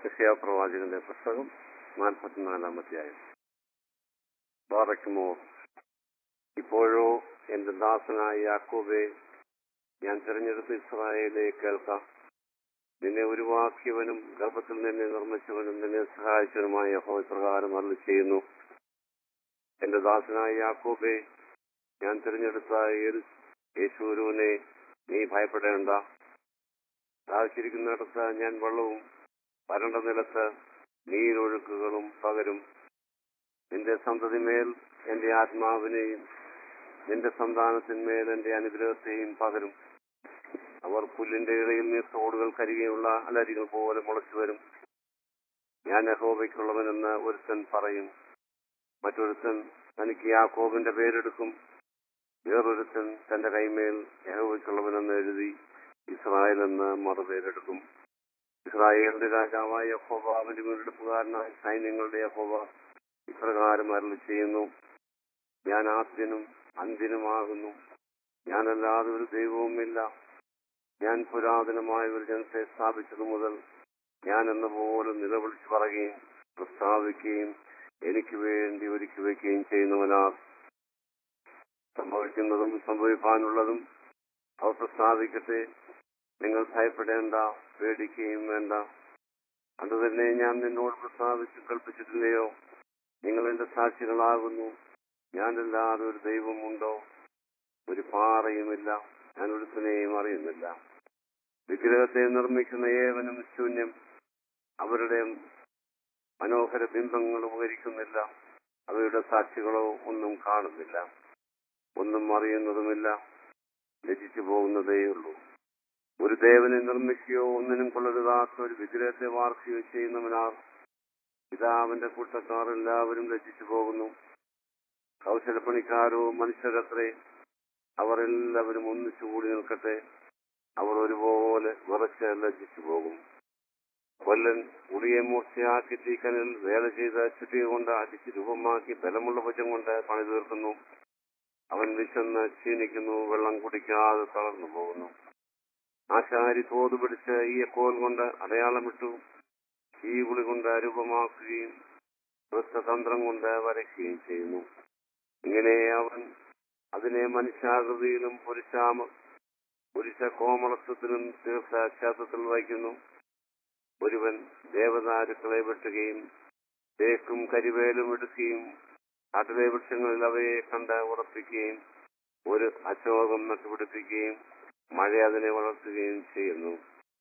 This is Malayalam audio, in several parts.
പ്രവാചകന്റെ പുസ്തകം നാൽപ്പത്തിനാലാം അധ്യായം ബാറയ്ക്കുമോ ഇപ്പോഴോ എന്റെ ദാസനായ യാക്കോബെ ഞാൻ തിരഞ്ഞെടുത്ത ഇസ്രായേലെ കേൾക്കാം നിന്നെ ഉരുവാക്കിയവനും ഗർഭത്തിൽ നിന്നെ നിർമ്മിച്ചവനും നിന്നെ സഹായിച്ചവനുമായ യഹോവ പ്രകാരം അരുളി ചെയ്യുന്നു എന്റെ ദാസനായ യാക്കോബെ ഞാൻ തിരഞ്ഞെടുത്ത യേശുവിനെ നീ ഭയപ്പെടേണ്ട താഴ്ചിരിക്കുന്നിടത്ത് ഞാൻ വെള്ളവും വരണ്ട നിലത്ത് നീരൊഴുക്കുകളും പകരും നിന്റെ സന്തതിമേൽ എന്റെ ആത്മാവിനെയും നിന്റെ സന്താനത്തിന്മേൽ എന്റെ അനുഗ്രഹത്തെയും പകരും അവർ പുല്ലിന്റെ ഇടയിൽ നീ തോടുകൾ കരികെയുള്ള അലരികൾ പോലെ മുളച്ചു വരും ഞാൻ യഹോബയ്ക്കുള്ളവനെന്ന് ഒരുത്തൻ പറയും മറ്റൊരുത്തൻ തനിക്ക് യാക്കോബിന്റെ പേരെടുക്കും വേറൊരുത്തൻ തന്റെ കൈമേൽ യഹോബയ്ക്കുള്ളവനെന്ന് എഴുതി ഇസ്രായേൽ എന്ന് മറുപേരെടുക്കും ഇസ്രായേലിന്റെ രാജാവായ യഹോബ അവന്റെ വീണ്ടെടുപ്പുകാരനായ സൈന്യങ്ങളുടെ യഹോബ ഇപ്രകാരം അരളി ചെയ്യുന്നു ഞാൻ ആദ്യനും അന്തിനുമാകുന്നു ഞാനല്ലാതെ ഒരു ദൈവവുമില്ല ഞാൻ പുരാതനമായ ഒരു ജനത്തെ സ്ഥാപിച്ചതു മുതൽ ഞാൻ എന്ന പോലെ നിലവിളിച്ചു പറയുകയും പ്രസ്താവിക്കുകയും എനിക്ക് വേണ്ടി ഒരുക്കി വയ്ക്കുകയും ചെയ്യുന്നവനാ സംഭവിക്കുന്നതും സംഭവിക്കാനുള്ളതും അവർ പ്രസ്താവിക്കട്ടെ നിങ്ങൾ ഭയപ്പെടേണ്ട പേടിക്കുകയും വേണ്ട അതുതന്നെ ഞാൻ നിന്നോട് പ്രസ്താവിച്ചു കൽപ്പിച്ചിട്ടില്ലയോ നിങ്ങൾ എന്റെ സാക്ഷികളാകുന്നു ഞാനല്ലാതെ ഒരു ദൈവമുണ്ടോ ഒരു പാറയുമില്ല ഞാൻ ഒരുത്തിനെയും അറിയുന്നില്ല വിഗ്രഹത്തെ നിർമ്മിക്കുന്ന ഏവനും ശൂന്യം അവരുടെ മനോഹര ബിംബങ്ങൾ ഉപകരിക്കുന്നില്ല അവയുടെ സാക്ഷികളോ ഒന്നും കാണുന്നില്ല ഒന്നും അറിയുന്നതുമില്ല ലജിച്ചു പോകുന്നതേയുള്ളൂ ഒരു ദേവനെ നിർമ്മിക്കുകയോ ഒന്നിനും കൊള്ളരുതാത്ത ഒരു വിഗ്രഹത്തെ വാർക്കുകയോ ചെയ്യുന്നവനാർ പിതാവിന്റെ കൂട്ടക്കാർ എല്ലാവരും ലജ്ജിച്ചു പോകുന്നു കൗശലപ്പണിക്കാരോ മനുഷ്യരത്രേ അവർ എല്ലാവരും ഒന്നിച്ചു കൂടി നിൽക്കട്ടെ അവർ ഒരുപോലെ വിറച്ച് ലജ്ജിച്ചു പോകും കൊല്ലൻ ഉളിയെ മൂർച്ചയാക്കി തീക്കനിൽ വേല ചെയ്ത് ചുറ്റിക കൊണ്ട് അടിച്ച് രൂപമാക്കി ബലമുള്ള ഭുജം കൊണ്ട് പണി തീർക്കുന്നു അവൻ വിശന്ന് ക്ഷീണിക്കുന്നു വെള്ളം കുടിക്കാതെ തളർന്നു പോകുന്നു ആശാരി തോതു പിടിച്ച് ഈ കോൽ കൊണ്ട് അടയാളമിട്ടു ഈ വിളി കൊണ്ട് രൂപമാക്കുകയും വൃത്തതന്ത്രം കൊണ്ട് വരയ്ക്കുകയും ചെയ്യുന്നു ഇങ്ങനെ അവൻ അതിനെ മനുഷ്യാകൃതിയിലും പുരുഷാമ പുരുഷ കോമളത്വത്തിലും തീർത്ത ക്ഷേത്രത്തിൽ വയ്ക്കുന്നു ഒരുവൻ ദേവദാരുക്കളെ വെട്ടുകയും തേക്കും കരിവേലും എടുക്കുകയും കാട്ടിലെ വൃക്ഷങ്ങളിൽ അവയെ കണ്ട് ഉറപ്പിക്കുകയും ഒരു അശോകം നട്ടുപിടിപ്പിക്കുകയും മഴ അതിനെ വളർത്തുകയും ചെയ്യുന്നു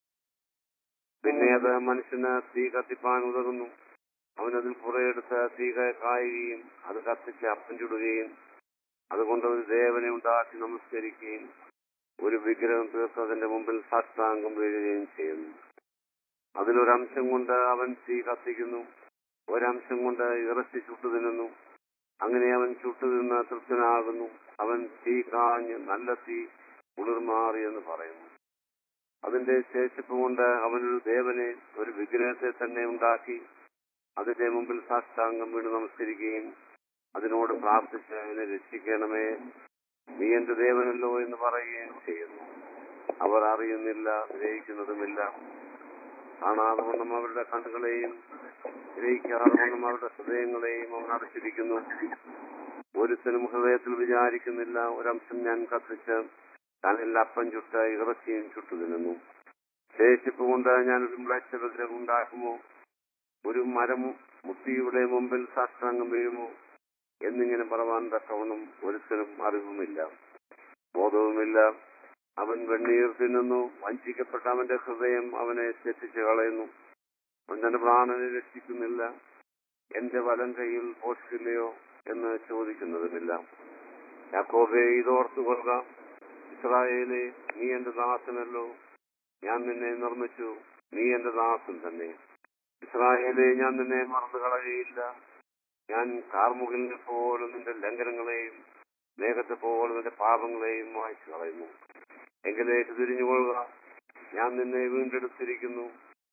പിന്നെ അത് മനുഷ്യന് തീ കത്തിപ്പാൻ ഉതകുന്നു അവനതിൽ പുറയെടുത്ത് തീ കായുകയും അത് കത്തിച്ച് അപ്പം ചുടുകയും അതുകൊണ്ട് ഒരു ദേവനെ ഉണ്ടാക്കി നമസ്കരിക്കുകയും ഒരു വിഗ്രഹം തീർത്ത് അതിന്റെ മുമ്പിൽ സാഷ്ടാംഗം വീഴുകയും ചെയ്യുന്നു അതിലൊരംശം കൊണ്ട് അവൻ തീ കത്തിക്കുന്നു ഒരംശം കൊണ്ട് ഇറച്ചി ചുട്ടു തിന്നുന്നു അങ്ങനെ അവൻ ചുട്ടു തിന്ന് തൃപ്തനാകുന്നു അവൻ തീ കാഞ്ഞ് നല്ല തീ കുളിർമാറി എന്ന് പറയുന്നു അതിന്റെ ശേഷിപ്പ് കൊണ്ട് അവനൊരു ദേവനെ ഒരു വിഗ്രഹത്തെ തന്നെ ഉണ്ടാക്കി അതിന്റെ മുമ്പിൽ സാഷ്ടാംഗം വീണ് നമസ്കരിക്കുകയും അതിനോട് പ്രാർത്ഥിച്ച് അതിനെ രക്ഷിക്കണമേ നീ എന്റെ ദേവനല്ലോ എന്ന് പറയുകയും ചെയ്യുന്നു അവർ അറിയുന്നില്ല ഗ്രഹിക്കുന്നതുമില്ല കാണാതെ വണ്ണം അവരുടെ കണ്ണുകളെയും ഗ്രഹിക്കാതെ വണ്ണം അവരുടെ ഹൃദയങ്ങളെയും അവൻ അടച്ചിരിക്കുന്നു ഒരുത്തനും ഹൃദയത്തിൽ വിചാരിക്കുന്നില്ല ഒരംശം ഞാൻ കത്തിച്ച് തന്നിൽ അപ്പം ചുട്ട് ഇറച്ചിയും ചുട്ടു തിന്നുന്നു ശേഷിപ്പ് കൊണ്ട് ഞാൻ ഒരു മ്ലേച്ഛ വിഗ്രഹം ഉണ്ടാക്കുമോ ഒരു മരം മുത്തിയുടെ മുമ്പിൽ സാഷ്ടാംഗം വീഴുമോ എന്നിങ്ങനെ പറവാൻ തക്കവണ്ണം ഒരുത്തനും അറിവുമില്ല ബോധവുമില്ല അവൻ വെണ്ണീർ തിന്നുന്നു വഞ്ചിക്കപ്പെട്ട അവന്റെ ഹൃദയം അവനെ തെറ്റിച്ച് കളയുന്നു അവൻ തന്റെ പ്രാണനെ രക്ഷിക്കുന്നില്ല എന്റെ വലം കൈയിൽ പോഷിക്കില്ലയോ എന്ന് ചോദിക്കുന്നതുമില്ല യാക്കോബെ ഇതോർത്തു കൊള്ളുക ഇസ്രായേലെ നീ എന്റെ ദാസനല്ലോ ഞാൻ നിന്നെ നിർമ്മിച്ചു നീ എന്റെ ദാസൻ തന്നെ ഇസ്രായേലെ ഞാൻ നിന്നെ മറന്നു കളയുകയില്ല ഞാൻ കാർമുകിലിനെ പോലെ നിന്റെ ലംഘനങ്ങളെയും മേഘത്തെ പോലെ നിന്റെ പാപങ്ങളെയും വായിച്ചു കളയുന്നു എങ്കിലേക്ക് തിരിഞ്ഞുകൊള്ളുക ഞാൻ നിന്നെ വീണ്ടെടുത്തിരിക്കുന്നു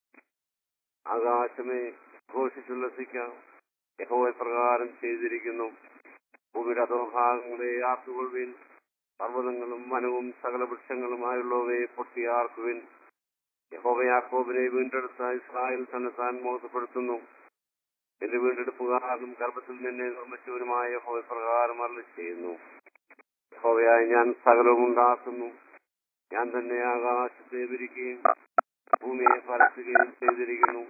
ആകാശമേ ഘോഷിച്ചുല്ലസിക്കാം യഹോവ പ്രകാരം ചെയ്തിരിക്കുന്നു ഭൂമിയുടെ അധോഭാഗങ്ങളെ ആർത്തുകൊള്ളുവിൻ പർവ്വതങ്ങളും വനവും സകല വൃക്ഷങ്ങളുമായുള്ളവയെ പൊട്ടിയാർക്കുവിൻ യഹോവ യഹോവ യാക്കോബിനെ വീണ്ടെടുത്ത ഇസ്രായേൽ തന്നെ താൻ മോശപ്പെടുത്തുന്നു എന്റെ വീണ്ടെടുപ്പുകാരനും ഗർഭത്തിൽ നിന്നെ നിർമ്മിച്ചവനുമായ യഹോവ പ്രകാരം അരളി ചെയ്യുന്നു യഹോവയായി ഞാൻ സകലവും ഉണ്ടാക്കുന്നു ഞാൻ തന്നെ ആകാശത്തെ വിരിക്കുകയും ഭൂമിയെ പരത്തുകയും ചെയ്തിരിക്കുന്നു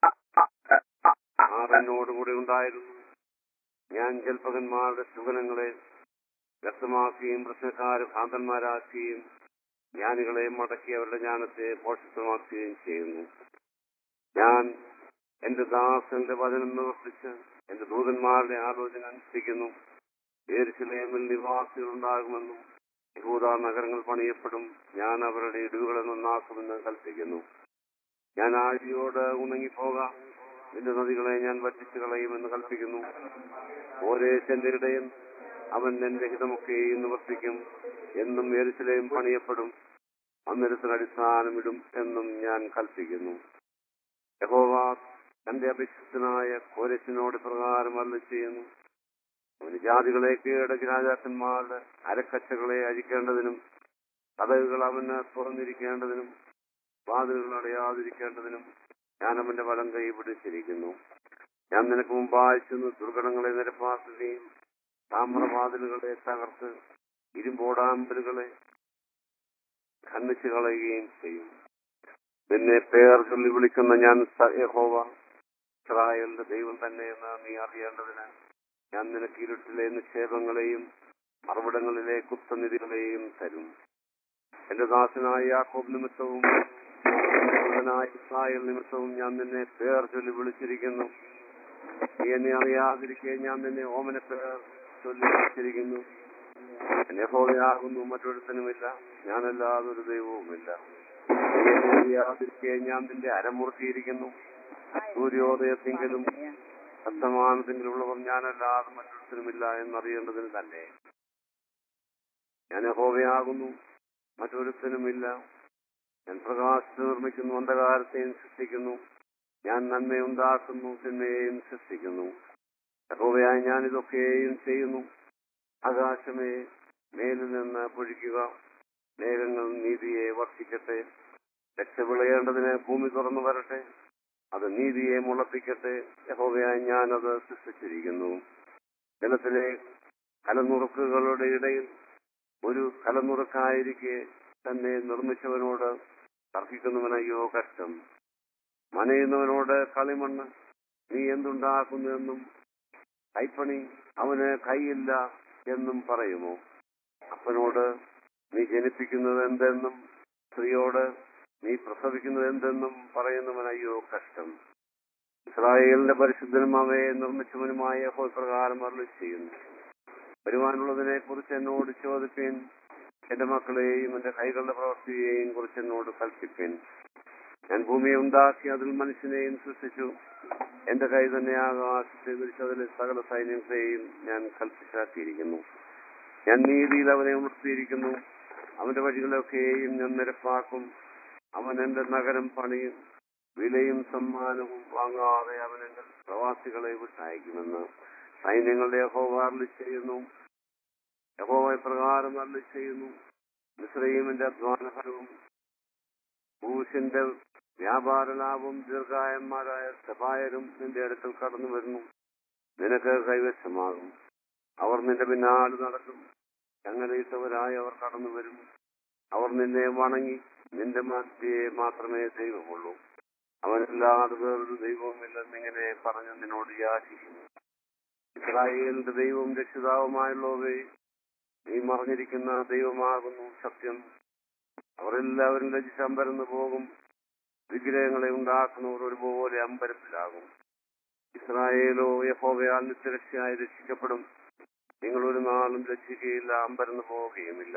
ആർ എന്നോടുകൂടി ഉണ്ടായിരുന്നു ഞാൻ ജൽപകന്മാരുടെ സുഗനങ്ങളെ വ്യക്തമാക്കുകയും പ്രശ്നക്കാരെ ഭ്രാന്തന്മാരാക്കുകയും ജ്ഞാനികളെ മടക്കി അവരുടെ ജ്ഞാനത്തെ പോഷത്വമാക്കുകയും ചെയ്യുന്നു ഞാൻ എന്റെ ദാസന്റെ വചനം നിവർത്തിച്ച് എന്റെ ദൂതന്മാരുടെ ആലോചന അനുസരിക്കുന്നു ഏരുശലേമിൽ നിവാസികൾ ഉണ്ടാകുമെന്നും യഹൂദ നഗരങ്ങൾ പണിയപ്പെടും ഞാൻ അവരുടെ ഇടിവുകളെ നന്നാക്കുമെന്ന് കൽപ്പിക്കുന്നു ഞാൻ ആഴിയോട് ഉണങ്ങിപ്പോകാം നിന്റെ നദികളെ ഞാൻ വറ്റിച്ചു കളയുമെന്ന് കൽപ്പിക്കുന്നു ഓരോ എന്റെ ഇടയൻ അവൻ എന്റെ ഹിതമൊക്കെയും നിവർത്തിക്കും എന്നും എരുസലേം പണിയപ്പെടും അന്നരത്തിന് അടിസ്ഥാനമിടും എന്നും ഞാൻ കൽപ്പിക്കുന്നു യഹോവ തന്റെ അഭിഷിക്തനായ കോരശിനോട് പ്രകാരം അല്ല ചെയ്യുന്നു അവന് ജാതികളെ കീഴടക്കി രാജാക്കന്മാരുടെ അരക്കച്ചകളെ അഴിക്കേണ്ടതിനും കഥകുകൾ അവന് തുറന്നിരിക്കേണ്ടതിനും വാതിലുകൾ അടയാതിരിക്കേണ്ടതിനും ഞാൻ അവന്റെ വലം കൈ പിടിച്ചിരിക്കുന്നു ഞാൻ നിനക്ക് മുമ്പായി ചെന്ന് ദുർഘടങ്ങളെ നിരപ്പാക്കുകയും താമ്രവാതിലുകളെ തകർത്ത് ഇരുമ്പോടാമ്പലുകളെ ഖണ്ഡിച്ചു കളയുകയും ചെയ്യും നിന്നെ പേർ ചൊല്ലി വിളിക്കുന്ന ഞാൻ സ- യഹോവ ഇസ്രായേലിന്റെ ദൈവം തന്നെ എന്ന് നീ അറിയേണ്ടതിന് ഞാൻ നിനക്ക് ഇരുട്ടിലെ നിക്ഷേപങ്ങളെയും മറുപടങ്ങളിലെ കുപ്തനിധികളെയും തരും എന്റെ ദാസനായ യാക്കോബ് നിമിത്തവും ദൂതനായ ഇസ്രായേൽ നിമിത്തവും ഞാൻ നിന്നെ പേർ ചൊല്ലി വിളിച്ചിരിക്കുന്നു നീ എന്നെ അറിയാതിരിക്കെ ഞാൻ നിന്നെ ഓമന പേർ ചൊല്ലി വിളിച്ചിരിക്കുന്നു എന്നെ ഹോളയാകുന്നു മറ്റൊരുത്തനുമില്ല ഞാനല്ലാതെ ഒരു ദൈവവുമില്ല നീ എന്നെ അറിയാതിരിക്കെ ഞാൻ നിന്റെ അരമുറുക്കിയിരിക്കുന്നു സൂര്യോദയത്തിങ്കിലും വർത്തമാനത്തിങ്കിലുള്ളവർ ഞാനല്ലാതെ മറ്റൊരുത്തനുമില്ല എന്നറിയേണ്ടതിന് തന്നെ ഞാൻ ഹോവയാകുന്നു മറ്റൊരുത്തനുമില്ല ഞാൻ പ്രകാശത്തെ നിർമ്മിക്കുന്നു അന്ധകാരത്തെയും സൃഷ്ടിക്കുന്നു ഞാൻ നന്മയുണ്ടാക്കുന്നു തിന്മയെയും സൃഷ്ടിക്കുന്നു യഹോവയായി ഞാൻ ഇതൊക്കെയും ചെയ്യുന്നു ആകാശമേ മേലിൽ നിന്ന് പൊഴിക്കുക മേഘങ്ങൾ നീതിയെ വർഷിക്കട്ടെ രക്ഷവിളയേണ്ടതിന് ഭൂമി തുറന്നു വരട്ടെ അത് നീതിയെ മുളപ്പിക്കട്ടെ യഹോവയായി ഞാൻ അത് സൃഷ്ടിച്ചിരിക്കുന്നു ജലത്തിലെ കലനുറുക്കുകളുടെ ഇടയിൽ ഒരു കലനുറുക്കായിരിക്കെ തന്നെ നിർമ്മിച്ചവനോട് തർക്കിക്കുന്നവനയ്യോ കഷ്ടം മനയുന്നവനോട് കളിമണ്ണ് നീ എന്തുണ്ടാക്കുന്നു എന്നും കൈപ്പണി അവന് കൈയില്ല എന്നും പറയുമോ അപ്പനോട് നീ ജനിപ്പിക്കുന്നത് എന്തെന്നും സ്ത്രീയോട് നീ പ്രസവിക്കുന്നത് എന്തെന്നും പറയുന്നവനയ്യോ കഷ്ടം ഇസ്രായേലിന്റെ പരിശുദ്ധനും അവയെ നിർമ്മിച്ചവനുമായ യഹോവ പ്രകാരം അരുളി ചെയ്യുന്നു വരുവാനുള്ളതിനെ കുറിച്ച് എന്നോട് ചോദിപ്പീൻ എന്റെ മക്കളെയും എന്റെ കൈകളുടെ പ്രവൃത്തിയെയും കുറിച്ച് എന്നോട് കൽപ്പിപ്പീൻ ഞാൻ ഭൂമിയെ ഉണ്ടാക്കി അതിൽ മനുഷ്യനെയും സൃഷ്ടിച്ചു എന്റെ കൈ തന്നെ ആകാശത്തെ വിരിച്ച് അതിലെ സകല സൈന്യങ്ങളെയും ഞാൻ കൽപ്പിച്ചാക്കിയിരിക്കുന്നു ഞാൻ നീതിയിൽ അവനെ ഉണർത്തിയിരിക്കുന്നു അവന്റെ വഴികളൊക്കെയും ഞാൻ നിരപ്പാക്കും അവൻ എന്റെ നഗരം പണിയും വിലയും സമ്മാനവും വാങ്ങാതെ അവൻ എന്റെ പ്രവാസികളെ വിട്ടയക്കുമെന്ന് സൈന്യങ്ങളുടെ യഹോവ അരുളി ചെയ്യുന്നു യഹോവ പ്രകാരം അരുളി ചെയ്യുന്നു മിശ്രൈമിന്റെ അധ്വാനഫലവും ഭൂഷിന്റെ വ്യാപാര ലാഭവും ദീർഘായന്മാരായ സഭായരും നിന്റെ അടുക്കൽ കടന്നു വരുന്നു നിനക്ക് കൈവശമാകും അവർ നിന്റെ പിന്നാലെ നടക്കും ചങ്ങലയിട്ടവരായി അവർ കടന്നു വരും അവർ നിന്നെ വണങ്ങി നിന്റെ മധ്യയെ മാത്രമേ ദൈവമുള്ളൂ അവനല്ലാതെ വേറൊരു ദൈവവുമില്ലെന്നിങ്ങനെ പറഞ്ഞ് നിന്നോട് യാചിക്കുന്നു ഇസ്രായേലിന്റെ ദൈവവും രക്ഷിതാവുമായുള്ളവേ നീ മറിഞ്ഞിരിക്കുന്ന ദൈവമാകുന്നു സത്യം അവർ എല്ലാവരും ലജിച്ച് അമ്പരന്ന് പോകും വിഗ്രഹങ്ങളെ ഉണ്ടാക്കുന്നവർ ഒരുപോലെ അമ്പരത്തിലാകും ഇസ്രായേലോ യഹോവയാൽ നിത്യരക്ഷയായി രക്ഷിക്കപ്പെടും നിങ്ങൾ ഒരു നാളും രക്ഷിക്കുകയില്ല അമ്പരന്ന് പോവുകയുമില്ല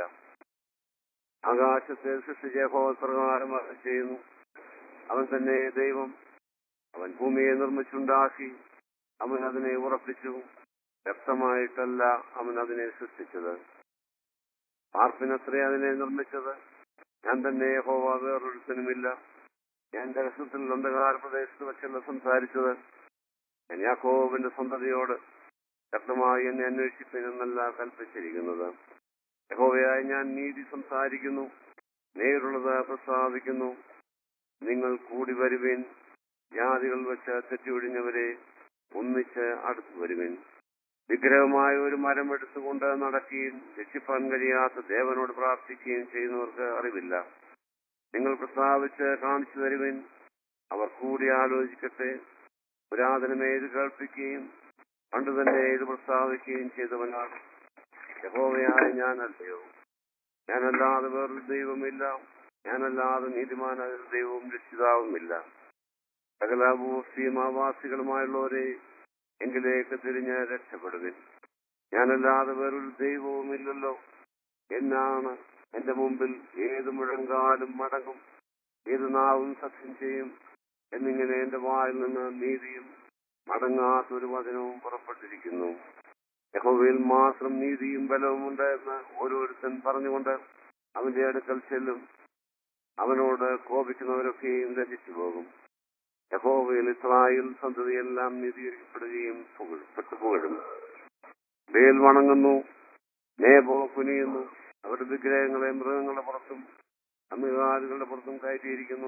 ആകാശത്തെ സൃഷ്ടിച്ച യഹോവ പ്രകാരം അരുളി ചെയ്യുന്നു അവൻ തന്നെ ദൈവം അവൻ ഭൂമിയെ നിർമ്മിച്ചുണ്ടാക്കി അവൻ അതിനെ ഉറപ്പിച്ചു വ്യക്തമായിട്ടല്ല അവൻ അതിനെ സൃഷ്ടിച്ചത് പാർപ്പിനത്രേ അതിനെ നിർമ്മിച്ചത് ഞാൻ തന്നെ യഹോവ വേറൊരുത്തനുമില്ല ഞാൻ രഹസ്യത്തിൽ അന്ധകാര പ്രദേശത്ത് വെച്ചല്ല സംസാരിച്ചത് ഞാൻ യാക്കോബിന്റെ സന്തതിയോട് ശക്തമായി എന്നെ അന്വേഷിപ്പിനെന്നല്ല കൽപ്പിച്ചിരിക്കുന്നത് യഹോവയായി ഞാൻ നീതി സംസാരിക്കുന്നു നേരുള്ളത് പ്രസ്താവിക്കുന്നു നിങ്ങൾ കൂടി വരുവിൻ ജാതികൾ വെച്ച് തെറ്റിയൊഴിഞ്ഞവരെ ഒന്നിച്ച് അടുത്തു വരുവിൻ വിഗ്രഹമായ ഒരു മരം എടുത്തുകൊണ്ട് നടക്കുകയും രക്ഷിപ്പാൻ കഴിയാത്ത ദേവനോട് പ്രാർത്ഥിക്കുകയും ചെയ്യുന്നവർക്ക് അറിവില്ല നിങ്ങൾ പ്രസ്താവിച്ച് കാണിച്ചു തരുവിൻ അവർ കൂടി ആലോചിക്കട്ടെ പുരാതനമേ ഇത് കേൾപ്പിക്കുകയും പണ്ട് തന്നെ ഇത് പ്രസ്താവിക്കുകയും ചെയ്തവനാണ് യഹോവയായ ഞാനല്ലയോ ഞാനല്ലാതെ വേറൊരു ദൈവമില്ല ഞാനല്ലാതെ നീതിമാനായ ഒരു ദൈവവും രക്ഷിതാവുമില്ല സകല ഭൂസീമാവാസികളുമായുള്ളവരെ എങ്കിലേക്ക് തിരിഞ്ഞ് രക്ഷപ്പെടുവിൻ ഞാനല്ലാതെ വേറൊരു ദൈവവുമില്ലല്ലോ എന്നാണ് എന്റെ മുമ്പിൽ ഏത് മുഴങ്കാലും മടങ്ങും ഏത് നാവും സത്യം ചെയ്യും എന്നിങ്ങനെ എന്റെ വായിൽ നിന്ന് നീതിയും മടങ്ങാത്തൊരു വചനവും പുറപ്പെട്ടിരിക്കുന്നു യഹോവയിൽ മാത്രം നീതിയും ബലവും ഉണ്ട് എന്ന് ഓരോരുത്തൻ പറഞ്ഞുകൊണ്ട് അവന്റെ അടുക്കൽ ചെല്ലും അവനോട് കോപിക്കുന്നവരൊക്കെയും രചിച്ചു പോകും യഹോവയിൽ ഇസ്രായേൽ സന്തതിയെല്ലാം നീതീകരിക്കപ്പെടുകയും പുകഴ്- പെട്ടുപുകഴും ബേൽ വണങ്ങുന്നു നേബോ കുനിയുന്നു അവരുടെ വിഗ്രഹങ്ങളെ മൃഗങ്ങളുടെ പുറത്തും അമികാലുകളുടെ പുറത്തും കയറ്റിയിരിക്കുന്നു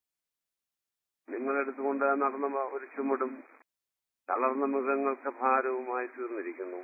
നിങ്ങളെടുത്തുകൊണ്ട് നടന്ന ഒരു ചുമടും തളർന്ന മൃഗങ്ങൾക്ക് ഭാരവുമായി തീർന്നിരിക്കുന്നു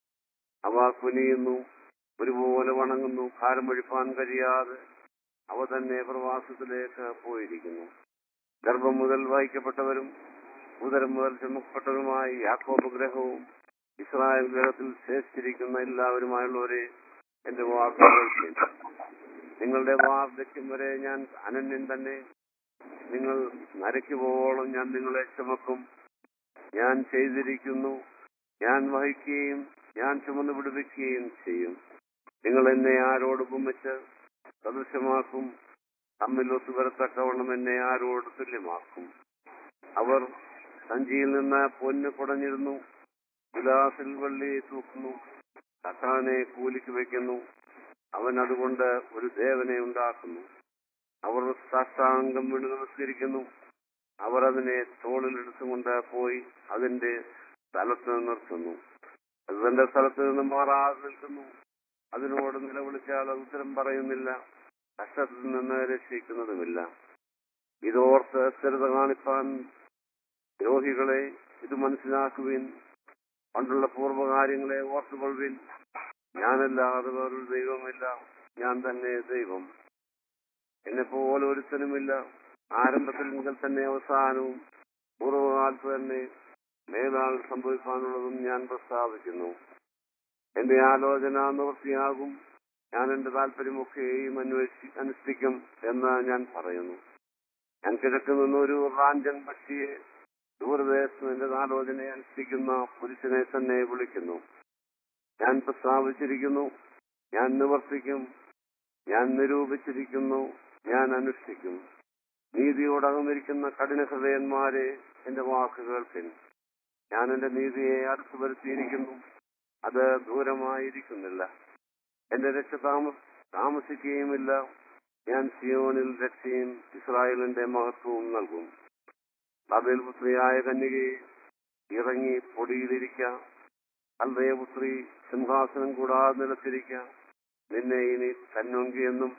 അവ കുനിയുന്നു ഒരുപോലെ വണങ്ങുന്നു ഭാരം ഒഴിപ്പാൻ കഴിയാതെ അവ തന്നെ പ്രവാസത്തിലേക്ക് പോയിരിക്കുന്നു ഗർഭം മുതൽ വഹിക്കപ്പെട്ടവരും ഉദരം മുതൽ ചുമക്കപ്പെട്ടവരുമായി യാക്കോബ് ഗ്രഹവും ഇസ്രായേൽ ഗ്രഹത്തിൽ ശേഷിച്ചിരിക്കുന്ന എല്ലാവരുമായുള്ളവരെ എന്റെ വാക്കുകൾ നിങ്ങളുടെ വാർദ്ധക്യം വരെ ഞാൻ അനന്യൻ തന്നെ നിങ്ങൾ നരയ്ക്കുപോളം ഞാൻ നിങ്ങളെ ചുമക്കും ഞാൻ ചെയ്തിരിക്കുന്നു ഞാൻ വഹിക്കുകയും ഞാൻ ചുമന്ന് പിടിപ്പിക്കുകയും ചെയ്യും നിങ്ങൾ എന്നെ ആരോട് ഉപമിച്ച് സദൃശമാക്കും തമ്മിൽ ഒത്തുവരത്തക്കവണ്ണം എന്നെ ആരോട് തുല്യമാക്കും അവർ സഞ്ചിയിൽ നിന്ന് പൊന്ന് കുടഞ്ഞിരുന്നു വിലാസിൽ വള്ളി തൂക്കുന്നു കട്ടാനെ കൂലിക്ക് വെക്കുന്നു അവൻ അതുകൊണ്ട് ഒരു ദേവനെ ഉണ്ടാക്കുന്നു അവർ സാഷ്ടാംഗം വീണ് നമസ്കരിക്കുന്നു അവർ അതിനെ തോളിലെടുത്തുകൊണ്ട് പോയി അതിന്റെ സ്ഥലത്ത് നിർത്തുന്നു അത് തന്റെ സ്ഥലത്ത് നിന്ന് മാറാതെ നിൽക്കുന്നു അതിനോട് നിലവിളിച്ചാൽ അത് ഉത്തരം പറയുന്നില്ല കഷ്ടത്തിൽ നിന്ന് രക്ഷിക്കുന്നതുമില്ല ഇതോർത്ത് സ്ഥിരത കാണിപ്പാൻ ദ്രോഹികളെ ഇത് മനസ്സിലാക്കുവിൻ പണ്ടുള്ള പൂർവ്വകാര്യങ്ങളെ ഓർത്തുകൊള്ളുവിൻ ഞാനല്ലാതെ വേറൊരു ദൈവമില്ല ഞാൻ തന്നെ ദൈവം എന്നെ പോലെ ഒരുത്തനുമില്ല ആരംഭത്തിൽ മുതൽ തന്നെ അവസാനവും പൂർവ്വകാലത്ത് തന്നെ മേലാൾ സംഭവിക്കാനുള്ളതും ഞാൻ പ്രസ്താവിക്കുന്നു എന്റെ ആലോചന നിവൃത്തിയാകും ഞാൻ എന്റെ താല്പര്യമൊക്കെയും അന്വേഷി അനുഷ്ഠിക്കും എന്ന് ഞാൻ പറയുന്നു ഞാൻ കിഴക്ക് നിന്ന് ഒരു റാഞ്ചൻ പക്ഷിയെ ദൂരദേശത്ത് എന്റെ ആലോചനയെ അനുഷ്ഠിക്കുന്ന പുരുഷനെ തന്നെ വിളിക്കുന്നു ഞാൻ പ്രസ്താവിച്ചിരിക്കുന്നു ഞാൻ നിവർത്തിക്കും ഞാൻ നിരൂപിച്ചിരിക്കുന്നു ഞാൻ അനുഷ്ഠിക്കും നീതിയോടകന്നിരിക്കുന്ന കഠിന ഹൃദയന്മാരെ എന്റെ വാക്ക് കേൾപ്പിൻ ഞാൻ എന്റെ നീതിയെ അടുത്തു വരുത്തിയിരിക്കുന്നു അത് ദൂരമായിരിക്കുന്നില്ല എന്റെ രക്ഷ താമ താമസിക്കുകയുമില്ല ഞാൻ സിയോനിൽ രക്ഷയും ഇസ്രായേലിന്റെ മഹത്വവും നൽകും ബാബേൽ പുത്രിയായ കന്യകയെ ഇറങ്ങി പൊടിയിലിരിക്കാം അൽദയപുത്രി സിംഹാസനം കൂടാതെ നിലത്തിരിക്കാം നിന്നെ ഇനി തന്നൊങ്കിയെന്നും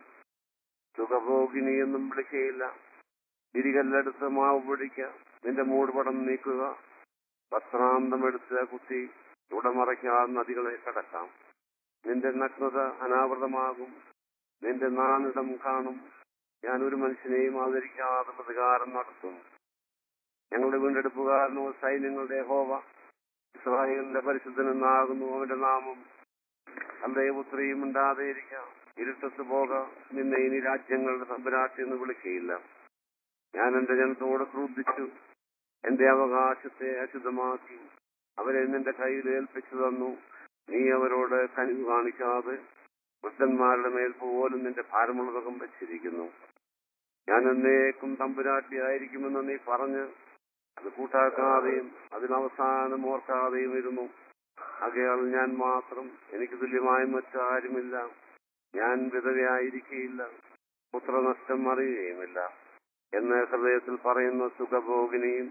സുഖഭോഗിനി എന്നും വിളിക്കുകയില്ല തിരികല്ലെടുത്ത് മാവ് പൊടിക്കാം നിന്റെ മൂടുപടം നീക്കുക വസ്ത്രാന്തമെടുത്ത് കുത്തി തുടമറയ്ക്കാതെ നദികളെ കടക്കാം നിന്റെ നഗ്നത അനാവൃതമാകും നിന്റെ നാണിടം കാണും ഞാൻ ഒരു മനുഷ്യനെയും ആദരിക്കാതെ പ്രതികാരം നടത്തും ഞങ്ങളുടെ വീണ്ടെടുപ്പുകാരനോ സൈന്യങ്ങളുടെ ഹോവ ഇസ്രായേലിന്റെ പരിശുദ്ധനെന്നാകുന്നു അവന്റെ നാമം അന്തയപുത്രിയും ഉണ്ടാതെ ഇരിക്കാം ഇരുട്ടത്ത് പോകാം നിന്നെ ഇനി രാജ്യങ്ങളുടെ തമ്പരാട്ടി എന്ന് വിളിക്കയില്ല ഞാൻ എന്റെ ജനത്തോട് ക്രൂദ്ധിച്ചു എന്റെ അവകാശത്തെ അശുദ്ധമാക്കി അവരെ നിന്റെ കയ്യിൽ ഏൽപ്പിച്ചു തന്നു നീ അവരോട് കനിവ് കാണിക്കാതെ വൃദ്ധന്മാരുടെ മേൽ പോലും നിന്റെ ഭാരമുള്ളതകം വെച്ചിരിക്കുന്നു ഞാൻ എന്നേക്കും തമ്പുരാട്ടിയായിരിക്കുമെന്ന് നീ പറഞ്ഞ് അത് കൂട്ടാക്കാതെയും അതിനവസാനം ഓർക്കാതെയും ഇരുന്നു ആകയാൽ ഞാൻ മാത്രം എനിക്ക് തുല്യമായി മറ്റാരുമില്ല ഞാൻ വിധവയായിരിക്കയില്ല പുത്രനഷ്ടം അറിയുകയുമില്ല എന്ന് ഹൃദയത്തിൽ പറയുന്ന സുഖഭോഗിനിയും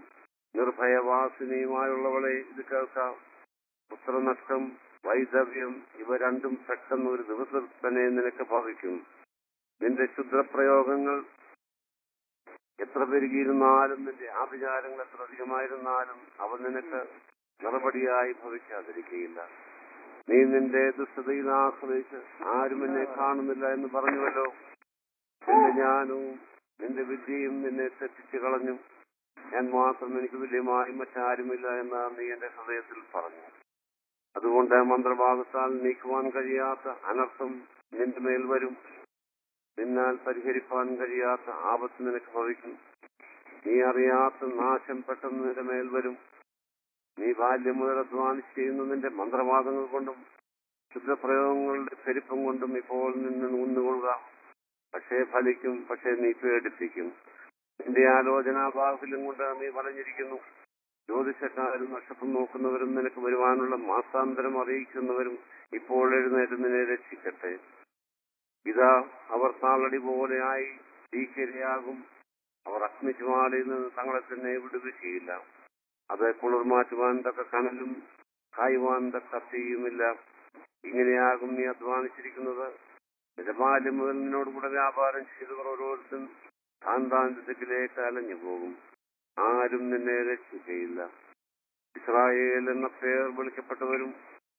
നിർഭയവാസിനിയുമായുള്ളവളെ ഇത് കേൾക്കാം പുത്രനഷ്ടം വൈദവ്യം ഇവ രണ്ടും പെട്ടെന്ന് ഒരു ദിവസം തന്നെ നിനക്ക് ഭവിക്കും നിന്റെ ക്ഷുദ്രപ്രയോഗങ്ങൾ എത്ര പെരുകിയിരുന്നാലും നിന്റെ ആഭിചാരങ്ങൾ എത്ര അധികമായിരുന്നാലും അവ നിനക്ക് നടപടിയായി ഭവിക്കാതിരിക്കുകയില്ല നീ നിന്റെ ദുഷ്ടതയിൽ ആശ്രയിച്ച് ആരും എന്നെ കാണുന്നില്ല എന്ന് പറഞ്ഞുവല്ലോ നിന്റെ ജ്ഞാനവും നിന്റെ വിദ്യയും നിന്നെ തെറ്റിച്ചു കളഞ്ഞു ഞാൻ മാത്രം എനിക്ക് തുല്യമായി മറ്റാരുമില്ല എന്ന് നീ എന്റെ ഹൃദയത്തിൽ പറഞ്ഞു അതുകൊണ്ട് മന്ത്രഭാഗത്താൽ നീക്കുവാൻ കഴിയാത്ത അനർത്ഥം നിന്റെ മേൽ വരും നിന്നാൽ പരിഹരിപ്പാൻ കഴിയാത്ത ആപത്ത് നിനക്ക് ഭവിക്കും നീ അറിയാത്ത നാശം പെട്ടെന്ന് നിന്റെ മേൽ വരും നീ ബാല്യം മുതൽ അധ്വാനിച്ച് ചെയ്യുന്ന നിന്റെ മന്ത്രവാദങ്ങൾ കൊണ്ടും ശുദ്ധപ്രയോഗങ്ങളുടെ പെരുപ്പം കൊണ്ടും ഇപ്പോൾ നിന്ന് ഊന്നുകൊള്ളുക പക്ഷേ ഫലിക്കും പക്ഷേ നീ പേടിപ്പിക്കും നിന്റെ ആലോചനാ ബാഹുല്യം കൊണ്ട് നീ വളഞ്ഞിരിക്കുന്നു ജ്യോതിഷക്കാരും നക്ഷത്രം നോക്കുന്നവരും നിനക്ക് വരുവാനുള്ള മാസാന്തരം അറിയിക്കുന്നവരും ഇപ്പോൾ എഴുന്നേറ്റ് നിന്നെ രക്ഷിക്കട്ടെ ഇതാ അവർ താളടി പോലെയായി തീക്കരിയാകും അവർ അഗ്നിജ്വാലയിൽ നിന്ന് തങ്ങളെ തന്നെ വിടുവിക്കുകയില്ല അത് കുളിർമാറ്റുവാൻ തക്ക കനലും കായുവാൻ തക്ക തീയുമില്ല ഇങ്ങനെയാകും നീ അധ്വാനിച്ചിരിക്കുന്നത് നിന്റെ ബാല്യം മുതൽ നിന്നോട് കൂടെ വ്യാപാരം ചെയ്തവർ ഓരോരുത്തരും താൻ താൻ ദിക്കിലേക്ക് അലഞ്ഞു പോകും ആരും നിന്നെ രക്ഷിക്കയില്ല ഇസ്രായേൽ എന്ന പേർ വിളിക്കപ്പെട്ടവരും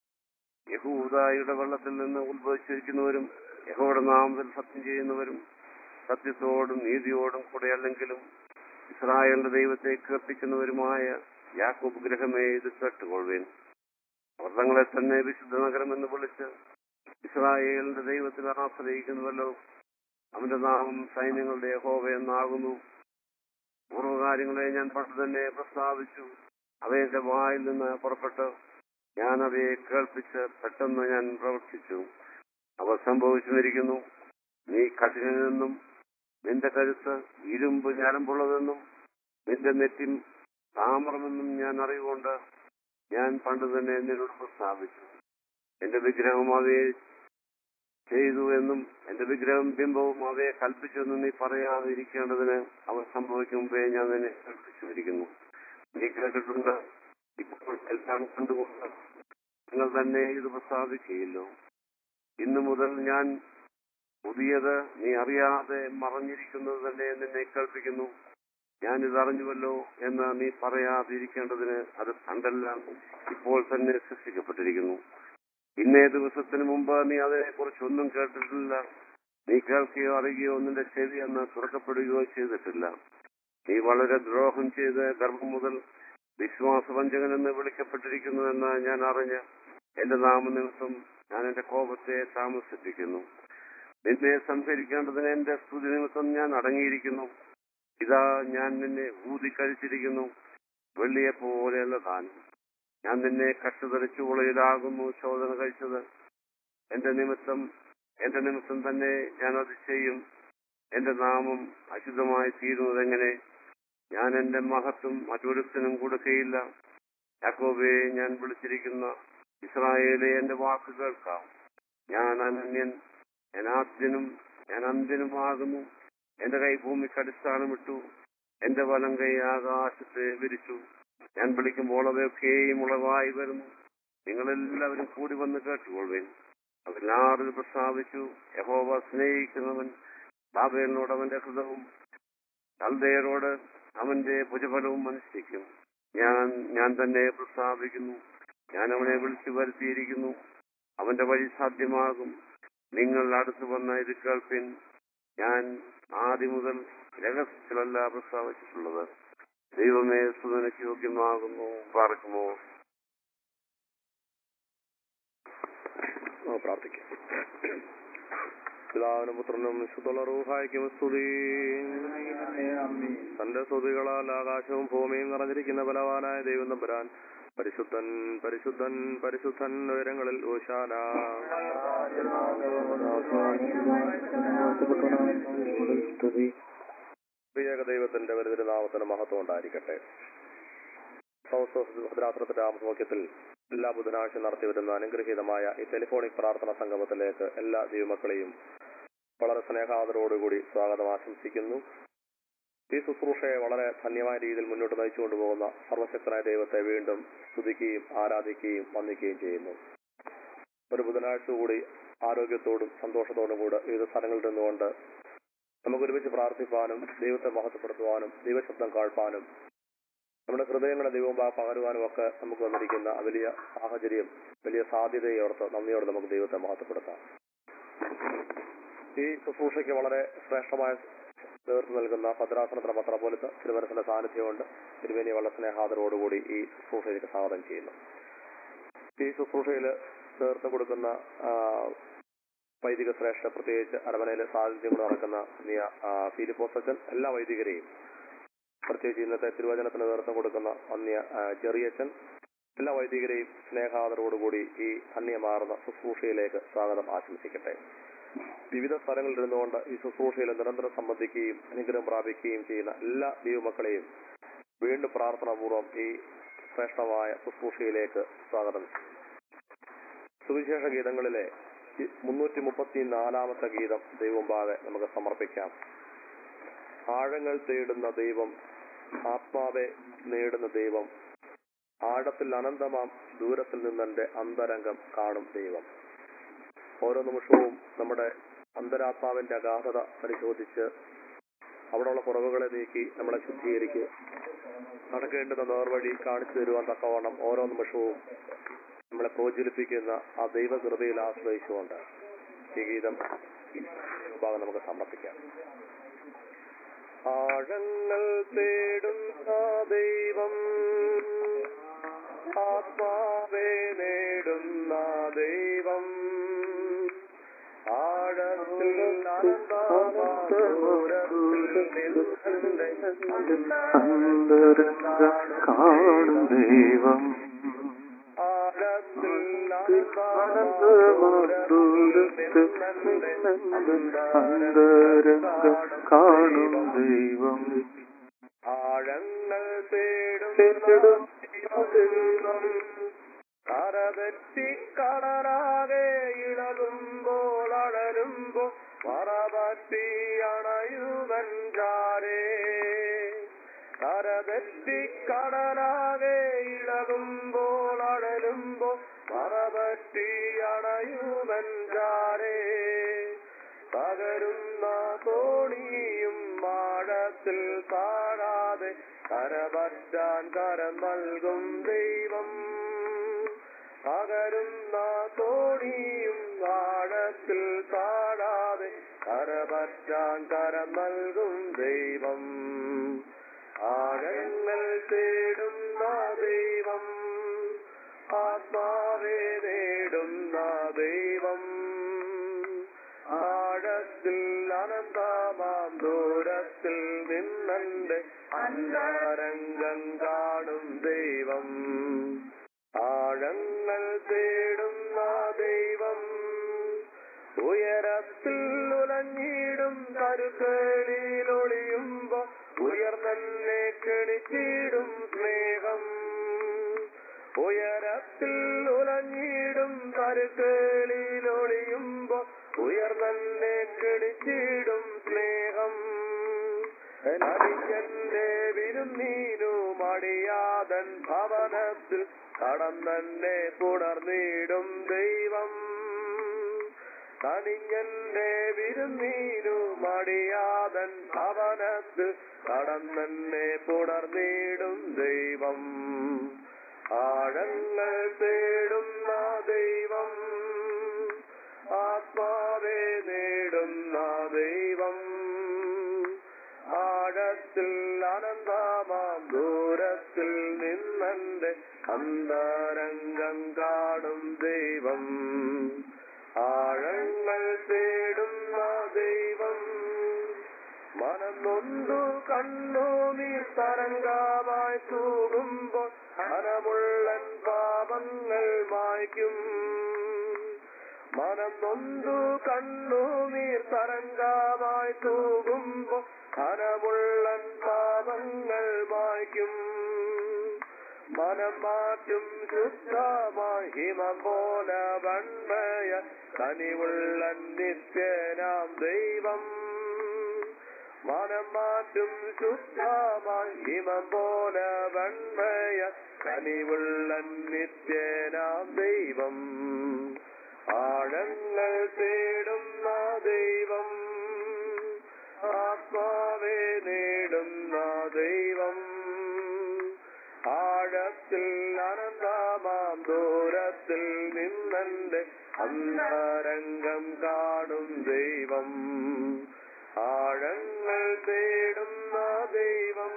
യഹൂദായുടെ വെള്ളത്തിൽ നിന്ന് ഉത്ഭവിച്ചിരിക്കുന്നവരും യഹോയുടെ നാമത്തിൽ സത്യം ചെയ്യുന്നവരും സത്യത്തോടും നീതിയോടും കൂടെ അല്ലെങ്കിലും ഇസ്രായേലിന്റെ ദൈവത്തെ കീർത്തിക്കുന്നവരുമായ യാക്കോബ് ഗ്രഹമേ ഇത് കേട്ടുകൊള്ളുവേൻ അവർ തങ്ങളെ തന്നെ വിശുദ്ധ നഗരം എന്ന് വിളിച്ച് ഇസ്രായേലിന്റെ ദൈവത്തിൽ ആശ്രയിക്കുന്നുവല്ലോ അവന്റെ നാമം സൈന്യങ്ങളുടെ യഹോവ എന്നാകുന്നു പൂർവ്വകാര്യങ്ങളെ ഞാൻ പണ്ട് തന്നെ പ്രസ്താവിച്ചു അവയുടെ വായിൽ നിന്ന് പുറപ്പെട്ട് ഞാൻ അവയെ കേൾപ്പിച്ച് പെട്ടെന്ന് ഞാൻ പ്രവർത്തിച്ചു അവ സംഭവിച്ചുമിരിക്കുന്നു നീ കഠിനെന്നും നിന്റെ കരുത്ത് ഇരുമ്പ് ഞരമ്പുള്ളതെന്നും നിന്റെ നെറ്റി താമരമെന്നും ഞാൻ അറിവുകൊണ്ട് ഞാൻ പണ്ട് തന്നെ നിന്നോട് പ്രസ്താവിച്ചു എന്റെ വിഗ്രഹം അവയെ ചെയ്തു എന്നും എന്റെ വിഗ്രഹം ബിംബവും അവയെ കൽപ്പിച്ചു എന്നും നീ പറയാതെ ഇരിക്കേണ്ടതിന് അവ സംഭവിക്കും മുമ്പേ ഞാൻ നിന്നെ കൽപ്പിച്ചിരിക്കുന്നു നീ കേട്ടിട്ടുണ്ട് ഇപ്പോൾ എല്ലാം കണ്ടുകൊണ്ട് നിങ്ങൾ തന്നെ ഇത് പ്രസ്താവിക്കുകയില്ലോ ഇന്നു മുതൽ ഞാൻ പുതിയത് നീ അറിയാതെ മറഞ്ഞിരിക്കുന്നത് തന്നെ നിന്നെ കേൾപ്പിക്കുന്നു ഞാൻ ഇത് അറിഞ്ഞുവല്ലോ എന്ന് നീ പറയാതിരിക്കേണ്ടതിന് അത് കണ്ടെല്ലാം ഇപ്പോൾ തന്നെ സൃഷ്ടിക്കപ്പെട്ടിരിക്കുന്നു ഇന്നേ ദിവസത്തിന് മുമ്പ് നീ അതിനെക്കുറിച്ച് ഒന്നും കേട്ടിട്ടില്ല നീ കേൾക്കുകയോ അറിയുകയോ നിന്റെ ചെവി എന്ന് തുറക്കപ്പെടുകയോ ചെയ്തിട്ടില്ല നീ വളരെ ദ്രോഹം ചെയ്ത് ഗർഭം മുതൽ വിശ്വാസവഞ്ചകൻ എന്ന് വിളിക്കപ്പെട്ടിരിക്കുന്നുവെന്ന് ഞാൻ അറിഞ്ഞ് എന്റെ നാമനിമിത്തം ഞാൻ എന്റെ കോപത്തെ താമസിപ്പിക്കുന്നു നിന്നെ സംഹരിക്കേണ്ടതിന് എന്റെ സ്തുതി നിമിത്തം ഞാൻ അടങ്ങിയിരിക്കുന്നു ഇതാ ഞാൻ നിന്നെ ഊതിക്കഴിച്ചിരിക്കുന്നു വെള്ളിയെ പോലെയല്ല താൻ ഞാൻ നിന്നെ കഷ്ടതരിച്ചു ഉളയിലാകുന്നു ശോധന കഴിച്ചത് എന്റെ നിമിത്തം എന്റെ നിമിത്തം തന്നെ ഞാൻ അത് ചെയ്യും എന്റെ നാമം അശുദ്ധമായി തീരുന്നതെങ്ങനെ ഞാൻ എന്റെ മഹത്വം മറ്റൊരുത്തിനും കൊടുക്കയില്ല യാക്കോബെ ഞാൻ വിളിച്ചിരിക്കുന്ന ഇസ്രായേലെ എന്റെ വാക്ക് കേൾക്കാം ഞാൻ അനന്യൻ ഞാൻ ആദ്യനും ഞാൻ അന്ത്യനുമാകുന്നു എന്റെ കൈ ഭൂമിക്ക് അടിസ്ഥാനമിട്ടു എന്റെ വലം കൈ ആകാശത്തെ വിരിച്ചു ഞാൻ വിളിക്കുമ്പോൾ അവയൊക്കെയും ഉളവായി വരുന്നു നിങ്ങളെല്ലാവരും കൂടി വന്ന് കേട്ടുകൊള്ളുവേൻ അവരെല്ലാവരും പ്രസ്താവിച്ചു യഹോവ സ്നേഹിക്കുന്നവൻ ബാബേലിനോട് അവന്റെ ഹൃദവും കൽദയരോട് അവന്റെ ഭുജഫലവും അനുഷ്ഠിക്കും ഞാൻ ഞാൻ തന്നെ പ്രസ്താവിക്കുന്നു ഞാൻ അവനെ വിളിച്ചു വരുത്തിയിരിക്കുന്നു അവന്റെ വഴി സാധ്യമാകും നിങ്ങൾ അടുത്തു വന്ന ഇത് കേൾപ്പിൻ ഞാൻ ആദ്യം മുതൽ രഹസ്യത്തിലല്ല പ്രസ്താവിച്ചിട്ടുള്ളത് ദൈവമേ സുതനക്ക് യോഗ്യമാകുന്നു പാർക്കുമോ പ്രാർത്ഥിക്കാം പിതാവിനും പുത്രനും വിശുദ്ധുള്ള റൂഹായ്ക്കും സ്തുതി തന്റെ സ്തുതികളാൽ ആകാശവും ഭൂമിയും നിറഞ്ഞിരിക്കുന്ന ബലവാനായ ദൈവം തമ്പുരാൻ പരിശുദ്ധൻ പരിശുദ്ധൻ പരിശുദ്ധൻ ഉയരങ്ങളിൽ ഓശാന പ്രിയക ദൈവത്തിന്റെ വരുതിരുനാമത്തിന് മഹത്വം ഉണ്ടായിരിക്കട്ടെ ഹൗസ് ഓഫ് ഭദ്രാസനത്തിന്റെ ആമുഖ്യത്തിൽ എല്ലാ ബുധനാഴ്ച നടത്തിവരുന്ന അനുഗ്രഹീതമായ ഈ ടെലിഫോണിക് പ്രാർത്ഥന സംഗമത്തിലേക്ക് എല്ലാ ദൈവമക്കളെയും വളരെ സ്നേഹാദരോടുകൂടി സ്വാഗതം ആശംസിക്കുന്നു ഈ ശുശ്രൂഷയെ വളരെ ധന്യമായ രീതിയിൽ മുന്നോട്ട് നയിച്ചുകൊണ്ട് പോകുന്ന സർവശക്തനായ ദൈവത്തെ വീണ്ടും സ്തുതിക്കുകയും ആരാധിക്കുകയും വന്ദിക്കുകയും ചെയ്യുന്നു ഒരു ബുധനാഴ്ച കൂടി ആരോഗ്യത്തോടും സന്തോഷത്തോടും കൂടെ വിവിധ സ്ഥലങ്ങളിൽ നിന്നുകൊണ്ട് നമുക്ക് ഒരുമിച്ച് പ്രാർത്ഥിപ്പാനും ദൈവത്തെ മഹത്വപ്പെടുത്തുവാനും ദൈവശബ്ദം കേൾപ്പാനും നമ്മുടെ ഹൃദയങ്ങളെ ദൈവം പ- പകരുവാനും ഒക്കെ നമുക്ക് വന്നിരിക്കുന്ന ആ വലിയ സാഹചര്യം വലിയ സാധ്യതയോർത്ത് നന്ദിയോടെ നമുക്ക് ദൈവത്തെ മഹത്വപ്പെടുത്താം ഈ ശുശ്രൂഷയ്ക്ക് വളരെ ശ്രേഷ്ഠമായ നേതൃത്വം നൽകുന്ന ഭദ്രാസനത്തിന് പത്രപോലത്ത് തിരുവനന്തപുരത്തിന്റെ സാന്നിധ്യമുണ്ട് തിരുവേനി വളരെ സ്നേഹാദരോടുകൂടി ഈ ശുശ്രൂഷയിലേക്ക് സ്വാഗതം ചെയ്യുന്നു ഈ ശുശ്രൂഷയിൽ നേതൃത്വം കൊടുക്കുന്ന ആ, വൈദിക ശ്രേഷ്ഠ പ്രത്യേകിച്ച് അരമനയിൽ സാന്നിധ്യം കൊണ്ട് നടക്കുന്ന നീയ ഫിലിപ്പോസച്ചൻ എല്ലാ വൈദികരെയും പ്രത്യേകിച്ച് ഇന്നത്തെ തിരുവചനത്തിന് നേതൃത്വം കൊടുക്കുന്ന അന്യ ആ, ചെറിയച്ചൻ എല്ലാ വൈദികരെയും സ്നേഹാദരോടുകൂടി ഈ ധന്യമാർന്ന ശുശ്രൂഷയിലേക്ക് സ്വാഗതം ആശംസിക്കട്ടെ വിവിധ സ്ഥലങ്ങളിൽ ഇരുന്നുകൊണ്ട് ഈ ശുശ്രൂഷയിൽ നിരന്തരം സംബന്ധിക്കുകയും അനുഗ്രഹം പ്രാപിക്കുകയും ചെയ്യുന്ന എല്ലാ ദൈവമക്കളെയും വീണ്ടും പ്രാർത്ഥനാപൂർവം ഈ ശ്രേഷ്ഠമായ ശുശ്രൂഷയിലേക്ക് സ്വാഗതം ചെയ്യും. സുവിശേഷ ഗീതങ്ങളിലെ മുന്നൂറ്റി മുപ്പത്തി നാലാമത്തെ ഗീതം ദൈവമ്പാകെ നമുക്ക് സമർപ്പിക്കാം ആഴങ്ങൾ തേടുന്ന ദൈവം ആത്മാവെ നേടുന്ന ദൈവം ആഴത്തിൽ അനന്തമാം ദൂരത്തിൽ നിന്നെന്റെ അന്തരംഗം കാണും ദൈവം ഓരോ നിമിഷവും നമ്മുടെ അന്തരാത്മാവിന്റെ അഗാധത പരിശോധിച്ച് അവിടെയുള്ള കുറവുകളെ നീക്കി നമ്മളെ ശുദ്ധീകരിക്കുക നടക്കേണ്ടുന്ന നേർവഴി കാണിച്ചു തരുവാൻ തക്കവണ്ണം ഓരോ നിമിഷവും നമ്മളെ പ്രോജ്വലിപ്പിക്കുന്ന ആ ദൈവകൃപയിൽ ആശ്രയിച്ചുകൊണ്ട് ഈ ഗീതം വിഭാഗം നമുക്ക് സമർപ്പിക്കാം ആഴങ്ങൾ തേടുന്ന ദൈവം ആത്മാവെ നേടുന്ന ദൈവം ആഴത്തിൽ കാണും ദൈവം ആഴത്തിൽ അന്തരംഗം കാണും ദൈവം ആഴങ്ങൾ തേടും ദൈവം കരതെറ്റി കടലാകെ ഇളകുമ്പോൾ അടരുമ്പോൾ മറപറ്റി അണയുവൻ ചാരേ കരതെറ്റി കടലാകെ ഇളകുമ്പോൾ അടരുമ്പോൾ മറപറ്റി അണയുവൻ ചാരേ പകരുന്ന തോണിയും ആഴത്തിൽ താഴാതെ കരപറ്റാൻ കരം നൽകും ദൈവം പകരുന്ന തോണിയും ആഴത്തിൽ താഴാതെ കരപറ്റാൻ കരം നൽകും ദൈവം ആഴങ്ങൾ തേടുന്ന ദൈവം ആത്മാവെ നേടുന്ന ദൈവം ആഴത്തിൽ അനന്തമാം ദൂരത്തിൽ നിന്നെ അന്തരംഗം കാണും ദൈവം ആഴങ്ങൾ തേടുന്ന ദൈവം ഉയരത്തിൽ ഉലഞ്ഞിടും കരുക്കളിൽ ഒളിയുമ്പോ ഉയർന്നെ കെണിച്ചിടും സ്നേഹം ഉയരത്തിൽ ഉലഞ്ഞിടും കരുക്കളിൽ ഒളിയുമ്പോ ഉയർന്നെ കെണിച്ചിടും സ്നേഹം അരിഞ്ഞന്റെ വിരുന്നീനു മടിയാതൻ ഭവനത്തിൽ കടന്നെ പുണർന്നിടും ദൈവം കനിഞ്ഞന്റെ വിരുന്നീനു മടിയാതൻ ഭവനത്തിൽ കടന്നെ പുണർന്നിടും ദൈവം ആഴങ്ങൾ തേടുന്ന ദൈവം ആത്മാവെ നേടുന്ന ദൈവം ആഴത്തിൽ അനന്തമാം ദൂരത്തിൽ നിന്നെ അന്തരംഗം കാണും ദൈവം ആഴങ്ങൾ തേടുന്ന ദൈവം മനം നൊന്തു കണ്ണു നീ തരംഗമായി തൂകുമ്പോൾ മനമുള്ളൻ പാപങ്ങൾ മായ്ക്കും മനം നൊന്തു കണ്ണു നീർ തരംഗമായി തൂകുമ്പോ മനമുള്ളൻ പാപങ്ങൾ മായ്ക്കും മനം മാറ്റും ശുദ്ധമായി ഹിമം പോലെ വൺമയ കനിവുള്ള നിത്യനാം ദൈവം മനം മാറ്റും ശുദ്ധമായി ഹിമം പോലെ വൺമയ കനിവുള്ള നിത്യനാം ദൈവം ആഴങ്ങൾ തേടുന്ന ദൈവം ആത്മാവെ നേടുന്ന ദൈവം ആഴത്തിൽ അനന്തമാം ദൂരത്തിൽ നിന്നെ അന്തരംഗം കാണും ദൈവം ആഴങ്ങൾ തേടുന്ന ദൈവം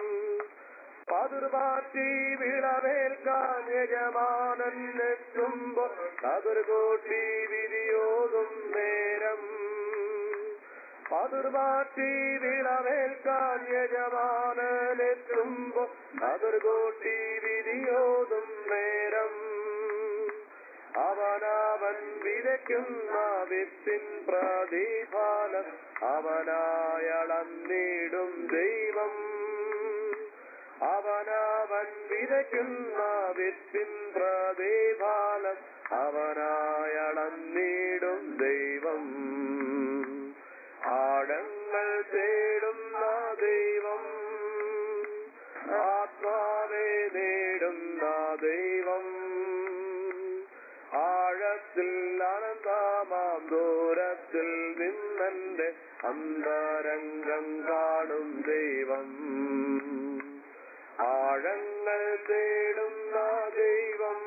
പതിർവാറ്റി വിളവേൽക്കാൻ യജമാനൻ എത്തുമ്പോൾ കതിർകോട്ടി വിരിയോതും നേരം പതിർവാറ്റി വിളവേൽക്കാൻ യജമാനൻ എത്തുമ്പോൾ കതിർകോട്ടി വിരിയോതും നേരം അവനവൻ വിതയ്ക്കുന്ന വിത്തിൻ പ്രതിഫലം അവനായളന്നിടും ദൈവം അവനവൻ വിതയ്ക്കുന്ന വിത്തിൻ പ്രതിഫലം അവനായളന്നിടും ദൈവം ആഴങ്ങൾ തേടുന്ന ദൈവം ആത്മാവെ നേടുന്ന ദൈവം ആഴത്തിൽ അനന്തമാം ദൂരത്തിൽ നിന്നെ അന്തരംഗം കാണും ദൈവം ആഴങ്ങൾ തേടുന്ന ദൈവം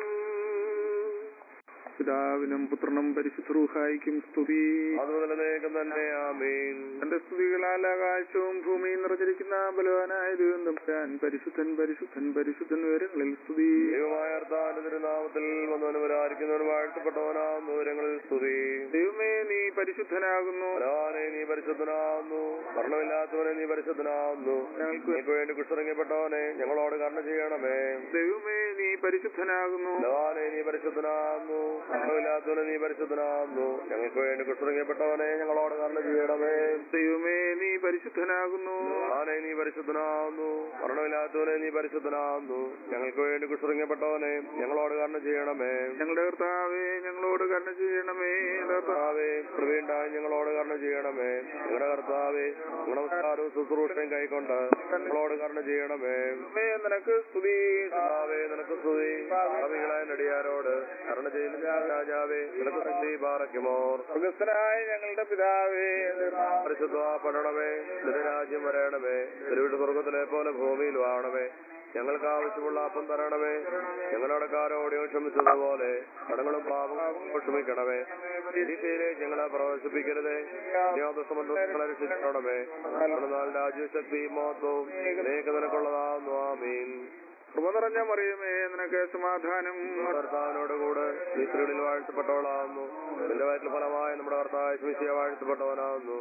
പിതാവിനും പുത്രനും പരിശുദ്ധൂഹായിക്കും സ്തുതി അതുപോലെ നേകം തന്നെ ആമീൻ തന്റെ സ്തുതികളാൽ ആകാശവും ഭൂമിയും നിറഞ്ഞിരിക്കുന്ന ബലവാനായ ദൈവം തമ്പുരാൻ പരിശുദ്ധൻ പരിശുദ്ധൻ പരിശുദ്ധൻ വിവരങ്ങളിൽ സ്തുതി ദൈവമായ അർത്ഥാന്റെ തിരുനാമത്തിൽ വന്നവനും വരായിരിക്കുന്നവനും വാഴ്ത്തപ്പെട്ടവനാം ദൂരങ്ങളിൽ സ്തുതി ദൈവമേ നീ പരിശുദ്ധനാകുന്നു ബലവാനെ നീ പരിശുദ്ധനാവുന്നു മരണമില്ലാത്തവനെ നീ പരിശുദ്ധനാവുന്നു ഞങ്ങൾക്ക് ഞങ്ങൾക്ക് വേണ്ടി കുഷ്ഠിറങ്ങപ്പെട്ടവനെ ഞങ്ങളോട് കരുണ ചെയ്യണമേ ദൈവമേ നീ പരിശുദ്ധനാകുന്നു ബലവാനെ നീ പരിശുദ്ധനാവുന്നു മരണമില്ലാത്തവനെ നീ പരിശുദ്ധനാവുന്നു ഞങ്ങൾക്ക് വേണ്ടി കുഷ്ഠിറങ്ങപ്പെട്ടവനെ ഞങ്ങളോട് കരുണ ചെയ്യണമേ ദൈവമേ നീ പരിശുദ്ധനാകുന്നു ബലവാനെ നീ പരിശുദ്ധനാവുന്നു മരണമില്ലാത്തവനെ നീ പരിശുദ്ധനാവുന്നു ഞങ്ങൾക്ക് വേണ്ടി കുഷ്ഠിറങ്ങപ്പെട്ടവനെ ഞങ്ങളോട് കരുണ ചെയ്യണമേ ഞങ്ങളുടെ കർത്താവേ ഞങ്ങളോട് കരുണ ചെയ്യണമേ കർത്താവേ, കർത്താവേ കൃപയുണ്ടായി ഞങ്ങളോട് കരുണ ചെയ്യണമേ ഞങ്ങളുടെ കർത്താവേ നമസ്കാരവും ശുശ്രൂഷയും കൈക്കൊണ്ട് ഞങ്ങളോട് കരുണ ചെയ്യണമേ ദൈവമേ, നിനക്ക് സ്തുതി കർത്താവേ നിനക്ക് സ്തുതി ഭാവികളായ നടിയാരോട് കരുണ ചെയ്യുന്ന രാജാവേ നിനക്ക് സ്തുതി പാറയ്ക്കുമോർ സ്വർഗസ്ഥനായ ഞങ്ങളുടെ പിതാവേ പരിശുദ്ധപ്പെടണമേ രാജ്യം വരണമേ തിരുവിട്ട് സ്വർഗത്തിലെ പോലെ ഭൂമിയിൽ വാണമേ ഞങ്ങൾക്ക് ആവശ്യമുള്ള അപ്പം തരണമേ ഞങ്ങളുടെ കാരോടെയോ ക്ഷമിച്ചതുപോലെ കടങ്ങളും പാപങ്ങളും ക്ഷമിക്കണമേ രീതിയിലേക്ക് ഞങ്ങളെ പ്രവേശിപ്പിക്കരുതേ ജ്ഞാതസമന്ത്രങ്ങളെ രക്ഷിക്കണമേ എന്നാൽ രാജ്യശക്തി മഹത്വവും നീക്ക് നിനക്കുള്ളതാകുന്നു ആമീൻ കൃപ നിറഞ്ഞ മറിയമേ നിനക്ക് സമാധാനം കർത്താവിനോട് കൂടെ നീ സ്ത്രീകളിൽ വാഴ്ത്തപ്പെട്ടവളാകുന്നു നിന്റെ വയറ്റിൽ ഫലമായി നമ്മുടെ കർത്താവ് ശിശിയെ വാഴ്ത്തപ്പെട്ടവനാകുന്നു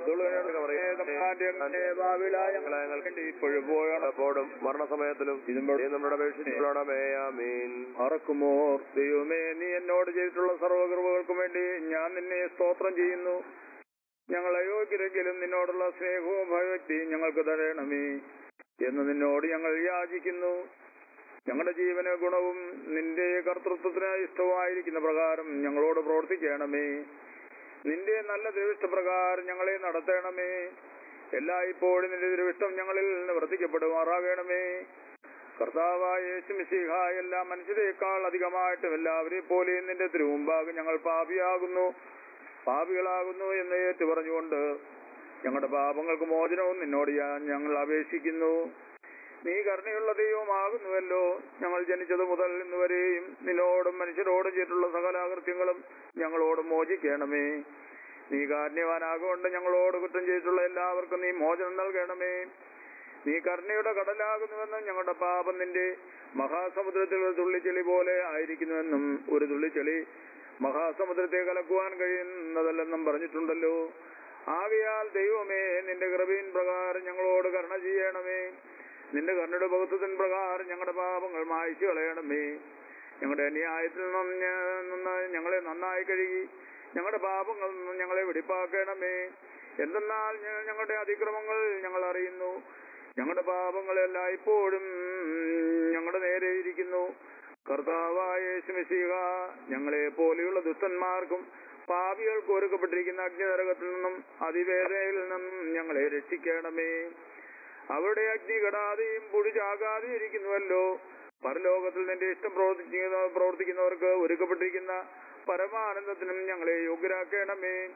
ഞങ്ങളെ ഞങ്ങൾക്ക് ഇപ്പോഴും പോയാണ് എപ്പോഴും മരണസമയത്തിലും നീ നമ്മുടെ അപേക്ഷിച്ചിട്ടുള്ളണമേ ആമീൻ മറക്കുമോ ദൈവമേ നീ എന്നോട് ചെയ്തിട്ടുള്ള സർവകൃപകൾക്കും വേണ്ടി ഞാൻ നിന്നെ സ്തോത്രം ചെയ്യുന്നു ഞങ്ങൾ അയോഗ്യരെങ്കിലും നിന്നോടുള്ള സ്നേഹവും ഭയഭക്തിയും ഞങ്ങൾക്ക് തരണമേ എന്ന് നിന്നോട് ഞങ്ങൾ യാചിക്കുന്നു ഞങ്ങളുടെ ജീവന ഗുണവും നിന്റെ കർത്തൃത്വത്തിന് ഇഷ്ടമായിരിക്കുന്ന പ്രകാരം ഞങ്ങളോട് പ്രവർത്തിക്കണമേ നിന്റെ നല്ല ദൃഷ്ടപ്രകാരം ഞങ്ങളെ നടത്തണമേ എല്ലായ്പ്പോഴും നിന്റെ ദൃഷ്ടം ഞങ്ങളിൽ നിവർത്തിക്കപ്പെടുമാറാകണമേ കർത്താവായ യേശുമിശിഹ എല്ലാ മനുഷ്യരെക്കാൾ അധികമായിട്ടും എല്ലാവരെ പോലെയും നിന്റെ തിരുമുമ്പാകെ ഞങ്ങൾ പാപിയാകുന്നു പാപികളാകുന്നു എന്ന് ഏറ്റു പറഞ്ഞുകൊണ്ട് ഞങ്ങളുടെ പാപങ്ങൾക്ക് മോചനവും നിന്നോട് ഞാൻ ഞങ്ങൾ അപേക്ഷിക്കുന്നു നീ കരുണയുള്ള ദൈവമാകുന്നുവല്ലോ ഞങ്ങൾ ജനിച്ചത് മുതൽ ഇന്ന് വരെയും നിന്നോടും മനുഷ്യരോടും ചെയ്തിട്ടുള്ള സകല കൃത്യങ്ങളും ഞങ്ങളോട് മോചിക്കണമേ നീ കാരുണ്യവാനാകൊണ്ട് ഞങ്ങളോട് കുറ്റം ചെയ്തിട്ടുള്ള എല്ലാവർക്കും നീ മോചനം നൽകണമേ നീ കരുണയുടെ കടലാകുന്നുവെന്നും ഞങ്ങളുടെ പാപം നിന്റെ മഹാസമുദ്രത്തിൽ ഒരു തുള്ളിച്ചെളി പോലെ ആയിരിക്കുന്നുവെന്നും ഒരു തുള്ളിച്ചെളി മഹാസമുദ്രത്തെ കലക്കുവാൻ കഴിയുന്നതല്ലെന്നും പറഞ്ഞിട്ടുണ്ടല്ലോ ആകയാൽ ദൈവമേ നിന്റെ കൃപയിൻ പ്രകാരം ഞങ്ങളോട് കരുണ ചെയ്യണമേ നിന്റെ കരുണയുടെ ബഹുത്വത്തിൻ പ്രകാരം ഞങ്ങളുടെ പാപങ്ങൾ മായ്ച്ചു കളയണമേ ഞങ്ങളുടെ അന്യായത്തിൽ നിന്ന് നിന്ന് ഞങ്ങളെ നന്നായി കഴുകി ഞങ്ങളുടെ പാപങ്ങളിൽ നിന്ന് ഞങ്ങളെ വെടിപ്പാക്കണമേ എന്തെന്നാൽ ഞ- ഞങ്ങളുടെ അതിക്രമങ്ങൾ ഞങ്ങൾ അറിയുന്നു ഞങ്ങളുടെ പാപങ്ങളെല്ലാം ഇപ്പോഴും ഞങ്ങളുടെ നേരെ ഇരിക്കുന്നു കർത്താവായ യേശുമിശിഹ ഞങ്ങളെ പോലെയുള്ള ദുഷ്ടന്മാർക്കും പാപികൾക്ക് ഒരുക്കപ്പെട്ടിരിക്കുന്ന അഗ്നിനരകത്തിൽ നിന്നും അതിവേദനയിൽ നിന്നും ഞങ്ങളെ രക്ഷിക്കണമേ അവിടെ അഗ്നി കെടാതെയും പുഴി ചാകാതെയും ഇരിക്കുന്നുവല്ലോ പരലോകത്തിൽ നിന്റെ ഇഷ്ടം പ്രവർത്തിക്കുന്ന പ്രവർത്തിക്കുന്നവർക്ക് ഒരുക്കപ്പെട്ടിരിക്കുന്ന പരമാനന്ദത്തിനും ഞങ്ങളെ യോഗ്യരാക്കണമേ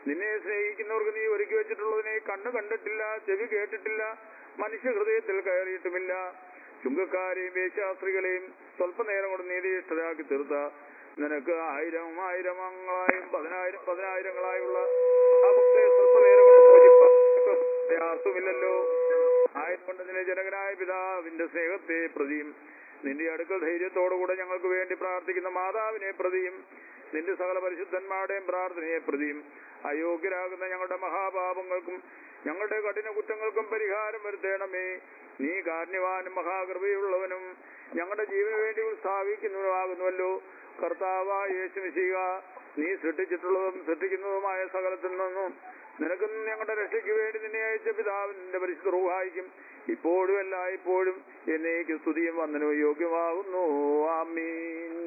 നിന്നെ സ്നേഹിക്കുന്നവർക്ക് നീ ഒരുക്കി വെച്ചിട്ടുള്ളതിനെ കണ്ണു കണ്ടിട്ടില്ല ചെവി കേട്ടിട്ടില്ല മനുഷ്യ ഹൃദയത്തിൽ കയറിയിട്ടുമില്ല ചുങ്കക്കാരെയും വേശ്യാസ്ത്രീകളെയും സ്വല്പനേരം കൊണ്ട് നീതിയിഷ്ടരാക്കി തീർത്ത നിനക്ക് ആയിരം ആയിരങ്ങളായും പതിനായിരം പതിനായിരങ്ങളായുള്ള പാപത്തെ സ്വല്പനേരം കൊണ്ട് മോചിപ്പാൻ നിനക്ക് പ്രയാസമില്ലല്ലോ ആയത് കൊണ്ട് നിന്റെ ജനകനായ പിതാവിന്റെ സ്നേഹത്തെ പ്രതിയും നിന്റെ അടുക്കൽ ധൈര്യത്തോടുകൂടെ ഞങ്ങൾക്ക് വേണ്ടി പ്രാർത്ഥിക്കുന്ന മാതാവിനെ പ്രതിയും നിന്റെ സകല പരിശുദ്ധന്മാരുടെയും പ്രാർത്ഥനയെ പ്രതിയും അയോഗ്യരാകുന്ന ഞങ്ങളുടെ മഹാപാപങ്ങൾക്കും ഞങ്ങളുടെ കഠിന കുറ്റങ്ങൾക്കും പരിഹാരം വരുത്തേണമേ നീ കാരുണ്യവാനും മഹാകൃപയുള്ളവനും ഞങ്ങളുടെ ജീവന് വേണ്ടി ഉത്സാഹിക്കുന്നവനുമാകുന്നുവല്ലോ കർത്താവായ യേശു മിശിക നീ സൃഷ്ടിച്ചിട്ടുള്ളതും സൃഷ്ടിക്കുന്നതുമായ സകലത്തിൽ നിന്നും നിനക്കും ഞങ്ങളുടെ രക്ഷയ്ക്ക് വേണ്ടി നിന്നെ അയച്ച പിതാവിന്റെ പരിശുദ്ധ റൂഹായിക്കും ഇപ്പോഴും എല്ലായ്പ്പോഴും എന്നേക്ക് സ്തുതിയും വന്ദനവും യോഗ്യമാകുന്നു ആമീൻ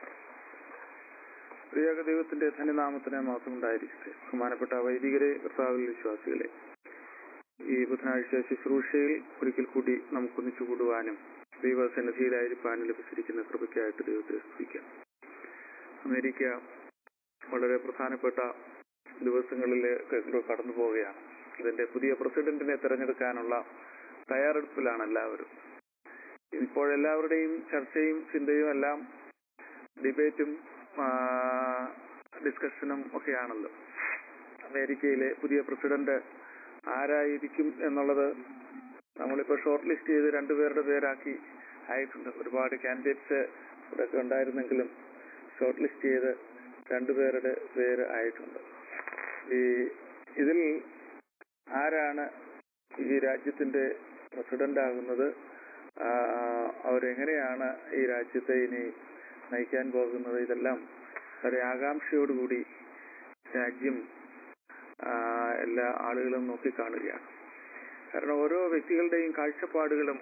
പ്രിയക ദൈവത്തിന്റെ ധന്യനാമത്തിന് മാത്രം ഉണ്ടായിരിക്കട്ടെ ബഹുമാനപ്പെട്ട വൈദികരെ കർത്താവിൽ വിശ്വാസികളെ ഈ ബുധനാഴ്ച ശുശ്രൂഷയിൽ ഒരിക്കൽ കൂടി നമുക്കൊന്നിച്ചു കൂടുവാനും ദൈവസന്നിധിയിലായിരിക്കാനും ലഭിച്ചിരിക്കുന്ന കൃപയ്ക്കായിട്ട് ദൈവത്തെ സ്തുതിക്കാം അമേരിക്ക വളരെ പ്രധാനപ്പെട്ട ദിവസങ്ങളിലേക്ക് കടന്നു പോവുകയാണ് ഇതിന്റെ പുതിയ പ്രസിഡന്റിനെ തെരഞ്ഞെടുക്കാനുള്ള തയ്യാറെടുപ്പിലാണ് എല്ലാവരും ഇപ്പോഴെല്ലാവരുടെയും ചർച്ചയും ചിന്തയും എല്ലാം ഡിബേറ്റും ഡിസ്കഷനും ഒക്കെയാണല്ലോ അമേരിക്കയിലെ പുതിയ പ്രസിഡന്റ് ആരായിരിക്കും എന്നുള്ളത് നമ്മളിപ്പോ ഷോർട്ട് ലിസ്റ്റ് ചെയ്ത് രണ്ടുപേരുടെ പേരാക്കി ആയിട്ടുണ്ട് ഒരുപാട് കാൻഡിഡേറ്റ്സ് ഇവിടെയൊക്കെ ഉണ്ടായിരുന്നെങ്കിലും ഷോർട്ട് ലിസ്റ്റ് ചെയ്ത് രണ്ടുപേരുടെ പേര് ആയിട്ടുണ്ട് ഈ ഇതിൽ ആരാണ് ഈ രാജ്യത്തിന്റെ പ്രസിഡന്റ് ആകുന്നത് ആ, അവരെങ്ങനെയാണ് ഈ രാജ്യത്തെ ഇനി നയിക്കാൻ പോകുന്നത് ഇതെല്ലാം വളരെ ആകാംക്ഷയോടുകൂടി രാജ്യം ആ, എല്ലാ ആളുകളും നോക്കിക്കാണുകയാണ് കാരണം ഓരോ വ്യക്തികളുടെയും കാഴ്ചപ്പാടുകളും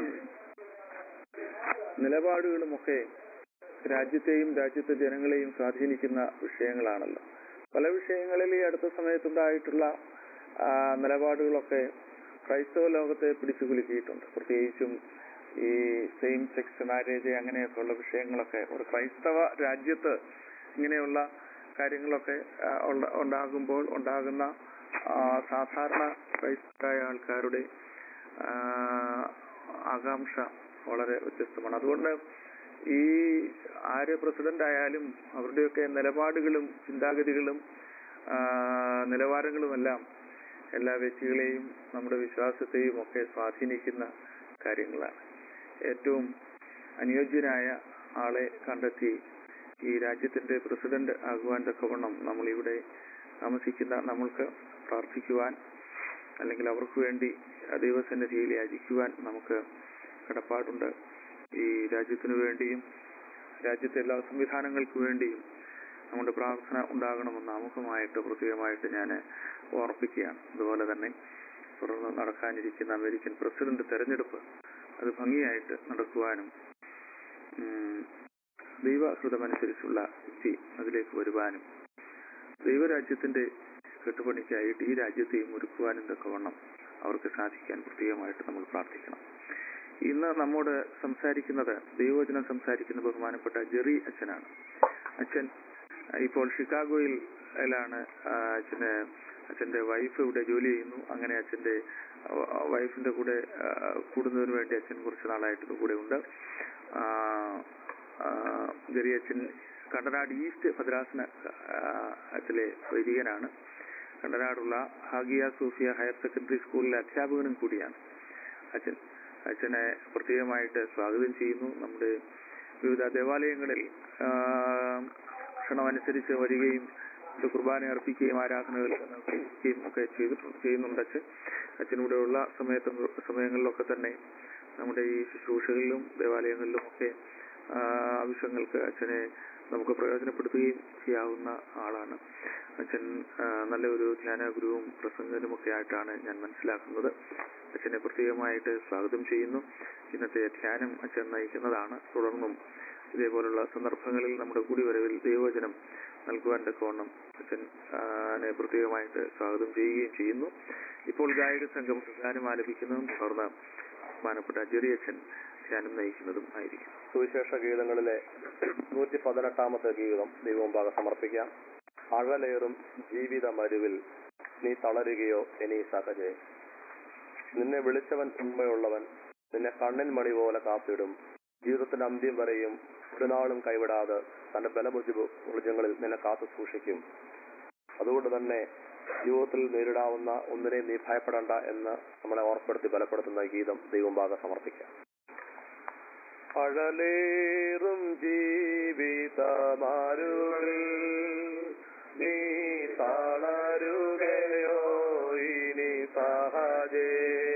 നിലപാടുകളുമൊക്കെ രാജ്യത്തെയും രാജ്യത്തെ ജനങ്ങളെയും സ്വാധീനിക്കുന്ന വിഷയങ്ങളാണല്ലോ പല വിഷയങ്ങളിൽ ഈ അടുത്ത സമയത്തുണ്ടായിട്ടുള്ള ആ, നിലപാടുകളൊക്കെ ക്രൈസ്തവ ലോകത്തെ പിടിച്ചു കുലുക്കിയിട്ടുണ്ട് പ്രത്യേകിച്ചും ഈ സെയിം സെക്സ് മാരേജ് അങ്ങനെയൊക്കെയുള്ള വിഷയങ്ങളൊക്കെ ഒരു ക്രൈസ്തവ രാജ്യത്ത് ഇങ്ങനെയുള്ള കാര്യങ്ങളൊക്കെ ആ, ഉണ്ട- ഉണ്ടാകുമ്പോൾ ഉണ്ടാകുന്ന ആ, സാധാരണ ക്രൈസ്തവരായ ആൾക്കാരുടെ ആ, ആകാംക്ഷ വളരെ വ്യത്യസ്തമാണ് അതുകൊണ്ട് ഈ ആര് പ്രസിഡന്റ് ആയാലും അവരുടെയൊക്കെ നിലപാടുകളും ചിന്താഗതികളും ആ, നിലവാരങ്ങളുമെല്ലാം എല്ലാ വ്യക്തികളെയും നമ്മുടെ വിശ്വാസത്തെയും ഒക്കെ സ്വാധീനിക്കുന്ന കാര്യങ്ങളാണ് ഏറ്റവും അനുയോജ്യനായ ആളെ കണ്ടെത്തി ഈ രാജ്യത്തിന്റെ പ്രസിഡന്റ് ആകുവാൻ തക്കവണ്ണം നമ്മളിവിടെ താമസിക്കുന്ന നമ്മൾക്ക് പ്രാർത്ഥിക്കുവാൻ അല്ലെങ്കിൽ അവർക്ക് വേണ്ടി ദൈവസന്നിധിയിൽ യാചിക്കുവാൻ നമുക്ക് കടപ്പാടുണ്ട് ഈ രാജ്യത്തിനു വേണ്ടിയും രാജ്യത്തെ എല്ലാ സംവിധാനങ്ങൾക്ക് വേണ്ടിയും നമ്മുടെ പ്രാർത്ഥന ഉണ്ടാകണമെന്ന് ആമുഖമായിട്ട് പ്രത്യേകമായിട്ട് ഞാൻ ഓർപ്പിക്കുകയാണ് അതുപോലെ തന്നെ തുടർന്ന് നടക്കാനിരിക്കുന്ന അമേരിക്കൻ പ്രസിഡന്റ് തെരഞ്ഞെടുപ്പ് അത് ഭംഗിയായിട്ട് നടക്കുവാനും ഉം, ദൈവഹൃതമനുസരിച്ചുള്ള വ്യക്തി അതിലേക്ക് വരുവാനും ദൈവരാജ്യത്തിന്റെ കെട്ടുപണിക്കായിട്ട് ഈ രാജ്യത്തെയും ഒരുക്കുവാനും തക്കവണ്ണം അവർക്ക് സാധിക്കാൻ പ്രത്യേകമായിട്ട് നമ്മൾ പ്രാർത്ഥിക്കണം ഇന്ന് നമ്മോട് സംസാരിക്കുന്നത് ദൈവവചനം സംസാരിക്കുന്ന ബഹുമാനപ്പെട്ട ജെറി അച്ഛനാണ് അച്ഛൻ ഇപ്പോൾ ഷിക്കാഗോയിലാണ് ആ, അച്ഛന് അച്ഛന്റെ വൈഫ് ഇവിടെ ജോലി ചെയ്യുന്നു അങ്ങനെ അച്ഛന്റെ വൈഫിന്റെ കൂടെ ആ, കൂടുന്നതിന് വേണ്ടി അച്ഛൻ കുറച്ച് നാളായിട്ട് കൂടെ ഉണ്ട് ആ, ആ, ജെറി അച്ഛൻ കണ്ടനാട് ഈസ്റ്റ് ഭദ്രാസന ആ, ത്തിലെ വൈദികനാണ് കണ്ടനാടുള്ള ഹാഗിയ സൂഫിയ ഹയർ സെക്കൻഡറി സ്കൂളിലെ അധ്യാപകനും കൂടിയാണ് അച്ഛൻ അച്ഛനെ പ്രത്യേകമായിട്ട് സ്വാഗതം ചെയ്യുന്നു നമ്മുടെ വിവിധ ദേവാലയങ്ങളിൽ ആ, ക്ഷണമനുസരിച്ച് വരികയും ഇത് കുർബാന അർപ്പിക്കുകയും ആരാധനകൾ നിർവഹിക്കുകയും ഒക്കെ ചെയ്തിട്ടുണ്ട് ചെയ്യുന്നുണ്ട് അച്ഛൻ അച്ഛനിവിടെയുള്ള സമയത്ത് സമയങ്ങളിലൊക്കെ തന്നെ നമ്മുടെ ഈ ശുശ്രൂഷകളിലും ദേവാലയങ്ങളിലും ഒക്കെ ആ, ആവശ്യങ്ങൾക്ക് അച്ഛനെ നമുക്ക് പ്രയോജനപ്പെടുത്തുകയും ചെയ്യാവുന്ന ആളാണ് അച്ഛൻ ആ, നല്ലൊരു ധ്യാന ഗുരുവും പ്രസംഗനും ഒക്കെ ആയിട്ടാണ് ഞാൻ മനസ്സിലാക്കുന്നത് അച്ഛനെ പ്രത്യേകമായിട്ട് സ്വാഗതം ചെയ്യുന്നു ഇന്നത്തെ ധ്യാനം അച്ഛൻ നയിക്കുന്നതാണ് തുടർന്നും ഇതേപോലുള്ള സന്ദർഭങ്ങളിൽ നമ്മുടെ കൂടിവരവിൽ ദൈവവചനം നൽകുവാൻ തക്കവണ്ണം അച്ഛൻ ആ, നെ പ്രത്യേകമായിട്ട് സ്വാഗതം ചെയ്യുകയും ചെയ്യുന്നു ഇപ്പോൾ ഗായക സംഘം ഗാനം ആലപിക്കുന്നതും തുടർന്ന് ബഹുമാനപ്പെട്ട ജെറി അച്ഛൻ ധ്യാനം നയിക്കുന്നതും ആയിരിക്കും സുവിശേഷ ഗീതങ്ങളിലെ നൂറ്റി പതിനെട്ടാമത്തെ ഗീതം ദൈവമുമ്പാകെ സമർപ്പിക്കാം അഴലേറും ജീവിത മരുവിൽ നീ തളരുകയോ ഇനി സഹജേ നിന്നെ വിളിച്ചവൻ ഉണ്മയുള്ളവൻ നിന്നെ കണ്ണിൻ മണി പോലെ കാത്തിടും ജീവിതത്തിന്റെ അന്ത്യം വരെയും ഒരു നാളും കൈവിടാതെ തന്റെ ബലബുദ്ധി ഊർജങ്ങളിൽ നിന്നെ കാത്തു സൂക്ഷിക്കും അതുകൊണ്ട് തന്നെ ജീവിതത്തിൽ നേരിടാവുന്ന ഒന്നിനെയും നീ ഭയപ്പെടണ്ട എന്ന് നമ്മളെ ഓർപ്പെടുത്തി ബലപ്പെടുത്തുന്ന ഈ ഗീതം ദൈവം സമർപ്പിക്കാം അഴലേറും ജീവിതമാരുകളിൽ നീ തളരുകയോ ഇനി സഹജേ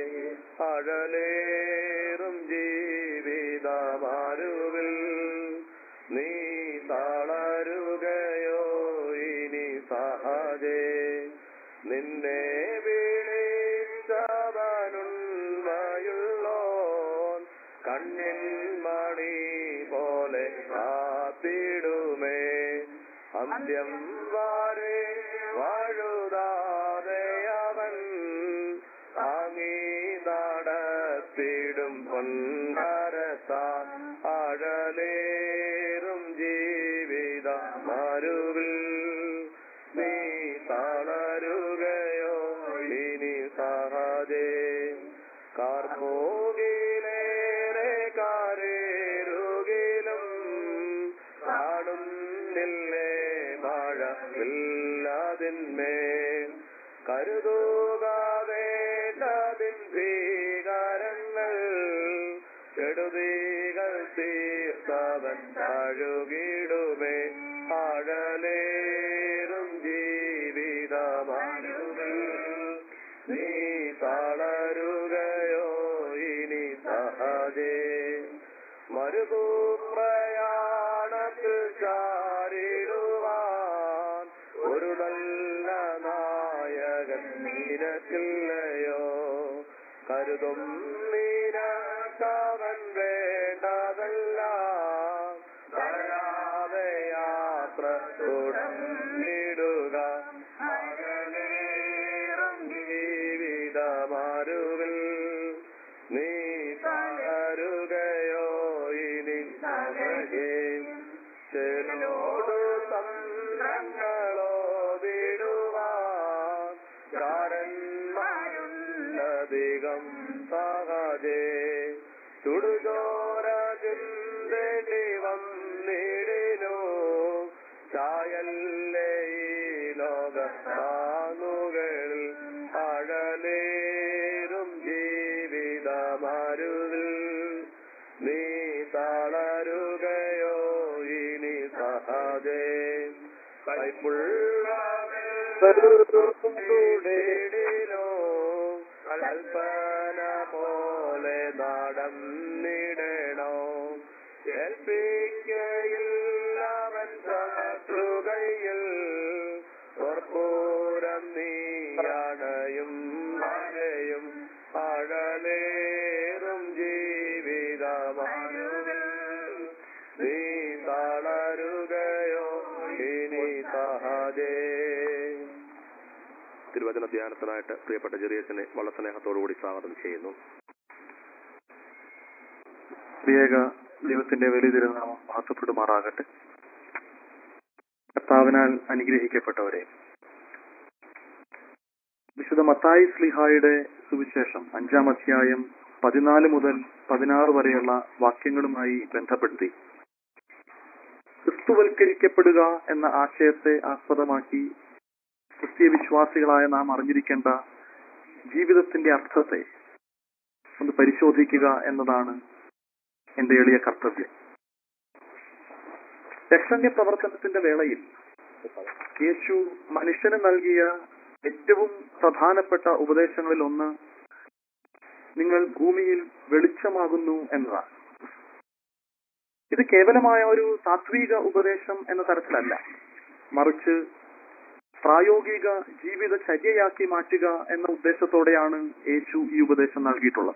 അഴലേറും ജീവിതമാരുവിൽ നീ തളരുകയോ ഇനി സഹജേ നിന്നെ വിളിച്ചവനുണ്മയുള്ളോൻ കണ്ണിൻ മണി പോലെ കാത്തിടുമേ അന്ത്യം വരെ വാഴുതാതെ അവൻ താങ്ങി നടത്തിടും പൊൻകരത്താൻ അഴലേറും ജീവിത മരുവിൽ നീ തളരുകയോ ഇനി സഹജേ കാർമോകിലേറെ കാരേരുകിലും കാണുന്നില്ലേ മഴ ഇല്ലാതിന്മേൽ കരുതുകാവേണ്ടതിൻ ഭീകരങ്ങൾ കെടുതികൾ തീർത്തവൻ കഴുകിടുമേ ആഴലേറും ജീവിതമാനുകൾ നീ തളരുകയോ ഇനി സഹജേ മരുഭൂപ്രയാണത്തിൽ ചാരിടുവാൻ ഒരു നല്ല നായകൻ നിനക്കില്ലയോ കരുതും നീനക്കവൻ വേണ്ടതല്ല പറയാതെ യാത്ര തുടങ്ങിടുക അകലേറും ജീവിതമാരുവിൽ നീ തളരുകയോ ഇനി സഹജേ ചെലോട് തന്ത്രങ്ങളോ വിടുവാൻ കാരന്മാരുന്നധികം സഹജേ ചുടുചോര ചിന്തേണ്ടി വന്നിടിനോ ചായല്ലേ ഈ ലോക താങ്ങുകളിൽ അഴലേറും ജീവിതമരുവിൽ നീ തളരുകയോ ഇനി സഹജേ കൈപ്പുള്ള ോ കൽപ്പന പോലെ നടന്നിടണോ ഏൽപ്പിക്കയില്ലവൻ ശത്രുകയിൽ ഓർപ്പൂരം നീയണയും മഴയും അഴലേറും ജീവിതമാരുവിൽ നീ തളരുകയോ ഇനി സഹജേ തിരുവചന ധ്യാനത്തിനായിട്ട് പ്രിയപ്പെട്ട ചെറിയച്ചനെ വളരെ സ്നേഹത്തോടുകൂടി സ്വാഗതം ചെയ്യുന്നു ത്രിയേക ദൈവത്തിന്റെ വലിയ തിരുനാമം മഹത്വപ്പെടുമാറാകട്ടെ കർത്താവിനാൽ അനുഗ്രഹിക്കപ്പെട്ടവരെ വിശുദ്ധ മത്തായി സ്ലിഹായുടെ സുവിശേഷം അഞ്ചാം അധ്യായം പതിനാല് മുതൽ പതിനാറ് വരെയുള്ള വാക്യങ്ങളുമായി ബന്ധപ്പെടുത്തി ക്രിസ്തുവൽക്കരിക്കപ്പെടുക എന്ന ആശയത്തെ ആസ്പദമാക്കി ക്രിസ്തീയ വിശ്വാസികളായ നാം അറിഞ്ഞിരിക്കേണ്ട ജീവിതത്തിന്റെ അർത്ഥത്തെ ഒന്ന് പരിശോധിക്കുക എന്നതാണ് എന്റെ എളിയ കർത്തവ്യം രക്ഷണ്യ പ്രവർത്തനത്തിന്റെ വേളയിൽ യേശു മനുഷ്യന് നൽകിയ ഏറ്റവും പ്രധാനപ്പെട്ട ഉപദേശങ്ങളിൽ ഒന്ന് നിങ്ങൾ ഭൂമിയിൽ വെളിച്ചമാകുന്നു എന്നതാണ് ഇത് കേവലമായ ഒരു താത്വിക ഉപദേശം എന്ന തരത്തിലല്ല മറിച്ച് പ്രായോഗിക ജീവിതചര്യയാക്കി മാറ്റുക എന്ന ഉദ്ദേശത്തോടെയാണ് യേശു ഈ ഉപദേശം നൽകിയിട്ടുള്ളത്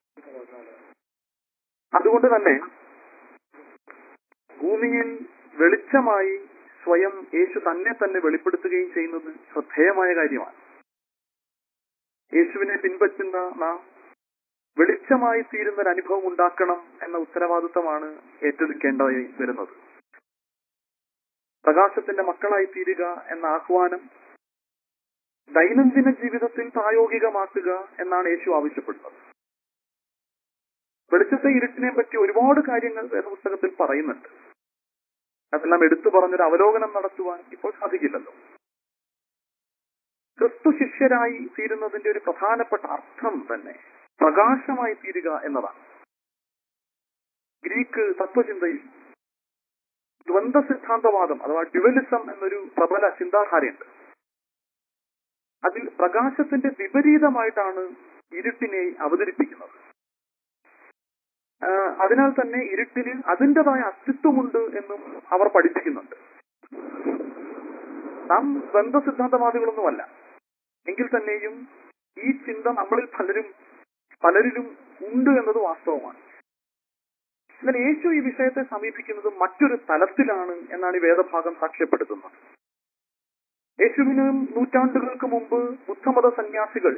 അതുകൊണ്ട് തന്നെ ഭൂമിയിൽ വെളിച്ചമായി സ്വയം യേശു തന്നെ തന്നെ വെളിപ്പെടുത്തുകയും ചെയ്യുന്നത് ശ്രദ്ധേയമായ കാര്യമാണ് യേശുവിനെ പിൻപറ്റുന്ന നാം വെളിച്ചമായി തീരുന്ന ഒരു അനുഭവം ഉണ്ടാക്കണം എന്ന ഉത്തരവാദിത്തമാണ് ഏറ്റെടുക്കേണ്ടതായി വരുന്നത് പ്രകാശത്തിന്റെ മക്കളായി തീരുക എന്ന ആഹ്വാനം ദൈനംദിന ജീവിതത്തിൽ പ്രായോഗികമാക്കുക എന്നാണ് യേശു ആവശ്യപ്പെടുന്നത് വെളിച്ചത്തെ ഇരുട്ടിനെ പറ്റി ഒരുപാട് കാര്യങ്ങൾ വേദപുസ്തകത്തിൽ പറയുന്നുണ്ട് അതെല്ലാം എടുത്തു പറഞ്ഞൊരു അവലോകനം നടത്തുവാൻ ഇപ്പോൾ സാധിക്കില്ലല്ലോ ക്രിസ്തു ശിഷ്യരായി തീരുന്നതിന്റെ ഒരു പ്രധാനപ്പെട്ട അർത്ഥം തന്നെ പ്രകാശമായി തീരുക എന്നതാണ് ഗ്രീക്ക് തത്വചിന്തയിൽ ദ്വന്ദ് സിദ്ധാന്തവാദം അഥവാ ഡ്യുവലിസം എന്നൊരു പ്രബല ചിന്താധാരയുണ്ട് അതിൽ പ്രകാശത്തിന്റെ വിപരീതമായിട്ടാണ് ഇരുട്ടിനെ അവതരിപ്പിക്കുന്നത് ആ, അതിനാൽ തന്നെ ഇരുട്ടിന് അതിൻ്റെതായ അസ്തിത്വമുണ്ട് എന്നും അവർ പഠിപ്പിക്കുന്നുണ്ട് നാം ദ്വന്ദ് സിദ്ധാന്തവാദികളൊന്നുമല്ല എങ്കിൽ തന്നെയും ഈ ചിന്ത നമ്മളിൽ പലരും പലരിലും ഉണ്ട് എന്നത് വാസ്തവമാണ് എന്നാൽ യേശു ഈ വിഷയത്തെ സമീപിക്കുന്നത് മറ്റൊരു തലത്തിലാണ് എന്നാണ് ഈ വേദഭാഗം സാക്ഷ്യപ്പെടുത്തുന്നത് യേശുവിന് നൂറ്റാണ്ടുകൾക്ക് മുമ്പ് ബുദ്ധമത സന്യാസികൾ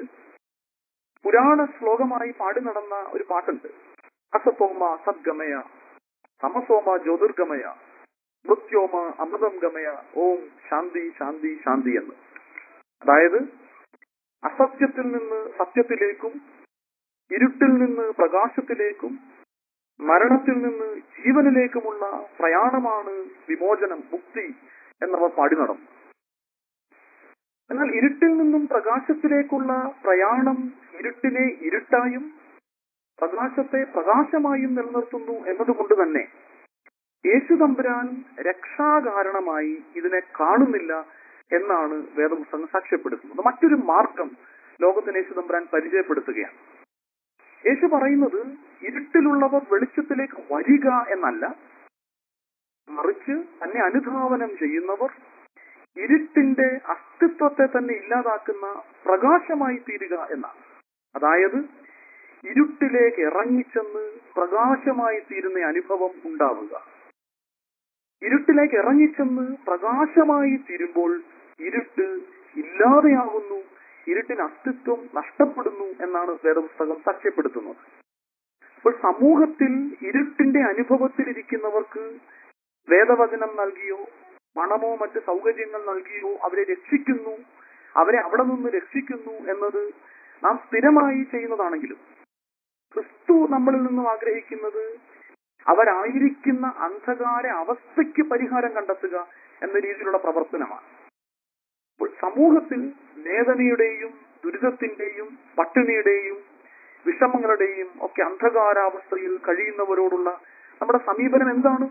പുരാണ ശ്ലോകമായി പാടി നടന്ന ഒരു പാട്ടുണ്ട് അസത്തോമ സദ്ഗമയ സമസോമ ജ്യോതിർഗമയ മൃത്യോമ അമൃതം ഗമയ ഓം ശാന്തി ശാന്തി ശാന്തി എന്ന് അതായത് അസത്യത്തിൽ നിന്ന് സത്യത്തിലേക്കും ഇരുട്ടിൽ നിന്ന് പ്രകാശത്തിലേക്കും മരണത്തിൽ നിന്ന് ജീവനിലേക്കുമുള്ള പ്രയാണമാണ് വിമോചനം മുക്തി എന്നവർ പാടി നടന്നു എന്നാൽ ഇരുട്ടിൽ നിന്നും പ്രകാശത്തിലേക്കുള്ള പ്രയാണം ഇരുട്ടിനെ ഇരുട്ടായും പ്രകാശത്തെ പ്രകാശമായും നിലനിർത്തുന്നു എന്നതുകൊണ്ട് തന്നെ യേശു തമ്പുരാൻ രക്ഷാകാരണമായി ഇതിനെ കാണുന്നില്ല എന്നാണ് വേദപുസ്തകം സാക്ഷ്യപ്പെടുത്തുന്നത് മറ്റൊരു മാർഗം ലോകത്തിന് യേശു തമ്പുരാൻ പരിചയപ്പെടുത്തുകയാണ് യേശു പറയുന്നത് ഇരുട്ടിലുള്ളവർ വെളിച്ചത്തിലേക്ക് വരിക എന്നല്ല മറിച്ച് തന്നെ അനുധാവനം ചെയ്യുന്നവർ ഇരുട്ടിന്റെ അസ്തിത്വത്തെ തന്നെ ഇല്ലാതാക്കുന്ന പ്രകാശമായി തീരുക എന്നാണ് അതായത് ഇരുട്ടിലേക്ക് ഇറങ്ങിച്ചെന്ന് പ്രകാശമായി തീരുന്ന അനുഭവം ഉണ്ടാവുക ഇരുട്ടിലേക്ക് ഇറങ്ങിച്ചെന്ന് പ്രകാശമായി തീരുമ്പോൾ ഇരുട്ട് ഇല്ലാതെയാകുന്നു ഇരുട്ടിന് അസ്തിത്വം നഷ്ടപ്പെടുന്നു എന്നാണ് വേദപുസ്തകം സാക്ഷ്യപ്പെടുത്തുന്നത് അപ്പോൾ സമൂഹത്തിൽ ഇരുട്ടിന്റെ അനുഭവത്തിലിരിക്കുന്നവർക്ക് വേദവചനം നൽകിയോ പണമോ മറ്റ് സൗകര്യങ്ങൾ നൽകിയോ അവരെ രക്ഷിക്കുന്നു അവരെ അവിടെ നിന്ന് രക്ഷിക്കുന്നു എന്നത് നാം സ്ഥിരമായി ചെയ്യുന്നതാണെങ്കിലും ക്രിസ്തു നമ്മളിൽ നിന്നും ആഗ്രഹിക്കുന്നത് അവരായിരിക്കുന്ന അന്ധകാര അവസ്ഥയ്ക്ക് പരിഹാരം കണ്ടെത്തുക എന്ന രീതിയിലുള്ള പ്രവർത്തനമാണ് അപ്പോൾ സമൂഹത്തിൽ വേദനയുടെയും ദുരിതത്തിന്റെയും പട്ടിണിയുടെയും വിഷമങ്ങളുടെയും ഒക്കെ അന്ധകാരാവസ്ഥയിൽ കഴിയുന്നവരോടുള്ള നമ്മുടെ സമീപനം എന്താണ്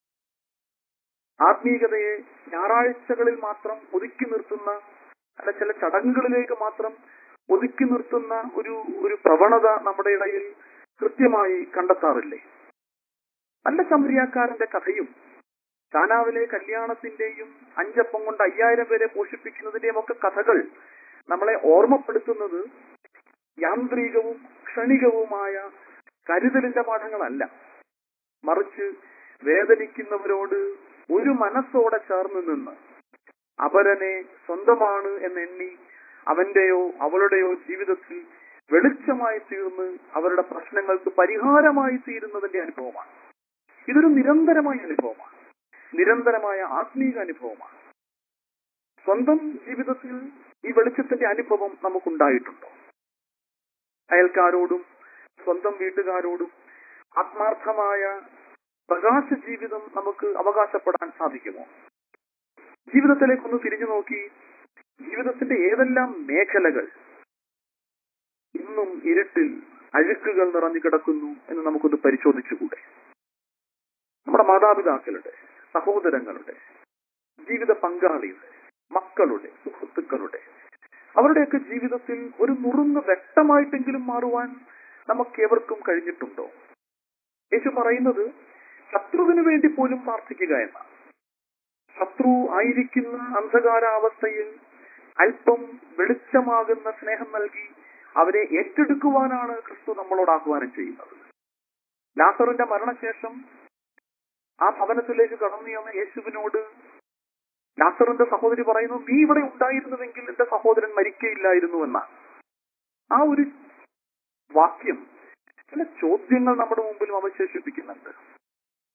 ആത്മീയതയെ ഞായറാഴ്ചകളിൽ മാത്രം ഒതുക്കി നിർത്തുന്ന അല്ല ചില ചടങ്ങുകളിലേക്ക് മാത്രം ഒതുക്കി നിർത്തുന്ന ഒരു ഒരു പ്രവണത നമ്മുടെ ഇടയിൽ കൃത്യമായി കണ്ടെത്താറില്ലേ നല്ല ചമ്രിയാക്കാരന്റെ കഥയും കാനാവിലെ കല്യാണത്തിന്റെയും അഞ്ചപ്പം കൊണ്ട് അയ്യായിരം പേരെ പോഷിപ്പിക്കുന്നതിന്റെയും ഒക്കെ കഥകൾ നമ്മളെ ഓർമ്മപ്പെടുത്തുന്നത് യാന്ത്രികവും ക്ഷണികവുമായ കരുതലിന്റെ പാഠങ്ങളല്ല മറിച്ച് വേദനിക്കുന്നവരോട് ഒരു മനസ്സോടെ ചേർന്ന് നിന്ന് അപരനെ സ്വന്തമാണ് എന്നെണ്ണി അവന്റെയോ അവളുടെയോ ജീവിതത്തിൽ വെളിച്ചമായി തീർന്ന് അവരുടെ പ്രശ്നങ്ങൾക്ക് പരിഹാരമായി തീരുന്നതിന്റെ അനുഭവമാണ് ഇതൊരു നിരന്തരമായ അനുഭവമാണ് നിരന്തരമായ ആത്മീക അനുഭവമാണ് സ്വന്തം ജീവിതത്തിൽ ഈ വെളിച്ചത്തിന്റെ അനുഭവം നമുക്കുണ്ടായിട്ടുണ്ടോ അയൽക്കാരോടും സ്വന്തം വീട്ടുകാരോടും ആത്മാർത്ഥമായ പ്രകാശ ജീവിതം നമുക്ക് അവകാശപ്പെടാൻ സാധിക്കുമോ ജീവിതത്തിലേക്കൊന്ന് തിരിഞ്ഞു നോക്കി ജീവിതത്തിന്റെ ഏതെല്ലാം മേഖലകൾ ഇന്നും ഇരുട്ടിൽ അഴുക്കുകൾ നിറഞ്ഞു കിടക്കുന്നു എന്ന് നമുക്കൊന്ന് പരിശോധിച്ചുകൂടെ നമ്മുടെ മാതാപിതാക്കളുടെ സഹോദരങ്ങളുടെ ജീവിത പങ്കാളിയുടെ മക്കളുടെ സുഹൃത്തുക്കളുടെ അവരുടെയൊക്കെ ജീവിതത്തിൽ ഒരു നുറുങ്ങ് വ്യക്തമായിട്ടെങ്കിലും മാറുവാൻ നമുക്ക് ഏവർക്കും കഴിഞ്ഞിട്ടുണ്ടോ യേശു പറയുന്നത് ശത്രുവിന് വേണ്ടി പോലും പ്രാർത്ഥിക്കുക എന്നാണ് ശത്രു ആയിരിക്കുന്ന അന്ധകാരാവസ്ഥയിൽ അല്പം വെളിച്ചമാകുന്ന സ്നേഹം നൽകി അവരെ ഏറ്റെടുക്കുവാനാണ് ക്രിസ്തു നമ്മളോട് ആഹ്വാനം ചെയ്യുന്നത് ലാസറിന്റെ മരണശേഷം ആ ഭവനത്തിലേക്ക് കടന്നു ചെന്ന യേശുവിനോട് ലാസറിന്റെ സഹോദരി പറയുന്നു നീ ഇവിടെ ഉണ്ടായിരുന്നുവെങ്കിൽ എന്റെ സഹോദരൻ മരിക്കയില്ലായിരുന്നു എന്നാണ് ആ ഒരു വാക്യം ചില ചോദ്യങ്ങൾ നമ്മുടെ മുമ്പിലും അവശേഷിപ്പിക്കുന്നുണ്ട്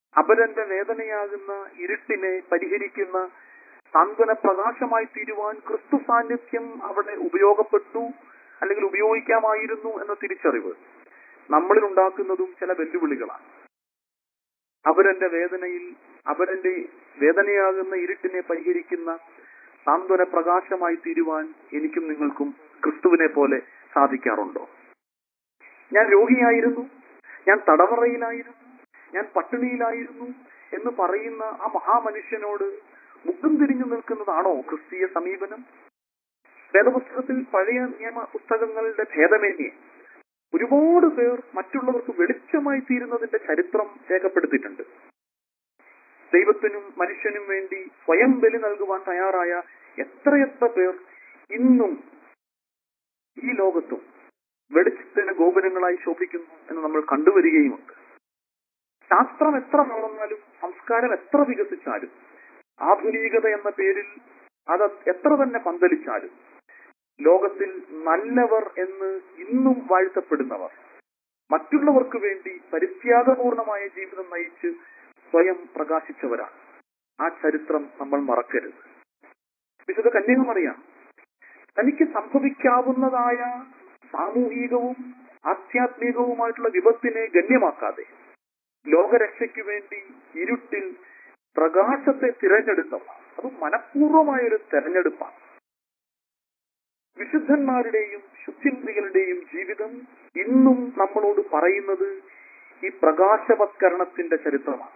അപരന്റെ വേദനയാകുന്ന ഇരുട്ടിനെ പരിഹരിക്കുന്ന സാന്ത്വന പ്രകാശമായി തീരുവാൻ ക്രിസ്തു സാന്നിധ്യം അവിടെ ഉപയോഗപ്പെട്ടു അല്ലെങ്കിൽ ഉപയോഗിക്കാമായിരുന്നു എന്ന തിരിച്ചറിവ് നമ്മളിൽ ഉണ്ടാക്കുന്നതും ചില വെല്ലുവിളികളാണ് അപരന്റെ വേദനയിൽ അപരന്റെ വേദനയാകുന്ന ഇരുട്ടിനെ പരിഹരിക്കുന്ന സാന്ത്വന പ്രകാശമായി തീരുവാൻ എനിക്കും നിങ്ങൾക്കും ക്രിസ്തുവിനെ പോലെ സാധിക്കാറുണ്ടോ ഞാൻ രോഗിയായിരുന്നു ഞാൻ തടവറയിലായിരുന്നു ഞാൻ പട്ടിണിയിലായിരുന്നു എന്ന് പറയുന്ന ആ മഹാമനുഷ്യനോട് മുഖം തിരിഞ്ഞു നിൽക്കുന്നതാണോ ക്രിസ്തീയ സമീപനം വേദപുസ്തകത്തിൽ പഴയ നിയമ പുസ്തകങ്ങളുടെ ഭേദമേന്യേ ഒരുപാട് പേർ മറ്റുള്ളവർക്ക് വെളിച്ചമായി തീരുന്നതിന്റെ ചരിത്രം രേഖപ്പെടുത്തിയിട്ടുണ്ട് ദൈവത്തിനും മനുഷ്യനും വേണ്ടി സ്വയം ബലി നൽകുവാൻ തയ്യാറായ എത്രയെത്ര പേർ ഇന്നും ഈ ലോകത്തും വെളിച്ചത്തിന് ഗോപുരങ്ങളായി ശോഭിക്കുന്നു എന്ന് നമ്മൾ കണ്ടുവരികയുമുണ്ട് ശാസ്ത്രം എത്ര വളർന്നാലും സംസ്കാരം എത്ര വികസിച്ചാലും ആധുനികത എന്ന പേരിൽ അത് എത്ര തന്നെ പന്തലിച്ചാലും ലോകത്തിൽ നല്ലവർ എന്ന് ഇന്നും വാഴ്ത്തപ്പെടുന്നവർ മറ്റുള്ളവർക്ക് വേണ്ടി പരിത്യാഗപൂർണമായ ജീവിതം നയിച്ച് സ്വയം പ്രകാശിച്ചവരാണ് ആ ചരിത്രം നമ്മൾ മറക്കരുത് വിശുദ്ധ കന്യാകുമറിയാണ് തനിക്ക് സംഭവിക്കാവുന്നതായ സാമൂഹികവും ആധ്യാത്മികവുമായിട്ടുള്ള വിപത്തിനെ ഗണ്യമാക്കാതെ ലോകരക്ഷയ്ക്ക് വേണ്ടി ഇരുട്ടിൽ പ്രകാശത്തെ തിരഞ്ഞെടുത്തവർ അത് മനഃപൂർവമായ ഒരു തെരഞ്ഞെടുപ്പാണ് വിശുദ്ധന്മാരുടെയും ശുദ്ധിമതികളുടെയും ജീവിതം ഇന്നും നമ്മളോട് പറയുന്നത് ഈ പ്രകാശവത്കരണത്തിന്റെ ചരിത്രമാണ്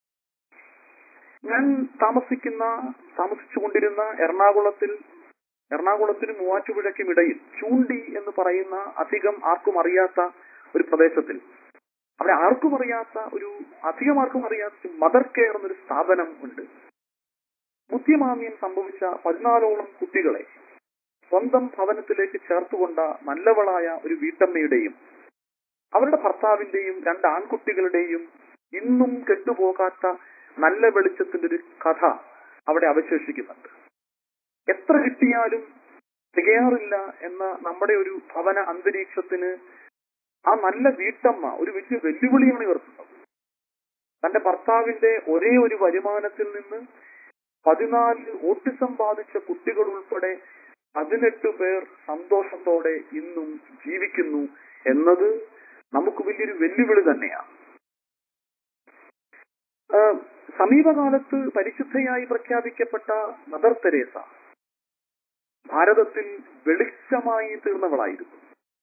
ഞാൻ താമസിക്കുന്ന താമസിച്ചുകൊണ്ടിരുന്ന എറണാകുളത്തിൽ എറണാകുളത്തിനും മൂവാറ്റുപുഴയ്ക്കും ഇടയിൽ ചൂണ്ടി എന്ന് പറയുന്ന അധികം ആർക്കും അറിയാത്ത ഒരു പ്രദേശത്തിൽ അവിടെ ആർക്കും അറിയാത്ത ഒരു അധികം ആർക്കും അറിയാത്ത മദർ കെയർ എന്നൊരു സ്ഥാപനം ഉണ്ട് ബുദ്ധിമാന്യം സംഭവിച്ച പതിനാലോളം കുട്ടികളെ സ്വന്തം ഭവനത്തിലേക്ക് ചേർത്തുകൊണ്ട നല്ലവളായ ഒരു വീട്ടമ്മയുടെയും അവരുടെ ഭർത്താവിന്റെയും രണ്ട് ആൺകുട്ടികളുടെയും ഇന്നും കെട്ടുപോകാത്ത നല്ല വെളിച്ചത്തിന്റെ ഒരു കഥ അവിടെ അവശേഷിക്കുന്നുണ്ട് എത്ര കിട്ടിയാലും തികയാറില്ല എന്ന നമ്മുടെ ഒരു ഭവന അന്തരീക്ഷത്തിന് ആ നല്ല വീട്ടമ്മ ഒരു വലിയ വെല്ലുവിളിയാണ് ഉയർത്തുന്നത് തന്റെ ഭർത്താവിന്റെ ഒരേ ഒരു വരുമാനത്തിൽ നിന്ന് പതിനാല് ഓട്ടിസം ബാധിച്ച കുട്ടികൾ ഉൾപ്പെടെ പതിനെട്ട് പേർ സന്തോഷത്തോടെ ഇന്നും ജീവിക്കുന്നു എന്നത് നമുക്ക് വലിയൊരു വെല്ലുവിളി തന്നെയാണ് ആഹ് സമീപകാലത്ത് പരിശുദ്ധയായി പ്രഖ്യാപിക്കപ്പെട്ട മദർ തെരേസ ഭാരതത്തിൽ വെളിച്ചമായി തീർന്നവളായിരുന്നു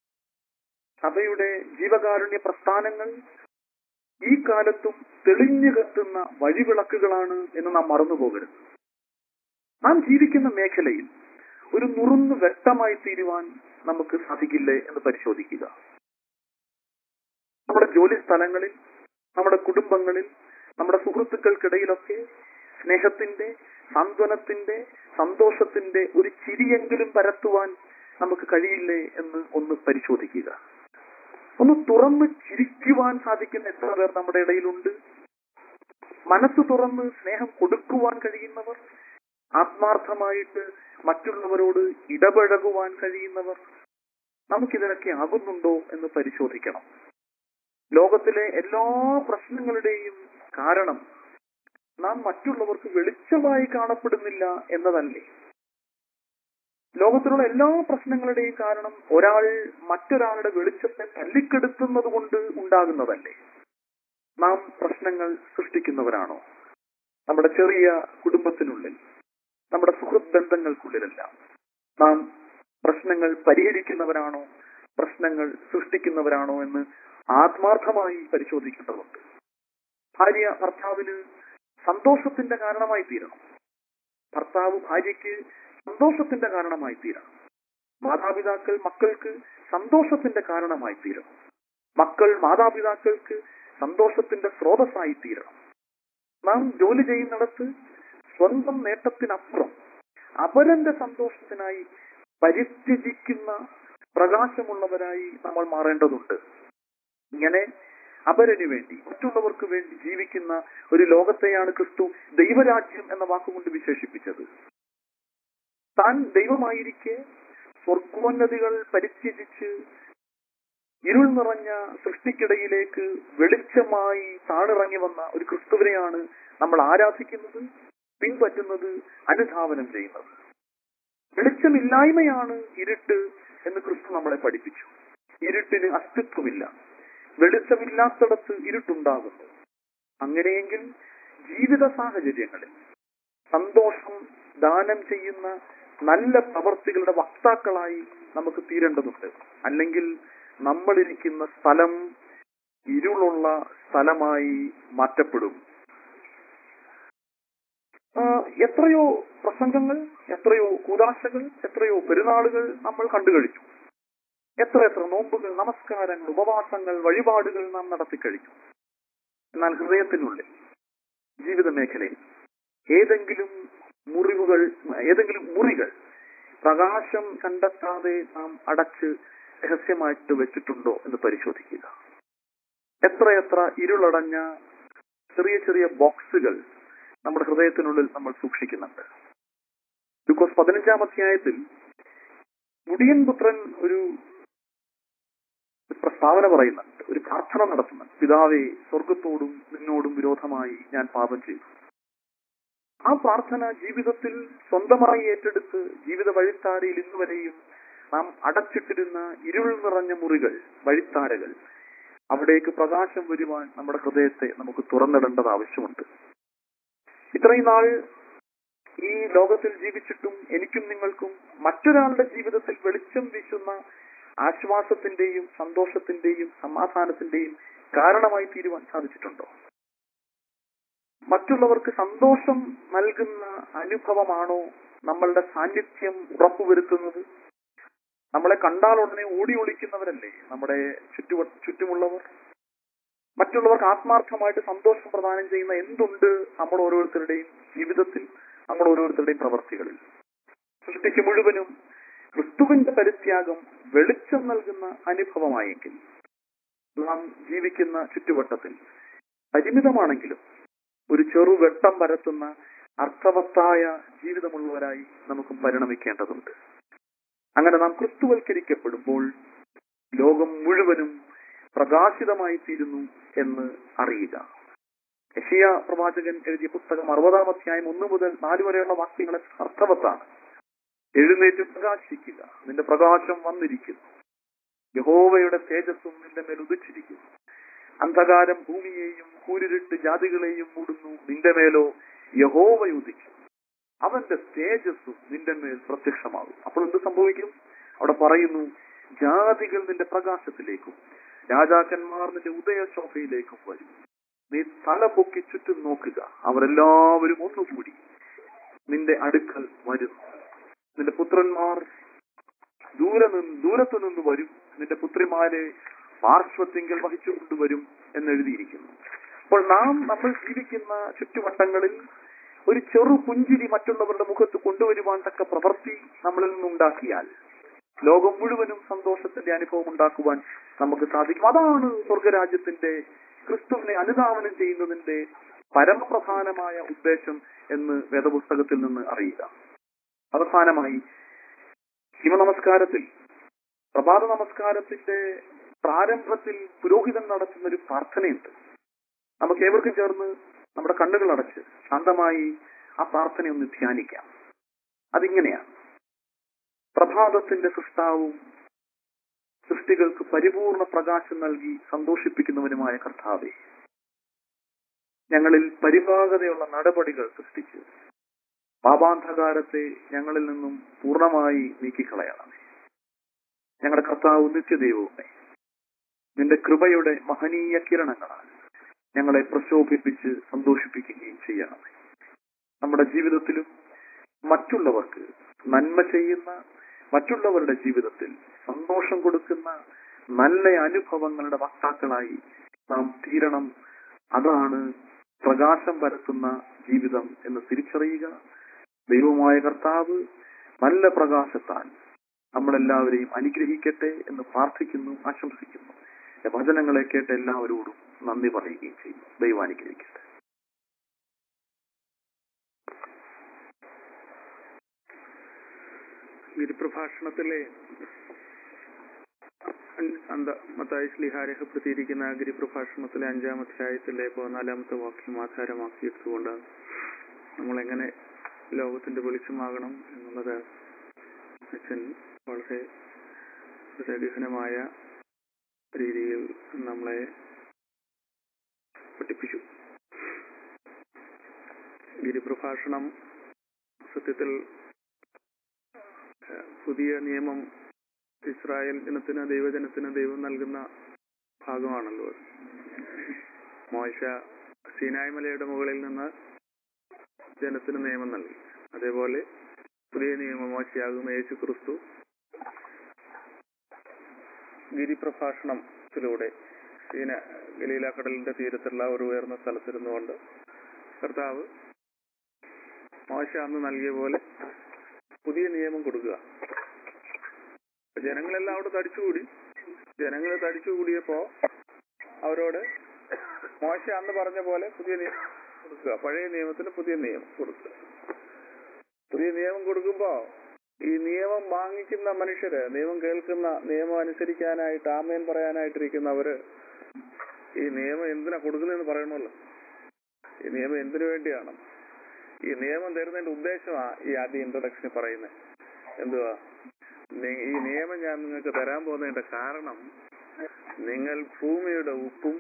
സഭയുടെ ജീവകാരുണ്യ പ്രസ്ഥാനങ്ങൾ ഈ കാലത്തും തെളിഞ്ഞു കത്തുന്ന വഴിവിളക്കുകളാണ് എന്ന് നാം മറന്നുപോകരുത് നാം ജീവിക്കുന്ന മേഖലയിൽ ഒരു നുറുന്ന് വ്യക്തമായി തീരുവാൻ നമുക്ക് സാധിക്കില്ലേ എന്ന് പരിശോധിക്കുക നമ്മുടെ ജോലി സ്ഥലങ്ങളിൽ നമ്മുടെ കുടുംബങ്ങളിൽ നമ്മുടെ സുഹൃത്തുക്കൾക്കിടയിലൊക്കെ സ്നേഹത്തിന്റെ സാന്ത്വനത്തിന്റെ സന്തോഷത്തിന്റെ ഒരു ചിരിയെങ്കിലും പരത്തുവാൻ നമുക്ക് കഴിയില്ലേ എന്ന് ഒന്ന് പരിശോധിക്കുക ഒന്ന് തുറന്ന് ചിരിക്കുവാൻ സാധിക്കുന്ന എത്ര പേർ നമ്മുടെ ഇടയിലുണ്ട് മനസ്സ് തുറന്ന് സ്നേഹം കൊടുക്കുവാൻ കഴിയുന്നവർ ആത്മാർത്ഥമായിട്ട് മറ്റുള്ളവരോട് ഇടപഴകുവാൻ കഴിയുന്നവർ നമുക്കിതിനൊക്കെ ആകുന്നുണ്ടോ എന്ന് പരിശോധിക്കണം ലോകത്തിലെ എല്ലാ പ്രശ്നങ്ങളുടെയും കാരണം നാം മറ്റുള്ളവർക്ക് വെളിച്ചമായി കാണപ്പെടുന്നില്ല എന്നതല്ലേ ലോകത്തിലുള്ള എല്ലാ പ്രശ്നങ്ങളുടെയും കാരണം ഒരാൾ മറ്റൊരാളുടെ വെളിച്ചത്തെ തല്ലിക്കെടുത്തുന്നത് കൊണ്ട് ഉണ്ടാകുന്നതല്ലേ നാം പ്രശ്നങ്ങൾ സൃഷ്ടിക്കുന്നവരാണോ നമ്മുടെ ചെറിയ കുടുംബത്തിനുള്ളിൽ നമ്മുടെ സുഹൃത്ത് ബന്ധങ്ങൾക്കുള്ളിലെല്ലാം നാം പ്രശ്നങ്ങൾ പരിഹരിക്കുന്നവരാണോ പ്രശ്നങ്ങൾ സൃഷ്ടിക്കുന്നവരാണോ എന്ന് ആത്മാർത്ഥമായി പരിശോധിക്കേണ്ടതുണ്ട് ഭാര്യ ഭർത്താവിന് സന്തോഷത്തിന്റെ കാരണമായി തീരണം ഭർത്താവ് ഭാര്യയ്ക്ക് സന്തോഷത്തിന്റെ കാരണമായി തീരണം മാതാപിതാക്കൾ മക്കൾക്ക് സന്തോഷത്തിന്റെ കാരണമായി തീരണം മക്കൾ മാതാപിതാക്കൾക്ക് സന്തോഷത്തിന്റെ സ്രോതസ്സായി തീരണം നാം ജോലി ചെയ്യുന്നിടത്ത് സ്വന്തം നേട്ടത്തിനപ്പുറം അപരന്റെ സന്തോഷത്തിനായി പരിത്യജിക്കുന്ന പ്രകാശമുള്ളവരായി നമ്മൾ മാറേണ്ടതുണ്ട് ഇങ്ങനെ അപരന് വേണ്ടി മറ്റുള്ളവർക്ക് വേണ്ടി ജീവിക്കുന്ന ഒരു ലോകത്തെയാണ് ക്രിസ്തു ദൈവരാജ്യം എന്ന വാക്കുകൊണ്ട് വിശേഷിപ്പിച്ചത് താൻ ദൈവമായിരിക്കെ സ്വർഗോന്നതികൾ പരിത്യജിച്ച് ഇരുൾ നിറഞ്ഞ സൃഷ്ടിക്കിടയിലേക്ക് വെളിച്ചമായി താണിറങ്ങി വന്ന ഒരു ക്രിസ്തുവിനെയാണ് നമ്മൾ ആരാധിക്കുന്നത് പിൻപറ്റുന്നത് അനുധാവനം ചെയ്യുന്നത് വെളിച്ചമില്ലായ്മയാണ് ഇരുട്ട് എന്ന് ക്രിസ്തു നമ്മളെ പഠിപ്പിച്ചു ഇരുട്ടിന് അസ്തിത്വമില്ല വെളിച്ചമില്ലാത്തിടത്ത് ഇരുട്ടുണ്ടാകുന്നു അങ്ങനെയെങ്കിൽ ജീവിത സാഹചര്യങ്ങളിൽ സന്തോഷം ദാനം ചെയ്യുന്ന നല്ല പ്രവർത്തികളുടെ വക്താക്കളായി നമുക്ക് തീരേണ്ടതുണ്ട് അല്ലെങ്കിൽ നമ്മളിരിക്കുന്ന സ്ഥലം ഇരുളുള്ള സ്ഥലമായി മാറ്റപ്പെടും ആ, എത്രയോ പ്രസംഗങ്ങൾ എത്രയോ കൂതാശകൾ എത്രയോ പെരുന്നാളുകൾ നമ്മൾ കണ്ടു കഴിഞ്ഞു എത്ര എത്ര നോമ്പുകൾ നമസ്കാരങ്ങൾ ഉപവാസങ്ങൾ വഴിപാടുകൾ നാം നടത്തിക്കഴിഞ്ഞു എന്നാൽ ഹൃദയത്തിനുള്ളിൽ ജീവിത മേഖലയിൽ ഏതെങ്കിലും മുറിവുകൾ ഏതെങ്കിലും മുറികൾ പ്രകാശം കണ്ടെത്താതെ നാം അടച്ച് രഹസ്യമായിട്ട് വെച്ചിട്ടുണ്ടോ എന്ന് പരിശോധിക്കുക എത്രയെത്ര ഇരുളടഞ്ഞ ചെറിയ ചെറിയ ബോക്സുകൾ നമ്മുടെ ഹൃദയത്തിനുള്ളിൽ നമ്മൾ സൂക്ഷിക്കുന്നുണ്ട് ബിക്കോസ് പതിനഞ്ചാം അധ്യായത്തിൽ മുടിയൻ പുത്രൻ ഒരു ഒരു പ്രസ്താവന പറയുന്നുണ്ട് ഒരു പ്രാർത്ഥന നടത്തുന്നുണ്ട് പിതാവേ സ്വർഗത്തോടും നിന്നോടും വിരോധമായി ഞാൻ പാപം ചെയ്തു ആ പ്രാർത്ഥന ജീവിതത്തിൽ സ്വന്തമായി ഏറ്റെടുത്ത് ജീവിത വഴിത്താരയിൽ ഇന്നുവരെയും നാം അടച്ചിട്ടിരുന്ന ഇരുൾ നിറഞ്ഞ മുറികൾ വഴിത്താരകൾ അവിടേക്ക് പ്രകാശം വരുവാൻ നമ്മുടെ ഹൃദയത്തെ നമുക്ക് തുറന്നിടേണ്ടത് ആവശ്യമുണ്ട് ഇത്രയും നാൾ ഈ ലോകത്തിൽ ജീവിച്ചിട്ടും എനിക്കും നിങ്ങൾക്കും മറ്റൊരാളുടെ ജീവിതത്തിൽ വെളിച്ചം വീശുന്ന ആശ്വാസത്തിന്റെയും സന്തോഷത്തിന്റെയും സമാധാനത്തിന്റെയും കാരണമായി തീരുവാൻ സാധിച്ചിട്ടുണ്ടോ മറ്റുള്ളവർക്ക് സന്തോഷം നൽകുന്ന അനുഭവമാണോ നമ്മളുടെ സാന്നിധ്യം ഉറപ്പുവരുത്തുന്നത് നമ്മളെ കണ്ടാൽ ഉടനെ ഓടി ഒളിക്കുന്നവരല്ലേ നമ്മുടെ ചുറ്റുവ ചുറ്റുമുള്ളവർ മറ്റുള്ളവർക്ക് ആത്മാർത്ഥമായിട്ട് സന്തോഷം പ്രദാനം ചെയ്യുന്ന എന്തുണ്ട് നമ്മൾ ഓരോരുത്തരുടെയും ജീവിതത്തിൽ നമ്മൾ ഓരോരുത്തരുടെയും പ്രവർത്തികളിൽ സൃഷ്ടിക്ക് മുഴുവനും ക്രിസ്തുവിന്റെ പരിത്യാഗം വെളിച്ചം നൽകുന്ന അനുഭവമായെങ്കിൽ നാം ജീവിക്കുന്ന ചുറ്റുവട്ടത്തിൽ പരിമിതമാണെങ്കിലും ഒരു ചെറു വെട്ടം പരത്തുന്ന അർത്ഥവത്തായ ജീവിതമുള്ളവരായി നമുക്ക് പരിണമിക്കേണ്ടതുണ്ട് അങ്ങനെ നാം ക്രിസ്തുവൽക്കരിക്കപ്പെടുമ്പോൾ ലോകം മുഴുവനും പ്രകാശിതമായി തീരുന്നു എന്ന് അറിയുക യഷിയ പ്രവാചകൻ എഴുതിയ പുസ്തകം അറുപതാം അധ്യായം ഒന്ന് മുതൽ നാല് വരെയുള്ള വാക്യങ്ങളെ അർത്ഥവത്താണ് എഴുന്നേറ്റ് പ്രകാശിക്കുക നിന്റെ പ്രകാശം വന്നിരിക്കുന്നു യഹോവയുടെ തേജസ്സും നിന്റെ മേൽ ഉദിച്ചിരിക്കുന്നു അന്ധകാരം ഭൂമിയെയും കൂരിരുട്ട് ജാതികളെയും മൂടുന്നു നിന്റെ മേലോ യഹോവ ഉദിക്കും അവന്റെ തേജസ്സും നിന്റെ മേൽ പ്രത്യക്ഷമാകും അപ്പോൾ എന്ത് സംഭവിക്കും അവിടെ പറയുന്നു ജാതികൾ നിന്റെ പ്രകാശത്തിലേക്കും രാജാക്കന്മാർ നിന്റെ ഉദയശോഭയിലേക്കും വരും നീ തല പൊക്കി ചുറ്റും നോക്കുക അവരെല്ലാവരും ഒന്നുകൂടി നിന്റെ അടുക്കൽ വരുന്നു നിന്റെ പുത്രന്മാർ ദൂരെ നിന്ന് ദൂരത്തു നിന്ന് വരും നിന്റെ പുത്രിമാരെ പാർശ്വത്തിങ്കൽ വഹിച്ചുകൊണ്ടുവരും എന്നെഴുതിയിരിക്കുന്നു അപ്പോൾ നാം നമ്മൾ ജീവിക്കുന്ന ചുറ്റുവട്ടങ്ങളിൽ ഒരു ചെറു പുഞ്ചിരി മറ്റുള്ളവരുടെ മുഖത്ത് കൊണ്ടുവരുവാൻ തക്ക പ്രവൃത്തി നമ്മളിൽ നിന്നുണ്ടാക്കിയാൽ ലോകം മുഴുവനും സന്തോഷത്തിന്റെ അനുഭവം ഉണ്ടാക്കുവാൻ നമുക്ക് സാധിക്കും അതാണ് സ്വർഗരാജ്യത്തിന്റെ ക്രിസ്തുവിനെ അനുധാവനം ചെയ്യുന്നതിന്റെ പരമപ്രധാനമായ ഉദ്ദേശം എന്ന് വേദപുസ്തകത്തിൽ നിന്ന് അറിയുക അവസാനമായി ശിവനമസ്കാരത്തിൽ പ്രഭാത നമസ്കാരത്തിന്റെ പ്രാരംഭത്തിൽ പുരോഹിതൻ നടത്തുന്ന ഒരു പ്രാർത്ഥനയുണ്ട് നമുക്ക് ഏവർക്കും ചേർന്ന് നമ്മുടെ കണ്ണുകൾ അടച്ച് ശാന്തമായി ആ പ്രാർത്ഥന ഒന്ന് ധ്യാനിക്കാം അതിങ്ങനെയാണ് പ്രഭാതത്തിന്റെ സൃഷ്ടാവും സൃഷ്ടികൾക്ക് പരിപൂർണ പ്രകാശം നൽകി സന്തോഷിപ്പിക്കുന്നവനുമായ കർത്താവെ ഞങ്ങളിൽ പരിഭാഗതയുള്ള നടപടികൾ സൃഷ്ടിച്ച് പാപാന്ധകാരത്തെ ഞങ്ങളിൽ നിന്നും പൂർണ്ണമായി നീക്കിക്കളയണമേ ഞങ്ങളുടെ കർത്താവ് നിത്യദൈവവുമേ നിന്റെ കൃപയുടെ മഹനീയ കിരണങ്ങളാൽ ഞങ്ങളെ പ്രശോഭിപ്പിച്ച് സന്തോഷിപ്പിക്കുകയും ചെയ്യണമേ നമ്മുടെ ജീവിതത്തിലും മറ്റുള്ളവർക്ക് നന്മ ചെയ്യുന്ന മറ്റുള്ളവരുടെ ജീവിതത്തിൽ സന്തോഷം കൊടുക്കുന്ന നല്ല അനുഭവങ്ങളുടെ വക്താക്കളായി നാം തീരണം അതാണ് പ്രകാശം പരത്തുന്ന ജീവിതം എന്ന് തിരിച്ചറിയുക ദൈവമായ കർത്താവ് നല്ല പ്രകാശത്താൽ നമ്മളെല്ലാവരെയും അനുഗ്രഹിക്കട്ടെ എന്ന് പ്രാർത്ഥിക്കുന്നു ആശംസിക്കുന്നു എന്റെ വചനങ്ങളെ കേട്ട് എല്ലാവരോടും നന്ദി പറയുകയും ചെയ്യും ദൈവം അനുഗ്രഹിക്കട്ടെ ഗിരിപ്രഭാഷണത്തിലെ അന്ത മത്തായി ശ്ലീഹ രേഖപ്പെടുത്തിയിരിക്കുന്ന ഗിരിപ്രഭാഷണത്തിലെ അഞ്ചാം അധ്യായത്തിലെ പതിനാലാമത്തെ വാക്യം ആധാരമാക്കിയെടുത്തുകൊണ്ട് നമ്മൾ എങ്ങനെ ലോകത്തിന്റെ വെളിച്ചമാകണം എന്നുള്ളത് അച്ഛൻ വളരെ ഹൃദയഗഹനമായ രീതിയിൽ നമ്മളെ പഠിപ്പിച്ചു ഗിരിപ്രഭാഷണം സത്യത്തിൽ ഏഹ്, പുതിയ നിയമം ഇസ്രായേൽ ജനത്തിന് ദൈവജനത്തിന് ദൈവം നൽകുന്ന ഭാഗമാണല്ലോ അത് മോശ സീനായ് മലയുടെ മുകളിൽ നിന്ന് ജനത്തിന് നിയമം നൽകി അതേപോലെ പുതിയ നിയമം മോശയാകും യേശു ക്രിസ്തു ഗിരിപ്രഭാഷണത്തിലൂടെ സീന ഗലീല കടലിന്റെ തീരത്തുള്ള ഒരു ഉയർന്ന സ്ഥലത്തിരുന്നുകൊണ്ട് കർത്താവ് മോശ അന്ന് നൽകിയ പോലെ പുതിയ നിയമം കൊടുക്കുക ജനങ്ങളെല്ലാം അവിടെ തടിച്ചുകൂടി ജനങ്ങൾ തടിച്ചുകൂടിയപ്പോ അവരോട് മോശ അന്ന് പറഞ്ഞ പോലെ പുതിയ നിയമം കൊടുക്കുക പഴയ നിയമത്തിന് പുതിയ നിയമം കൊടുക്കുക പുതിയ നിയമം കൊടുക്കുമ്പോ ഈ നിയമം വാങ്ങിക്കുന്ന മനുഷ്യര് നിയമം കേൾക്കുന്ന നിയമം അനുസരിക്കാനായിട്ട് ആമേൻ പറയാനായിട്ടിരിക്കുന്നവര് ഈ നിയമം എന്തിനാ കൊടുക്കുന്നതെന്ന് പറയണമല്ലോ ഈ നിയമം എന്തിനു വേണ്ടിയാണ് ഈ നിയമം തരുന്നതിന്റെ ഉദ്ദേശമാ ഈ ആദ്യ ഇൻട്രൊഡക്ഷനിൽ പറയുന്നത് എന്തുവാ നി- ഈ നിയമം ഞാൻ നിങ്ങൾക്ക് തരാൻ പോകുന്നതിന്റെ കാരണം നിങ്ങൾ ഭൂമിയുടെ ഉപ്പും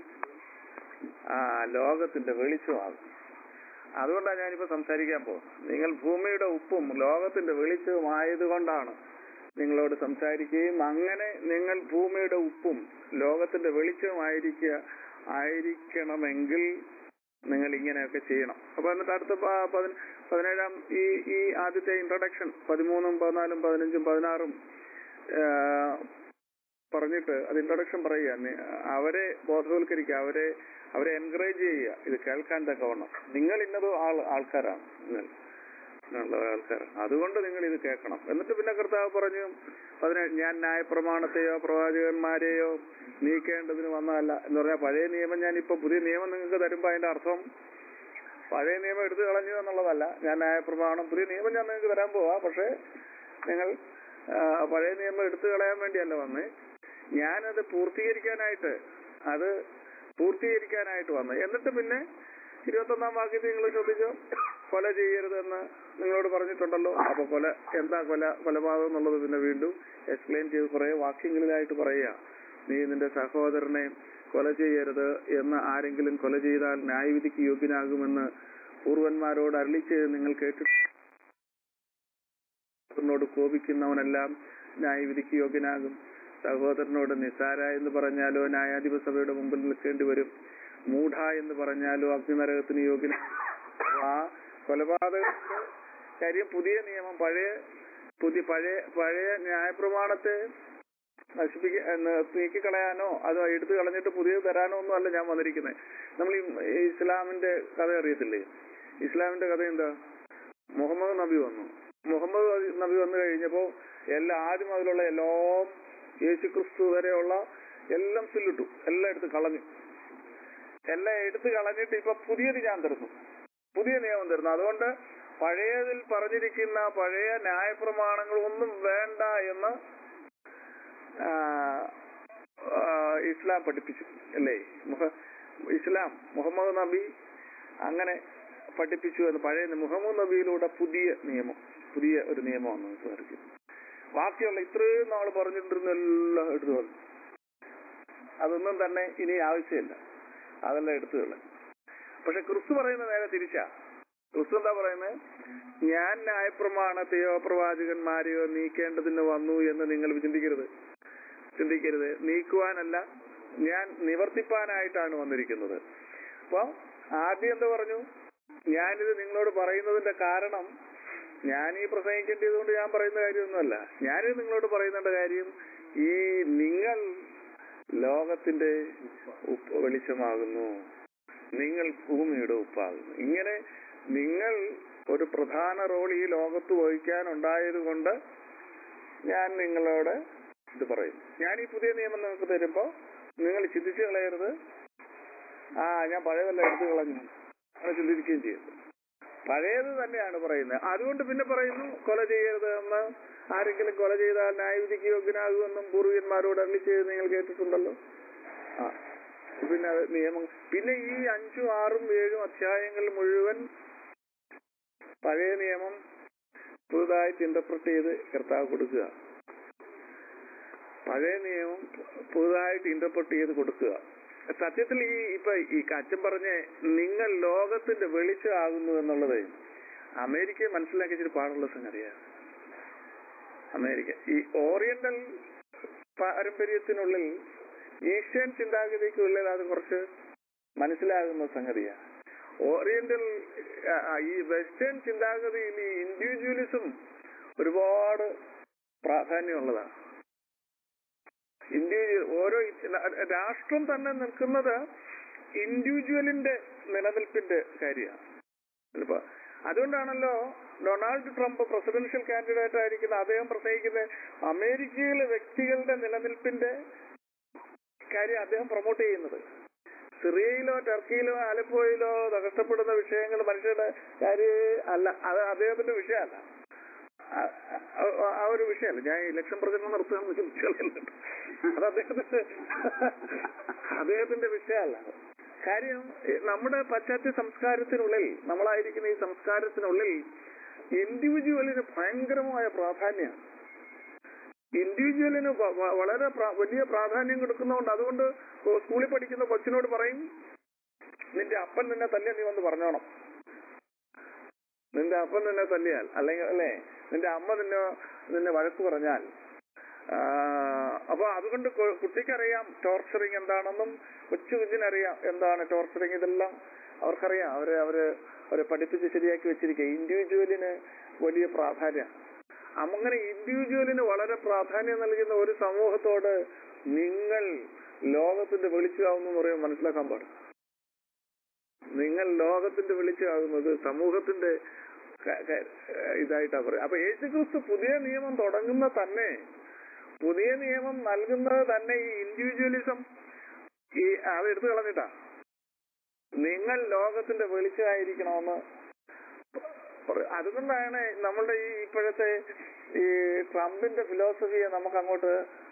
ആ ലോകത്തിന്റെ വെളിച്ചമാകും അതുകൊണ്ടാണ് ഞാനിപ്പോ സംസാരിക്കാൻ പോകുന്നത് നിങ്ങൾ ഭൂമിയുടെ ഉപ്പും ലോകത്തിന്റെ വെളിച്ചവും ആയതുകൊണ്ടാണ് നിങ്ങളോട് സംസാരിക്കുകയും അങ്ങനെ നിങ്ങൾ ഭൂമിയുടെ ഉപ്പും ലോകത്തിന്റെ വെളിച്ചവും ആയിരിക്കുക ആയിരിക്കണമെങ്കിൽ നിങ്ങൾ ഇങ്ങനെയൊക്കെ ചെയ്യണം അപ്പൊ എന്നിട്ട് അടുത്ത പ- പതിന- പതിനേഴാം ഈ ഈ ആദ്യത്തെ ഇൻട്രഡക്ഷൻ പതിമൂന്നും പതിനാലും പതിനഞ്ചും പതിനാറും ആ, പറഞ്ഞിട്ട് അത് ഇൻട്രൊഡക്ഷൻ പറയുക നി- അവരെ ബോധവൽക്കരിക്കുക അവരെ അവരെ എൻകറേജ് ചെയ്യുക ഇത് കേൾക്കാൻ തക്കവണ്ണം നിങ്ങൾ ഇന്നത് ആൾ ആൾക്കാരാണ് നിങ്ങൾ ഉള്ള ആൾക്കാരാണ് അതുകൊണ്ട് നിങ്ങൾ ഇത് കേൾക്കണം എന്നിട്ട് പിന്നെ കർത്താവ് പറഞ്ഞു പതിനേഴ് ഞാൻ ന്യായപ്രമാണത്തെയോ പ്രവാചകന്മാരെയോ നീക്കേണ്ടതിന് വന്നതല്ല എന്ന് പറഞ്ഞാൽ പഴയ നിയമം ഞാൻ ഇപ്പൊ പുതിയ നിയമം നിങ്ങൾക്ക് തരുമ്പോ അതിന്റെ അർത്ഥം പഴയ നിയമം എടുത്തു കളഞ്ഞു എന്നുള്ളതല്ല ഞാൻ ന്യായപ്രമാണം പുതിയ നിയമം ഞാൻ നിങ്ങൾക്ക് തരാൻ പോവാ പക്ഷേ നിങ്ങൾ ആ, പഴയ നിയമം എടുത്തു കളയാൻ വേണ്ടിയല്ല വന്നേ ഞാനത് പൂർത്തീകരിക്കാനായിട്ട് അത് പൂർത്തീകരിക്കാനായിട്ട് വന്നു എന്നിട്ട് പിന്നെ ഇരുപത്തൊന്നാം വാക്യത്തിൽ നിങ്ങൾ ശ്രദ്ധിച്ചോ കൊല ചെയ്യരുതെന്ന് നിങ്ങളോട് പറഞ്ഞിട്ടുണ്ടല്ലോ അപ്പൊ കൊല എന്താ കൊല കൊലപാതകം എന്നുള്ളത് പിന്നെ വീണ്ടും എക്സ്പ്ലെയിൻ ചെയ്ത് കുറെ വാക്യങ്ങളിലായിട്ട് പറയുക നീ നിന്റെ സഹോദരനെ കൊല ചെയ്യരുത് എന്ന് ആരെങ്കിലും കൊല ചെയ്താൽ ന്യായവിധിക്ക് യോഗ്യനാകുമെന്ന് പൂർവന്മാരോട് അരളിച്ച് നിങ്ങൾ കേട്ടു സഹോദരനോട് കോപിക്കുന്നവനെല്ലാം ന്യായവിധിക്ക് യോഗ്യനാകും സഹോദരനോട് നിസാര എന്ന് പറഞ്ഞാലോ ന്യായാധിപ സഭയുടെ മുമ്പിൽ നിൽക്കേണ്ടി വരും മൂഢ എന്ന് പറഞ്ഞാലോ അഗ്നിനരകത്തിന് യോഗ്യനാകും ആ കൊലപാതക കാര്യം പുതിയ നിയമം പഴയ പുതിയ പഴയ പഴയ ന്യായപ്രമാണത്തെ നശിപ്പിക്ക നീക്കിക്കളയാനോ അതോ എടുത്തു കളഞ്ഞിട്ട് പുതിയത് തരാനോ ഒന്നും അല്ല ഞാൻ വന്നിരിക്കുന്നത് നമ്മൾ ഈ ഈ ഇസ്ലാമിന്റെ കഥ അറിയത്തില്ലേ ഇസ്ലാമിന്റെ കഥ എന്താ മുഹമ്മദ് നബി വന്നു മുഹമ്മദ് നബി വന്നു കഴിഞ്ഞപ്പോ എല്ലാ ആദ്യം അതിലുള്ള എല്ലാം യേശുക്രിസ്തു വരെയുള്ള എല്ലാം സില്ലിട്ടു എല്ലാം എടുത്ത് കളഞ്ഞു എല്ലാം എടുത്ത് കളഞ്ഞിട്ട് ഇപ്പൊ പുതിയത് ഞാൻ തരുന്നു പുതിയ നിയമം തരുന്നു അതുകൊണ്ട് പഴയതിൽ പറഞ്ഞിരിക്കുന്ന പഴയ ന്യായപ്രമാണങ്ങൾ ഒന്നും വേണ്ട എന്ന് ആ, ആ, ഇസ്ലാം പഠിപ്പിച്ചു അല്ലേ മുഹ- ഇസ്ലാം മുഹമ്മദ് നബി അങ്ങനെ പഠിപ്പിച്ചു എന്ന് പഴയ നി- മുഹമ്മദ് നബിയിലൂടെ പുതിയ നിയമം പുതിയ ഒരു നിയമമാണ് സംസാരിക്കുന്നത് ബാക്കിയുള്ള ഇത്രയും നാൾ പറഞ്ഞിട്ടിരുന്ന എല്ലാം എടുത്തു കളഞ്ഞു അതൊന്നും തന്നെ ഇനി ആവശ്യമില്ല അതെല്ലാം എടുത്തു കളഞ്ഞു പക്ഷെ ക്രിസ്തു പറയുന്നത് നേരെ തിരിച്ചാ ക്രിസ്തു എന്താ പറയുന്നത് ഞാൻ ന്യായപ്രമാണത്തെയോ പ്രവാചകന്മാരെയോ നീക്കേണ്ടതിന് വന്നു എന്ന് നിങ്ങൾ ചിന്തിക്കരുത് ചിന്തിക്കരുത് നീക്കുവാനല്ല ഞാൻ നിവർത്തിപ്പാനായിട്ടാണ് വന്നിരിക്കുന്നത് അപ്പൊ ആദ്യം എന്താ പറഞ്ഞു ഞാനിത് നിങ്ങളോട് പറയുന്നതിന്റെ കാരണം ഞാൻ ഈ പ്രസംഗിക്കേണ്ടത് കൊണ്ട് ഞാൻ പറയുന്ന കാര്യമൊന്നുമല്ല ഞാനിത് നിങ്ങളോട് പറയുന്നതിന്റെ കാര്യം ഈ നിങ്ങൾ ലോകത്തിന്റെ ഉപ്പ് വെളിച്ചമാകുന്നു നിങ്ങൾ ഭൂമിയുടെ ഉപ്പാകുന്നു ഇങ്ങനെ നിങ്ങൾ ഒരു പ്രധാന റോൾ ഈ ലോകത്ത് വഹിക്കാനുണ്ടായത് കൊണ്ട് ഞാൻ നിങ്ങളോട് ഇത് പറയുന്നു ഞാൻ ഈ പുതിയ നിയമം നിങ്ങൾക്ക് തരുമ്പോ നിങ്ങൾ ചിന്തിച്ചു കളയരുത് ആ ഞാൻ പഴയതെല്ലാം എടുത്തു കളഞ്ഞു അങ്ങനെ ചിന്തിക്കുകയും ചെയ്യരുത് പഴയത് തന്നെയാണ് പറയുന്നത് അതുകൊണ്ട് പിന്നെ പറയുന്നു കൊല ചെയ്യരുത് എന്ന് ആരെങ്കിലും കൊല ചെയ്താൽ ന്യായവിധിക്ക് യോഗ്യനാകുമെന്നും പൂർവികന്മാരോട് അരളി ചെയ്ത് നിങ്ങൾ കേട്ടിട്ടുണ്ടല്ലോ ആ പിന്നെ അത് നിയമം പിന്നെ ഈ അഞ്ചും ആറും ഏഴും അധ്യായങ്ങൾ മുഴുവൻ പഴയ നിയമം പുതുതായിട്ട് ഇന്റർപ്രറ്റ് ചെയ്ത് കർത്താവ് കൊടുക്കുക പഴയ നിയമം പുതുതായിട്ട് ഇന്റർപ്രറ്റ് ചെയ്ത് കൊടുക്കുക സത്യത്തിൽ ഈ ഇപ്പൊ ഈ അച്ഛൻ പറഞ്ഞ നിങ്ങൾ ലോകത്തിന്റെ വെളിച്ചമാകുന്നു എന്നുള്ളത് അമേരിക്കയെ മനസ്സിലാക്കി ഇച്ചിരി പാടുള്ള സംഗതിയാണ് അമേരിക്ക ഈ ഓറിയന്റൽ പാരമ്പര്യത്തിനുള്ളിൽ ഈസ്റ്റേൺ ചിന്താഗതിക്കുള്ളിൽ അത് കുറച്ച് മനസ്സിലാകുന്ന സംഗതിയാണ് ഓറിയന്റൽ ആ, ആ, ഈ വെസ്റ്റേൺ ചിന്താഗതിയിൽ ഈ ഇൻഡിവിജ്വലിസം ഒരുപാട് പ്രാധാന്യമുള്ളതാണ് ഇൻഡിവിജ്വൽ ഓരോ രാഷ്ട്രം തന്നെ നിൽക്കുന്നത് ഇൻഡിവിജ്വലിന്റെ നിലനിൽപ്പിന്റെ കാര്യമാണ് ഇപ്പൊ അതുകൊണ്ടാണല്ലോ ഡൊണാൾഡ് ട്രംപ് പ്രസിഡൻഷ്യൽ കാൻഡിഡേറ്റ് ആയിരിക്കുന്ന അദ്ദേഹം പ്രസംഗിക്കുന്ന അമേരിക്കയിലെ വ്യക്തികളുടെ നിലനിൽപ്പിന്റെ കാര്യം അദ്ദേഹം പ്രൊമോട്ട് ചെയ്യുന്നത് സിറിയയിലോ ടർക്കിയിലോ ആലപ്പുഴയിലോ നഷ്ടപ്പെടുന്ന വിഷയങ്ങൾ മനുഷ്യരുടെ കാര്യം അല്ല അത് അദ്ദേഹത്തിന്റെ വിഷയമല്ല ആ- ആ- ആ ഒരു വിഷയമല്ല ഞാൻ ഇലക്ഷൻ പ്രചരണം നടത്തുകയെന്ന് ചോദിച്ചാൽ അത് അദ്ദേഹത്തിന്റെ അദ്ദേഹത്തിന്റെ വിഷയമല്ല കാര്യം ഈ നമ്മുടെ പാശ്ചാത്യ സംസ്കാരത്തിനുള്ളിൽ നമ്മളായിരിക്കുന്ന ഈ സംസ്കാരത്തിനുള്ളിൽ ഇൻഡിവിജ്വലിന് ഭയങ്കരമായ പ്രാധാന്യമാണ് ഇൻഡിവിജ്വലിന് വ- വ- വളരെ പ്ര- വലിയ പ്രാധാന്യം കൊടുക്കുന്നതുകൊണ്ട് അതുകൊണ്ട് സ്കൂളിൽ പഠിക്കുന്ന കൊച്ചിനോട് പറയും നിന്റെ അപ്പൻ നിന്നെ തല്ലിയ നീ വന്ന് പറഞ്ഞോണം നിന്റെ അപ്പൻ നിന്നെ തല്ലിയാൽ അല്ലെങ്കിൽ അല്ലേ നിന്റെ അമ്മ നിന്നെ നിന്നെ വഴക്ക് പറഞ്ഞാൽ ആ, അപ്പൊ അതുകൊണ്ട് കു- കുട്ടിക്കറിയാം ടോർച്ചറിങ് എന്താണെന്നും കൊച്ചു കുഞ്ഞിനറിയാം എന്താണ് ടോർച്ചറിങ് ഇതെല്ലാം അവർക്കറിയാം അവരെ അവര് അവരെ പഠിപ്പിച്ച് ശരിയാക്കി വെച്ചിരിക്കുക ഇൻഡിവിജ്വലിന് വലിയ പ്രാധാന്യം അങ്ങനെ ഇൻഡിവിജ്വലിന് വളരെ പ്രാധാന്യം നൽകുന്ന ഒരു സമൂഹത്തോട് നിങ്ങൾ ലോകത്തിന്റെ വെളിച്ചമാവുന്നു എന്ന് പറയാൻ മനസ്സിലാക്കാൻ പാടില്ല നിങ്ങൾ ലോകത്തിന്റെ വെളിച്ചമാകുന്നത് സമൂഹത്തിന്റെ ക- ക- ഇതായിട്ടാ പറയുക അപ്പൊ യേശുക്രിസ്തു പുതിയ നിയമം തുടങ്ങുന്ന തന്നെ പുതിയ നിയമം നൽകുന്നത് തന്നെ ഈ ഇൻഡിവിജ്വലിസം ഈ അത് എടുത്തു കളഞ്ഞിട്ടാ നിങ്ങൾ ലോകത്തിന്റെ വെളിച്ചമായിരിക്കണമെന്ന് പറ- അതുകൊണ്ടാണ് നമ്മളുടെ ഈ ഇപ്പോഴത്തെ ഈ ട്രംപിന്റെ ഫിലോസഫിയെ നമുക്ക് അങ്ങോട്ട്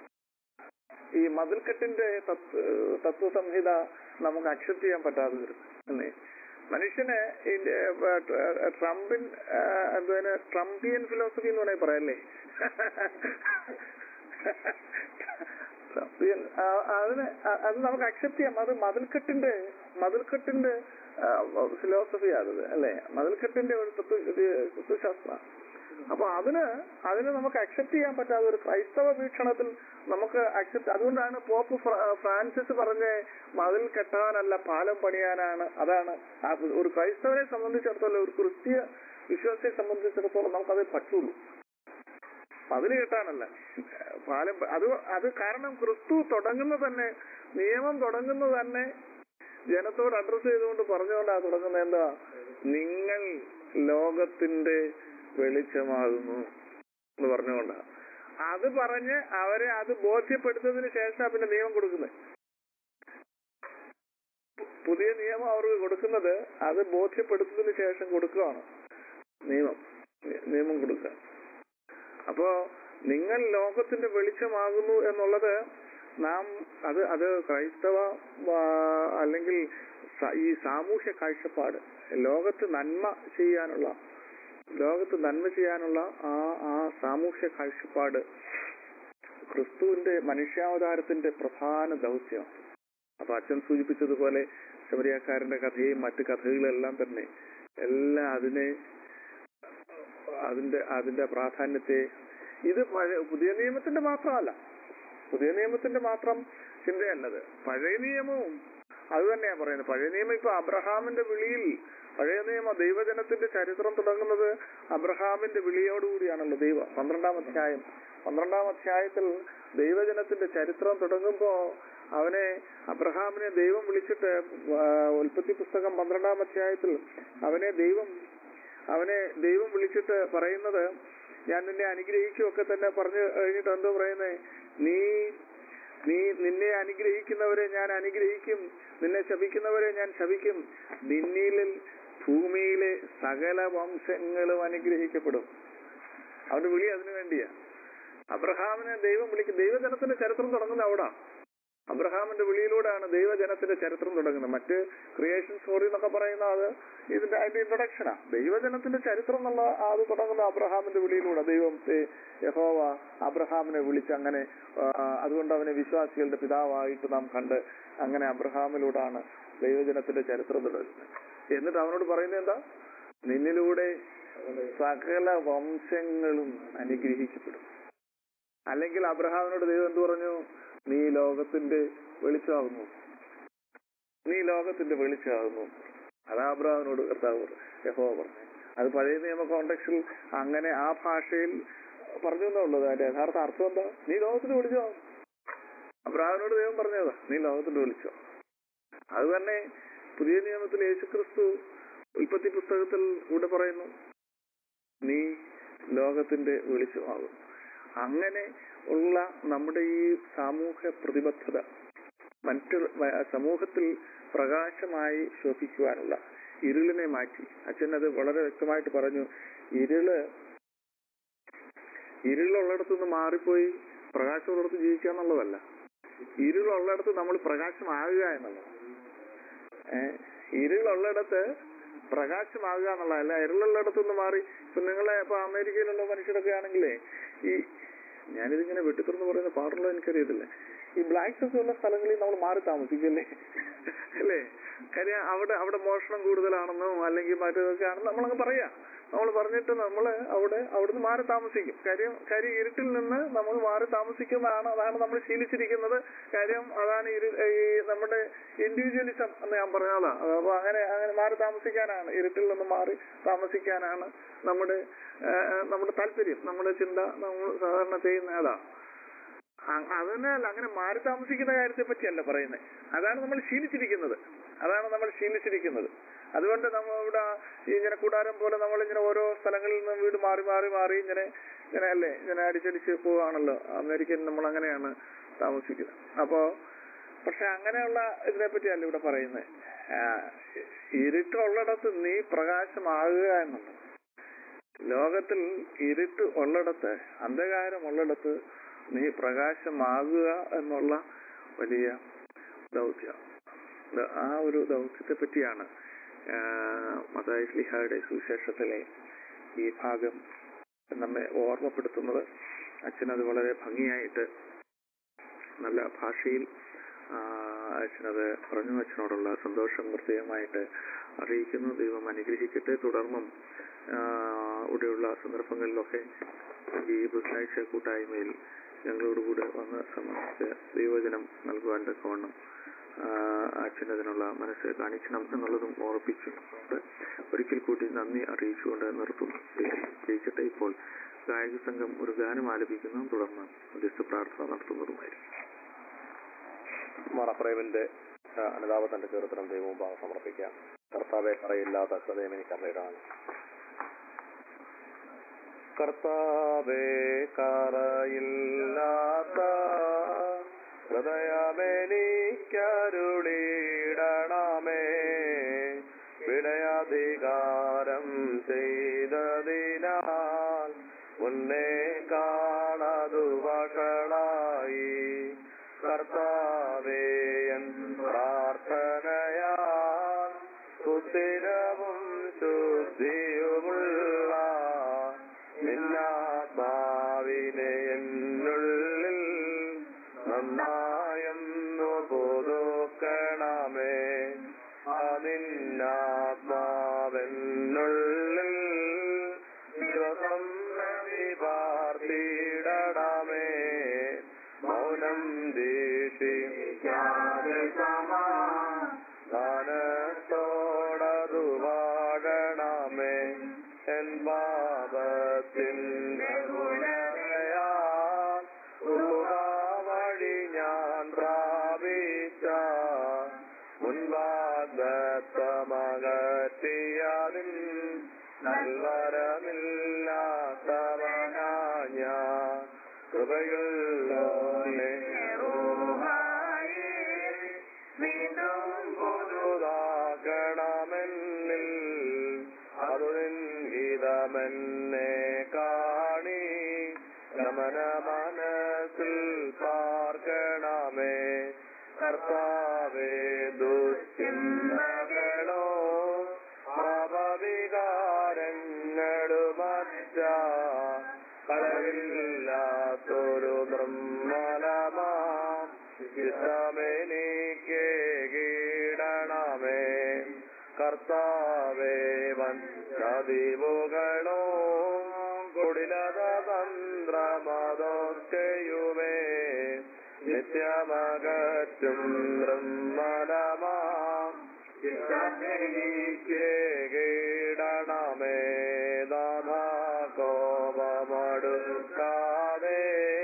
ഈ മതിൽക്കെട്ടിന്റെ തത്വ തത്വസംഹിത നമുക്ക് അക്സെപ്റ്റ് ചെയ്യാൻ പറ്റാതെ വരും അല്ലേ മനുഷ്യന് ഇതിന്റെ, ഏ, ഏ, ട്രംപിൻ ഏ, എന്തുവാന് ട്രംപിയൻ ഫിലോസഫി എന്ന് വേണമെങ്കിൽ പറയാല്ലേ ട്രംപിയൻ ആ, അതിന് ആ- അത് നമുക്ക് അക്സെപ്റ്റ് ചെയ്യാം അത് മതിൽക്കെട്ടിന്റെ മതിൽക്കെട്ടിന്റെ ഫിലോസഫി അത് അല്ലേ മതിൽക്കെട്ടിന്റെ ഒരു തത്വ തത്വശാസ്ത്ര അപ്പൊ അതിന് അതിന് നമുക്ക് അക്സെപ്റ്റ് ചെയ്യാൻ പറ്റാത്ത ഒരു ക്രൈസ്തവ വീക്ഷണത്തിൽ നമുക്ക് അക്സെപ്റ്റ് അതുകൊണ്ടാണ് പോപ്പ് ഫ്ര- ഫ്രാൻസിസ് പറഞ്ഞ മതിൽ കെട്ടാനല്ല പാലം പണിയാനാണ് അതാണ് ആ ഒരു ക്രൈസ്തവനെ സംബന്ധിച്ചിടത്തോളം ഒരു ക്രിസ്തീയ വിശ്വാസിയെ സംബന്ധിച്ചിടത്തോളം നമുക്കത് പറ്റുള്ളൂ മതിൽ കെട്ടാനല്ല പാലം പ- അത് അത് കാരണം ക്രിസ്തു തുടങ്ങുന്നത് തന്നെ നിയമം തുടങ്ങുന്നത് തന്നെ ജനത്തോട് അഡ്രസ് ചെയ്തുകൊണ്ട് പറഞ്ഞുകൊണ്ടാണ് തുടങ്ങുന്നത് എന്താ നിങ്ങൾ ലോകത്തിന്റെ വെളിച്ചമാകുന്നു എന്ന് പറഞ്ഞുകൊണ്ടാണ് അത് പറഞ്ഞ് അവരെ അത് ബോധ്യപ്പെടുത്തതിന് ശേഷം പിന്നെ നിയമം കൊടുക്കുന്നത് പുതിയ നിയമം അവർക്ക് കൊടുക്കുന്നത് അത് ബോധ്യപ്പെടുത്തതിന് ശേഷം കൊടുക്കുകയാണ് നിയമം നിയമം കൊടുക്കുക അപ്പോ നിങ്ങൾ ലോകത്തിന്റെ വെളിച്ചമാകുന്നു എന്നുള്ളത് നാം അത് അത് ക്രൈസ്തവ ആ, അല്ലെങ്കിൽ സ- ഈ സാമൂഹ്യ കാഴ്ചപ്പാട് ലോകത്ത് നന്മ ചെയ്യാനുള്ള ലോകത്ത് നന്മ ചെയ്യാനുള്ള ആ ആ സാമൂഹ്യ കാഴ്ചപ്പാട് ക്രിസ്തുവിന്റെ മനുഷ്യാവതാരത്തിന്റെ പ്രധാന ദൗത്യം അപ്പൊ അച്ഛൻ സൂചിപ്പിച്ചതുപോലെ ശബരിയാക്കാരന്റെ കഥയും മറ്റു കഥകളെല്ലാം തന്നെ എല്ലാം അതിനെ അതിന്റെ അതിന്റെ പ്രാധാന്യത്തെ ഇത് പഴയ പുതിയ നിയമത്തിന്റെ മാത്രമല്ല പുതിയ നിയമത്തിന്റെ മാത്രം ചിന്തയല്ലത് പഴയ നിയമവും അത് തന്നെയാ പറയുന്നത് പഴയ നിയമം ഇപ്പൊ അബ്രഹാമിന്റെ വിളിയിൽ പഴയ നിയമ ദൈവജനത്തിന്റെ ചരിത്രം തുടങ്ങുന്നത് അബ്രഹാമിന്റെ വിളിയോടുകൂടിയാണല്ലോ ദൈവ പന്ത്രണ്ടാം അധ്യായം പന്ത്രണ്ടാം അധ്യായത്തിൽ ദൈവജനത്തിന്റെ ചരിത്രം തുടങ്ങുമ്പോ അവനെ അബ്രഹാമിനെ ദൈവം വിളിച്ചിട്ട് ആ, ഉൽപ്പത്തി പുസ്തകം പന്ത്രണ്ടാം അധ്യായത്തിൽ അവനെ ദൈവം അവനെ ദൈവം വിളിച്ചിട്ട് പറയുന്നത് ഞാൻ നിന്നെ അനുഗ്രഹിക്കുമൊക്കെ തന്നെ പറഞ്ഞു കഴിഞ്ഞിട്ട് എന്തോ പറയുന്നേ നീ നീ നിന്നെ അനുഗ്രഹിക്കുന്നവരെ ഞാൻ അനുഗ്രഹിക്കും നിന്നെ ശപിക്കുന്നവരെ ഞാൻ ശപിക്കും നിന്നിൽ ഭൂമിയിലെ സകല വംശങ്ങളും അനുഗ്രഹിക്കപ്പെടും അവന്റെ വിളി അതിനു വേണ്ടിയാ അബ്രഹാമിനെ ദൈവം വിളിക്കും ദൈവജനത്തിന്റെ ചരിത്രം തുടങ്ങുന്നത് അവിടെ അബ്രഹാമിന്റെ വിളിയിലൂടെയാണ് ദൈവജനത്തിന്റെ ചരിത്രം തുടങ്ങുന്നത് മറ്റ് ക്രിയേഷൻ സ്റ്റോറി എന്നൊക്കെ പറയുന്ന അത് ഇതിന്റെ അതിന്റെ ഇൻട്രൊഡക്ഷനാ ദൈവജനത്തിന്റെ ചരിത്രം എന്നുള്ള ആ അത് തുടങ്ങുന്ന അബ്രഹാമിന്റെ വിളിയിലൂടെ ദൈവത്തെ യഹോവ അബ്രഹാമിനെ വിളിച്ച് അങ്ങനെ ആ, അതുകൊണ്ട് അവനെ വിശ്വാസികളുടെ പിതാവായിട്ട് നാം കണ്ട് അങ്ങനെ അബ്രഹാമിലൂടെയാണ് ദൈവജനത്തിന്റെ ചരിത്രം തുടങ്ങുന്നത് എന്നിട്ട് അവനോട് പറയുന്നത് എന്താ നിന്നിലൂടെ സകല വംശങ്ങളും അനുഗ്രഹിക്കപ്പെടും അല്ലെങ്കിൽ അബ്രഹാമിനോട് ദൈവം എന്ത് പറഞ്ഞു നീ ലോകത്തിന്റെ വെളിച്ചമാകുന്നു നീ ലോകത്തിന്റെ വെളിച്ചമാകുന്നു അതാ അബ്രഹാമിനോട് കർത്താവ് പറഞ്ഞു, യഹോവ പറഞ്ഞു അത് പഴയ നിയമ കോണ്ടക്സിൽ അങ്ങനെ ആ ഭാഷയിൽ പറഞ്ഞു എന്നുള്ളത് അതിന്റെ യഥാർത്ഥ അർത്ഥം എന്താ നീ ലോകത്തിന്റെ വെളിച്ചമാകും അബ്രഹാമിനോട് ദൈവം പറഞ്ഞതാ നീ ലോകത്തിന്റെ വെളിച്ചം അത് തന്നെ പുതിയ നിയമത്തിൽ യേശുക്രിസ്തു ഉൽപ്പത്തി പുസ്തകത്തിൽ ഇവിടെ പറയുന്നു നീ ലോകത്തിന്റെ വെളിച്ചമാകും അങ്ങനെ ഉള്ള നമ്മുടെ ഈ സാമൂഹ്യ പ്രതിബദ്ധത മറ്റു വ- സമൂഹത്തിൽ പ്രകാശമായി ശോഭിക്കുവാനുള്ള ഇരുളിനെ മാറ്റി അച്ഛൻ അത് വളരെ വ്യക്തമായിട്ട് പറഞ്ഞു ഇരുള് ഇരുളുള്ളിടത്തു നിന്ന് മാറിപ്പോയി പ്രകാശമുള്ളിടത്ത് ജീവിക്കുക എന്നുള്ളതല്ല ഇരുളുള്ളിടത്ത് നമ്മൾ പ്രകാശമാകുക എന്നുള്ളത് ഏഹ് ഇരുളുള്ളിടത്ത് പ്രകാശമാകുക എന്നുള്ളതല്ല ഇരുളുള്ളിടത്തു നിന്ന് മാറി ഇപ്പൊ നിങ്ങളെ ഇപ്പൊ അമേരിക്കയിലുള്ള മനുഷ്യരൊക്കെ ആണെങ്കിലേ ഈ ഞാനിതിങ്ങനെ വെട്ടിത്തുറന്ന് പറയുന്ന പാടുള്ള എനിക്കറിയത്തില്ല ഈ ബ്ലാക്ക് ഒക്കെ ഉള്ള സ്ഥലങ്ങളിൽ നമ്മൾ മാറി താമസിക്കല്ലേ അല്ലേ കാര്യം അവിടെ അവിടെ മോഷണം കൂടുതലാണെന്നോ അല്ലെങ്കിൽ മറ്റേതൊക്കെ ആണെന്ന് നമ്മളങ്ങ് പറയാം നമ്മൾ പറഞ്ഞിട്ട് നമ്മൾ അവിടെ അവിടുന്ന് മാറി താമസിക്കും കാര്യം കാര്യം ഇരുട്ടിൽ നിന്ന് നമ്മൾ മാറി താമസിക്കുന്നതാണ് അതാണ് നമ്മൾ ശീലിച്ചിരിക്കുന്നത് കാര്യം അതാണ് ഇരു ഈ നമ്മുടെ ഇൻഡിവിജ്വലിസം എന്ന് ഞാൻ പറഞ്ഞാലാ അപ്പൊ അങ്ങനെ അങ്ങനെ മാറി താമസിക്കാനാണ് ഇരുട്ടിൽ നിന്ന് മാറി താമസിക്കാനാണ് നമ്മുടെ ആ, നമ്മുടെ താല്പര്യം നമ്മുടെ ചിന്ത നമ്മൾ സാധാരണ ചെയ്യുന്ന അതാ അ- അതിനാൽ അങ്ങനെ മാറി താമസിക്കുന്ന കാര്യത്തെ പറ്റിയല്ല പറയുന്നത് അതാണ് നമ്മൾ ശീലിച്ചിരിക്കുന്നത് അതാണ് നമ്മൾ ശീലിച്ചിരിക്കുന്നത് അതുകൊണ്ട് നമ്മൾ ഇവിടെ ഇങ്ങനെ കൂടാരം പോലെ നമ്മൾ ഇങ്ങനെ ഓരോ സ്ഥലങ്ങളിൽ നിന്ന് വീട് മാറി മാറി മാറി ഇങ്ങനെ ഇങ്ങനെ അല്ലേ ഇങ്ങനെ അടിച്ചടിച്ച് പോവാണല്ലോ അമേരിക്കൻ നമ്മൾ അങ്ങനെയാണ് താമസിക്കുന്നത് അപ്പോ പക്ഷെ അങ്ങനെയുള്ള ഇതിനെ പറ്റിയല്ല ഇവിടെ പറയുന്നത് ഇരുട്ടുള്ളിടത്ത് നീ പ്രകാശമാകുക എന്നുള്ളത് ലോകത്തിൽ ഇരുട്ട് ഉള്ളിടത്ത് അന്ധകാരം ഉള്ളിടത്ത് നീ പ്രകാശമാകുക എന്നുള്ള വലിയ ദൗത്യം ദ- ആ ഒരു ദൗത്യത്തെ പറ്റിയാണ് മതായ ശ്ലിഹായുടെ സുവിശേഷത്തിലെ ഈ ഭാഗം നമ്മെ ഓർമ്മപ്പെടുത്തുന്നത് അച്ഛനത് വളരെ ഭംഗിയായിട്ട് നല്ല ഭാഷയിൽ ആ, അച്ഛനത് പറഞ്ഞു അച്ഛനോടുള്ള സന്തോഷം പ്രത്യേകമായിട്ട് അറിയിക്കുന്നു ദൈവം അനുഗ്രഹിക്കട്ടെ തുടർന്നും ആ, ഇവിടെയുള്ള സന്ദർഭങ്ങളിലൊക്കെ ഈ ബുധനാഴ്ച കൂട്ടായ്മയിൽ ഞങ്ങളോടുകൂടെ വന്ന് സംബന്ധിച്ച് ദൈവജനം നൽകുവാൻ തക്കവണ്ണം ആ, അച്ഛൻ അതിനുള്ള മനസ്സ് കാണിക്കണം എന്നുള്ളതും ഓർപ്പിച്ചുകൊണ്ട് ഒരിക്കൽ കൂടി നന്ദി അറിയിച്ചുകൊണ്ട് നിർത്തും ജയിക്കട്ടെ ഇപ്പോൾ ഗായക സംഘം ഒരു ഗാനം ആലപിക്കുന്നു തുടർന്ന് മധ്യസ്ഥ പ്രാർത്ഥന നടത്തുന്നതുമായിരിക്കും മറപ്രേമിന്റെ അനുതാപത്തിന്റെ കീർത്തനം ദൈവവും ഭാഗം സമർപ്പിക്കാം കർത്താവെ കറയില്ലാത്ത ഹൃദയം എനിക്ക് അറിയിടാണ് കർത്താവേ കറയില്ലാത്ത ഹൃദയമെനിക്കരുളിടണമേ വിടയാധികാരം ചെയ്തതിനാൽ മുന്നേ കാണതു വഷളായി കർത്താവേയൻ പ്രാർത്ഥനയാൽ സുസ്ഥിരവും ശുദ്ധിയുമുള്ള നിന്നാത്മാവിനെ എന്നുള്ളിൽ നന്നായെന്നു പുതുക്കണമേ അതിന്നാത്മാവെന്നുള്ളിൽ ദിവസം പാർത്തിടണമേ മൗനം ദീക്ഷിക്കാതെ സമാധാനത്തോടതു വാഴണമേ എൻ പാപത്തിൻ്റെ ഗുണതയാ വഴി ഞാൻ പ്രാപിച്ച മുൻപാദത്തമകറ്റിയതിൻ നൽവരമില്ലാത്തവനാ ഞാൻ കൃപയുള്ളോനെ വീണ്ടും പുതുതാക്കണമെന്നിൽ എന്നെ കാണി ഗമന മനസ്സിൽ പാർക്കണമേ കർത്താവേ ദുശ്ചിന്തകളോ പാപവികാരങ്ങളുമറ്റ കളവില്ലാത്തൊരു നിർമ്മലമാം ചിത്തമെനിക്ക് കീടണമേ കർത്താവേ വഞ്ചതിവുകളോ കുടിലത തന്ത്രമതൊക്കെയുമേ നിത്യമകറ്റും നിർമ്മലമാം ചിത്തമെനിക്ക് കീടണമേ ദാധാ കോപമടുക്കാതെ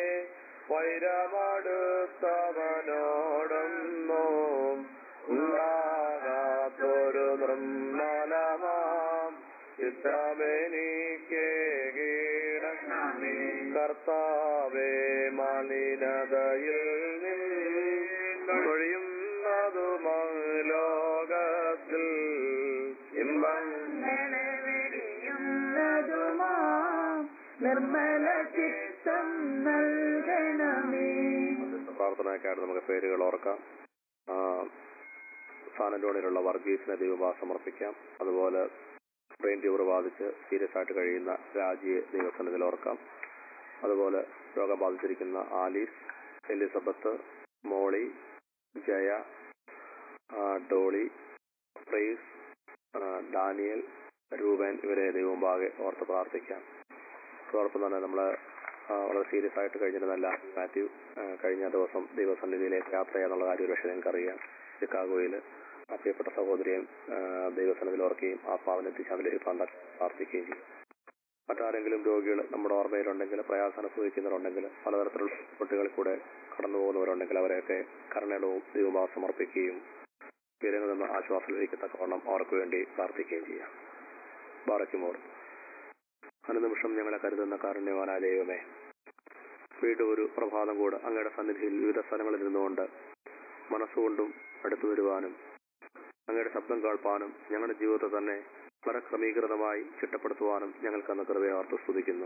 വൈരമടുത്തവനോടൊന്നും ഉണ്ടാകാത്തൊരു നിർമ്മലമാം ചിത്തമെനിക്ക് കീടണമേ കർത്താവേ മലിനതയിൽ നിന്നൊഴിയുന്നതും ലോകത്തിൽ ഇമ്പം വെടിയുന്നതുമാ നിർമ്മല ചിത്തം നൽകണമേ പ്രാർത്ഥനയ്ക്കായിട്ട് നമുക്ക് പേരുകൾ ഓർക്കാം ആ, സാനന്റോണിലുള്ള വർഗീസിനെ ദൈവഭാ സമർപ്പിക്കാം അതുപോലെ ബ്രെയിൻ ട്യൂമർ ബാധിച്ച് സീരിയസ് ആയിട്ട് കഴിയുന്ന രാജിയെ ദൈവസന്നിധിയിൽ ഓർക്കാം അതുപോലെ രോഗം ബാധിച്ചിരിക്കുന്ന ആലീസ് എലിസബത്ത് മോളി ജയ ആ, ഡോളി പ്രൈസ് ആ, ഡാനിയൽ രൂപൻ ഇവരെ ദൈവമുമ്പാകെ ഓർത്ത് പ്രാർത്ഥിക്കാം അതോടൊപ്പം തന്നെ നമ്മൾ വളരെ സീരിയസ് ആയിട്ട് കഴിഞ്ഞിരുന്നല്ല മാത്യു ആ, കഴിഞ്ഞ ദിവസം ദൈവസന്നിധിയിലേക്ക് യാത്ര ചെയ്യാന്നുള്ള കാര്യം ഒരു പക്ഷേ നിങ്ങൾക്കറിയാം ചിക്കാഗോയിൽ ആ പ്രിയപ്പെട്ട സഹോദരിയും ആ, ദൈവസന്നിധിയിൽ ഓർക്കുകയും ആത്മാവിനെ എത്തിച്ചാൽ ലഭിക്കാൻ പ്രാർത്ഥിക്കുകയും ചെയ്യും മറ്റാരെങ്കിലും രോഗികൾ നമ്മുടെ ഓർമ്മയിലുണ്ടെങ്കിൽ പ്രയാസം അനുഭവിക്കുന്നവരുണ്ടെങ്കിൽ പലതരത്തിലുള്ള കുട്ടികളിൽ കൂടെ കടന്നു പോകുന്നവരുണ്ടെങ്കിൽ അവരെയൊക്കെ കരുണയുടെ ദൈവഭാവം സമർപ്പിക്കുകയും വിവരങ്ങളിൽ നിന്ന് ആശ്വാസം ലഭിക്കത്തക്കവണ്ണം അവർക്ക് വേണ്ടി പ്രാർത്ഥിക്കുകയും ചെയ്യാം ബാറയ്ക്കുമോർ അനുനിമിഷം ഞങ്ങളെ കരുതുന്ന കാരുണ്യവാനായ ദൈവമേ വീണ്ടും ഒരു പ്രഭാതം കൂടെ അങ്ങയുടെ സന്നിധിയിൽ വിവിധ സ്ഥലങ്ങളിൽ നിന്നുകൊണ്ട് മനസ്സുകൊണ്ടും അടുത്തു വരുവാനും അങ്ങയുടെ ശബ്ദം കേൾപ്പാനും ഞങ്ങളുടെ ജീവിതത്തെ തന്നെ വളരെ ക്രമീകൃതമായി ചിട്ടപ്പെടുത്തുവാനും ഞങ്ങൾക്ക് അന്ന് കൃപയെ ഓർത്ത് സ്തുതിക്കുന്നു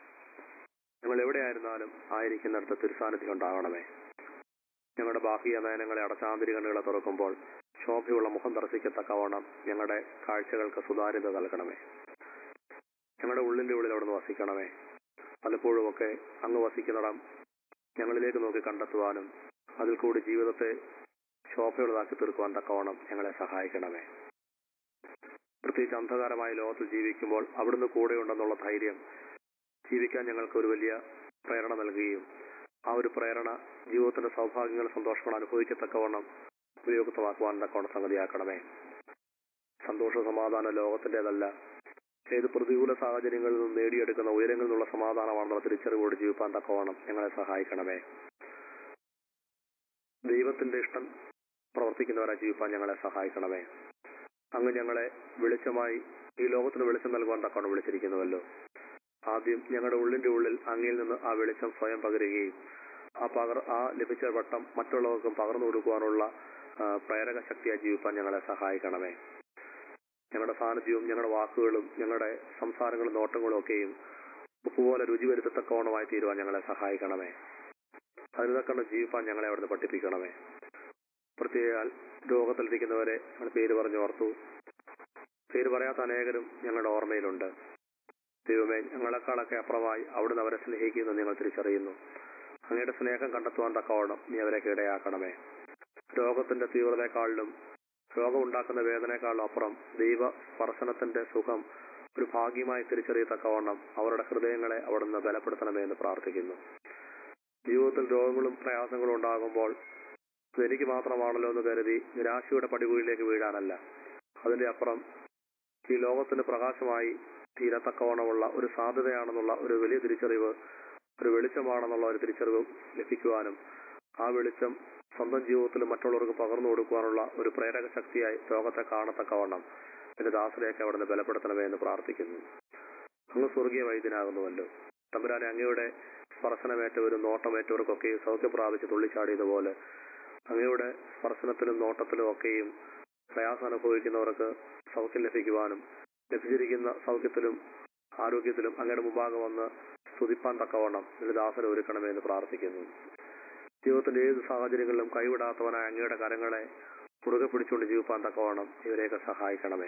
ഞങ്ങൾ എവിടെയായിരുന്നാലും ആയിരിക്കുന്നിടത്ത് തിരുസാന്നിധ്യം ഉണ്ടാകണമേ ഞങ്ങളുടെ ബാഹ്യ നയനങ്ങളെ അടച്ചാന്തരി കണ്ണുകളെ തുറക്കുമ്പോൾ ശോഭയുള്ള മുഖം ദർശിക്കത്തക്കവണ്ണം ഞങ്ങളുടെ കാഴ്ചകൾക്ക് സുതാര്യത നൽകണമേ ഞങ്ങളുടെ ഉള്ളിന്റെ ഉള്ളിൽ അവിടുന്ന് വസിക്കണമേ പലപ്പോഴുമൊക്കെ അങ്ങ് വസിക്കുന്നിടം ഞങ്ങളിലേക്ക് നോക്കി കണ്ടെത്തുവാനും അതിൽ കൂടി ജീവിതത്തെ ശോഭയുള്ളതാക്കി തീർക്കുവാൻ തക്കവണ്ണം ഞങ്ങളെ സഹായിക്കണമേ പ്രത്യേകിച്ച് അന്ധകാരമായ ലോകത്തിൽ ജീവിക്കുമ്പോൾ അവിടുന്ന് കൂടെയുണ്ടെന്നുള്ള ധൈര്യം ജീവിക്കാൻ ഞങ്ങൾക്ക് ഒരു വലിയ പ്രേരണ നൽകുകയും ആ ഒരു പ്രേരണ ജീവിതത്തിന്റെ സൗഭാഗ്യങ്ങൾ സന്തോഷങ്ങൾ അനുഭവിക്കത്തക്കവണ്ണം ഉപയുക്തമാക്കുവാൻ തക്കവണ്ണം സംഗതിയാക്കണമേ സന്തോഷ സമാധാന ലോകത്തിൻ്റെതല്ല ഏത് പ്രതികൂല സാഹചര്യങ്ങളിൽ നിന്നും നേടിയെടുക്കുന്ന ഉയരങ്ങളിൽ നിന്നുള്ള സമാധാനമാണെന്നുള്ള തിരിച്ചറിവോട് ജീവിപ്പാൻ തക്കവണ്ണം ഞങ്ങളെ സഹായിക്കണമേ ദൈവത്തിന്റെ ഇഷ്ടം പ്രവർത്തിക്കുന്നവരായി ജീവിപ്പാൻ ഞങ്ങളെ സഹായിക്കണമേ അങ്ങ് ഞങ്ങളെ വെളിച്ചമായി ഈ ലോകത്തിന് വെളിച്ചം നൽകുവാൻ തക്കവണ്ണം വിളിച്ചിരിക്കുന്നുവല്ലോ ആദ്യം ഞങ്ങളുടെ ഉള്ളിന്റെ ഉള്ളിൽ അങ്ങിൽ നിന്ന് ആ വെളിച്ചം സ്വയം പകരുകയും ആ പകർ ആ ലഭിച്ച വട്ടം മറ്റുള്ളവർക്കും പകർന്നു കൊടുക്കുവാനുള്ള ആ, പ്രേരക ശക്തിയായി ജീവിപ്പാൻ ഞങ്ങളെ സഹായിക്കണമേ ഞങ്ങളുടെ സാന്നിധ്യവും ഞങ്ങളുടെ വാക്കുകളും ഞങ്ങളുടെ സംസാരങ്ങളും നോട്ടങ്ങളും ഒക്കെയും ഉപ്പുപോലെ രുചി വരുത്തത്തക്കവണ്ണമായി തീരുവാൻ ഞങ്ങളെ സഹായിക്കണമേ അതിന് തക്കവണ്ണം ജീവിപ്പാൻ ഞങ്ങളെ അവിടുന്ന് പഠിപ്പിക്കണമേ പ്രത്യേക രോഗത്തിലിരിക്കുന്നവരെ ഞങ്ങൾ പേര് പറഞ്ഞു ഓർത്തു പേര് പറയാത്ത അനേകരും ഞങ്ങളുടെ ഓർമ്മയിലുണ്ട് ദൈവമേ ഞങ്ങളെക്കാളൊക്കെ അപ്പുറമായി അവിടുന്ന് അവരെ സ്നേഹിക്കുന്നു നിങ്ങൾ തിരിച്ചറിയുന്നു അങ്ങയുടെ സ്നേഹം കണ്ടെത്തുവാൻ തക്കവണ്ണം നീ അവരെ ഇടയാക്കണമേ രോഗത്തിന്റെ തീവ്രതയെക്കാളിലും രോഗമുണ്ടാക്കുന്ന വേദനയെക്കാളും അപ്പുറം ദൈവ സ്പർശനത്തിന്റെ സുഖം ഒരു ഭാഗ്യമായി തിരിച്ചറിയത്തക്കവണ്ണം അവരുടെ ഹൃദയങ്ങളെ അവിടുന്ന് ബലപ്പെടുത്തണമേ എന്ന് പ്രാർത്ഥിക്കുന്നു ജീവിതത്തിൽ രോഗങ്ങളും പ്രയാസങ്ങളും ഉണ്ടാകുമ്പോൾ ഇതെനിക്ക് മാത്രമാണല്ലോ എന്ന് കരുതി നിരാശയുടെ പടികുഴിയിലേക്ക് വീഴാനല്ല അതിന്റെ അപ്പുറം ഈ ലോകത്തിന് പ്രകാശമായി തീരത്തക്കവണ്ണമുള്ള ഒരു സാധ്യതയാണെന്നുള്ള ഒരു വലിയ തിരിച്ചറിവ് ഒരു വെളിച്ചമാണെന്നുള്ള ഒരു തിരിച്ചറിവ് ലഭിക്കുവാനും ആ വെളിച്ചം സ്വന്തം ജീവിതത്തിൽ മറ്റുള്ളവർക്ക് പകർന്നു കൊടുക്കുവാനുള്ള ഒരു പ്രേരക ശക്തിയായി ലോകത്തെ കാണത്തക്കവണ്ണം എന്റെ ദാസരെയൊക്കെ അവിടുന്ന് ബലപ്പെടുത്തണമേ എന്ന് പ്രാർത്ഥിക്കുന്നു അങ്ങ് സ്വർഗീയ വൈദ്യനാകുന്നുവല്ലോ തമ്പുരാനെ അങ്ങയുടെ സ്പർശനമേറ്റവരും നോട്ടമേറ്റവർക്കൊക്കെ സൗഖ്യം പ്രാപിച്ച് തുള്ളിച്ചാടിയതുപോലെ അങ്ങയുടെ സ്പർശനത്തിലും നോട്ടത്തിലും ഒക്കെയും പ്രയാസം അനുഭവിക്കുന്നവർക്ക് സൗഖ്യം ലഭിക്കുവാനും ലഭിച്ചിരിക്കുന്ന സൗഖ്യത്തിലും ആരോഗ്യത്തിലും അങ്ങയുടെ മുമ്പാകെ വന്ന് സ്തുതിപ്പാൻ തക്കവണ്ണം നിന്റെ ദാസനെ ഒരുക്കണമേ എന്ന് പ്രാർത്ഥിക്കുന്നു ജീവിതത്തിന്റെ ഏത് സാഹചര്യങ്ങളിലും കൈവിടാത്തവനായ അങ്ങയുടെ കരങ്ങളെ മുറുകെ പിടിച്ചുകൊണ്ട് ജീവിപ്പാൻ തക്കവണ്ണം ഇവരെയൊക്കെ സഹായിക്കണമേ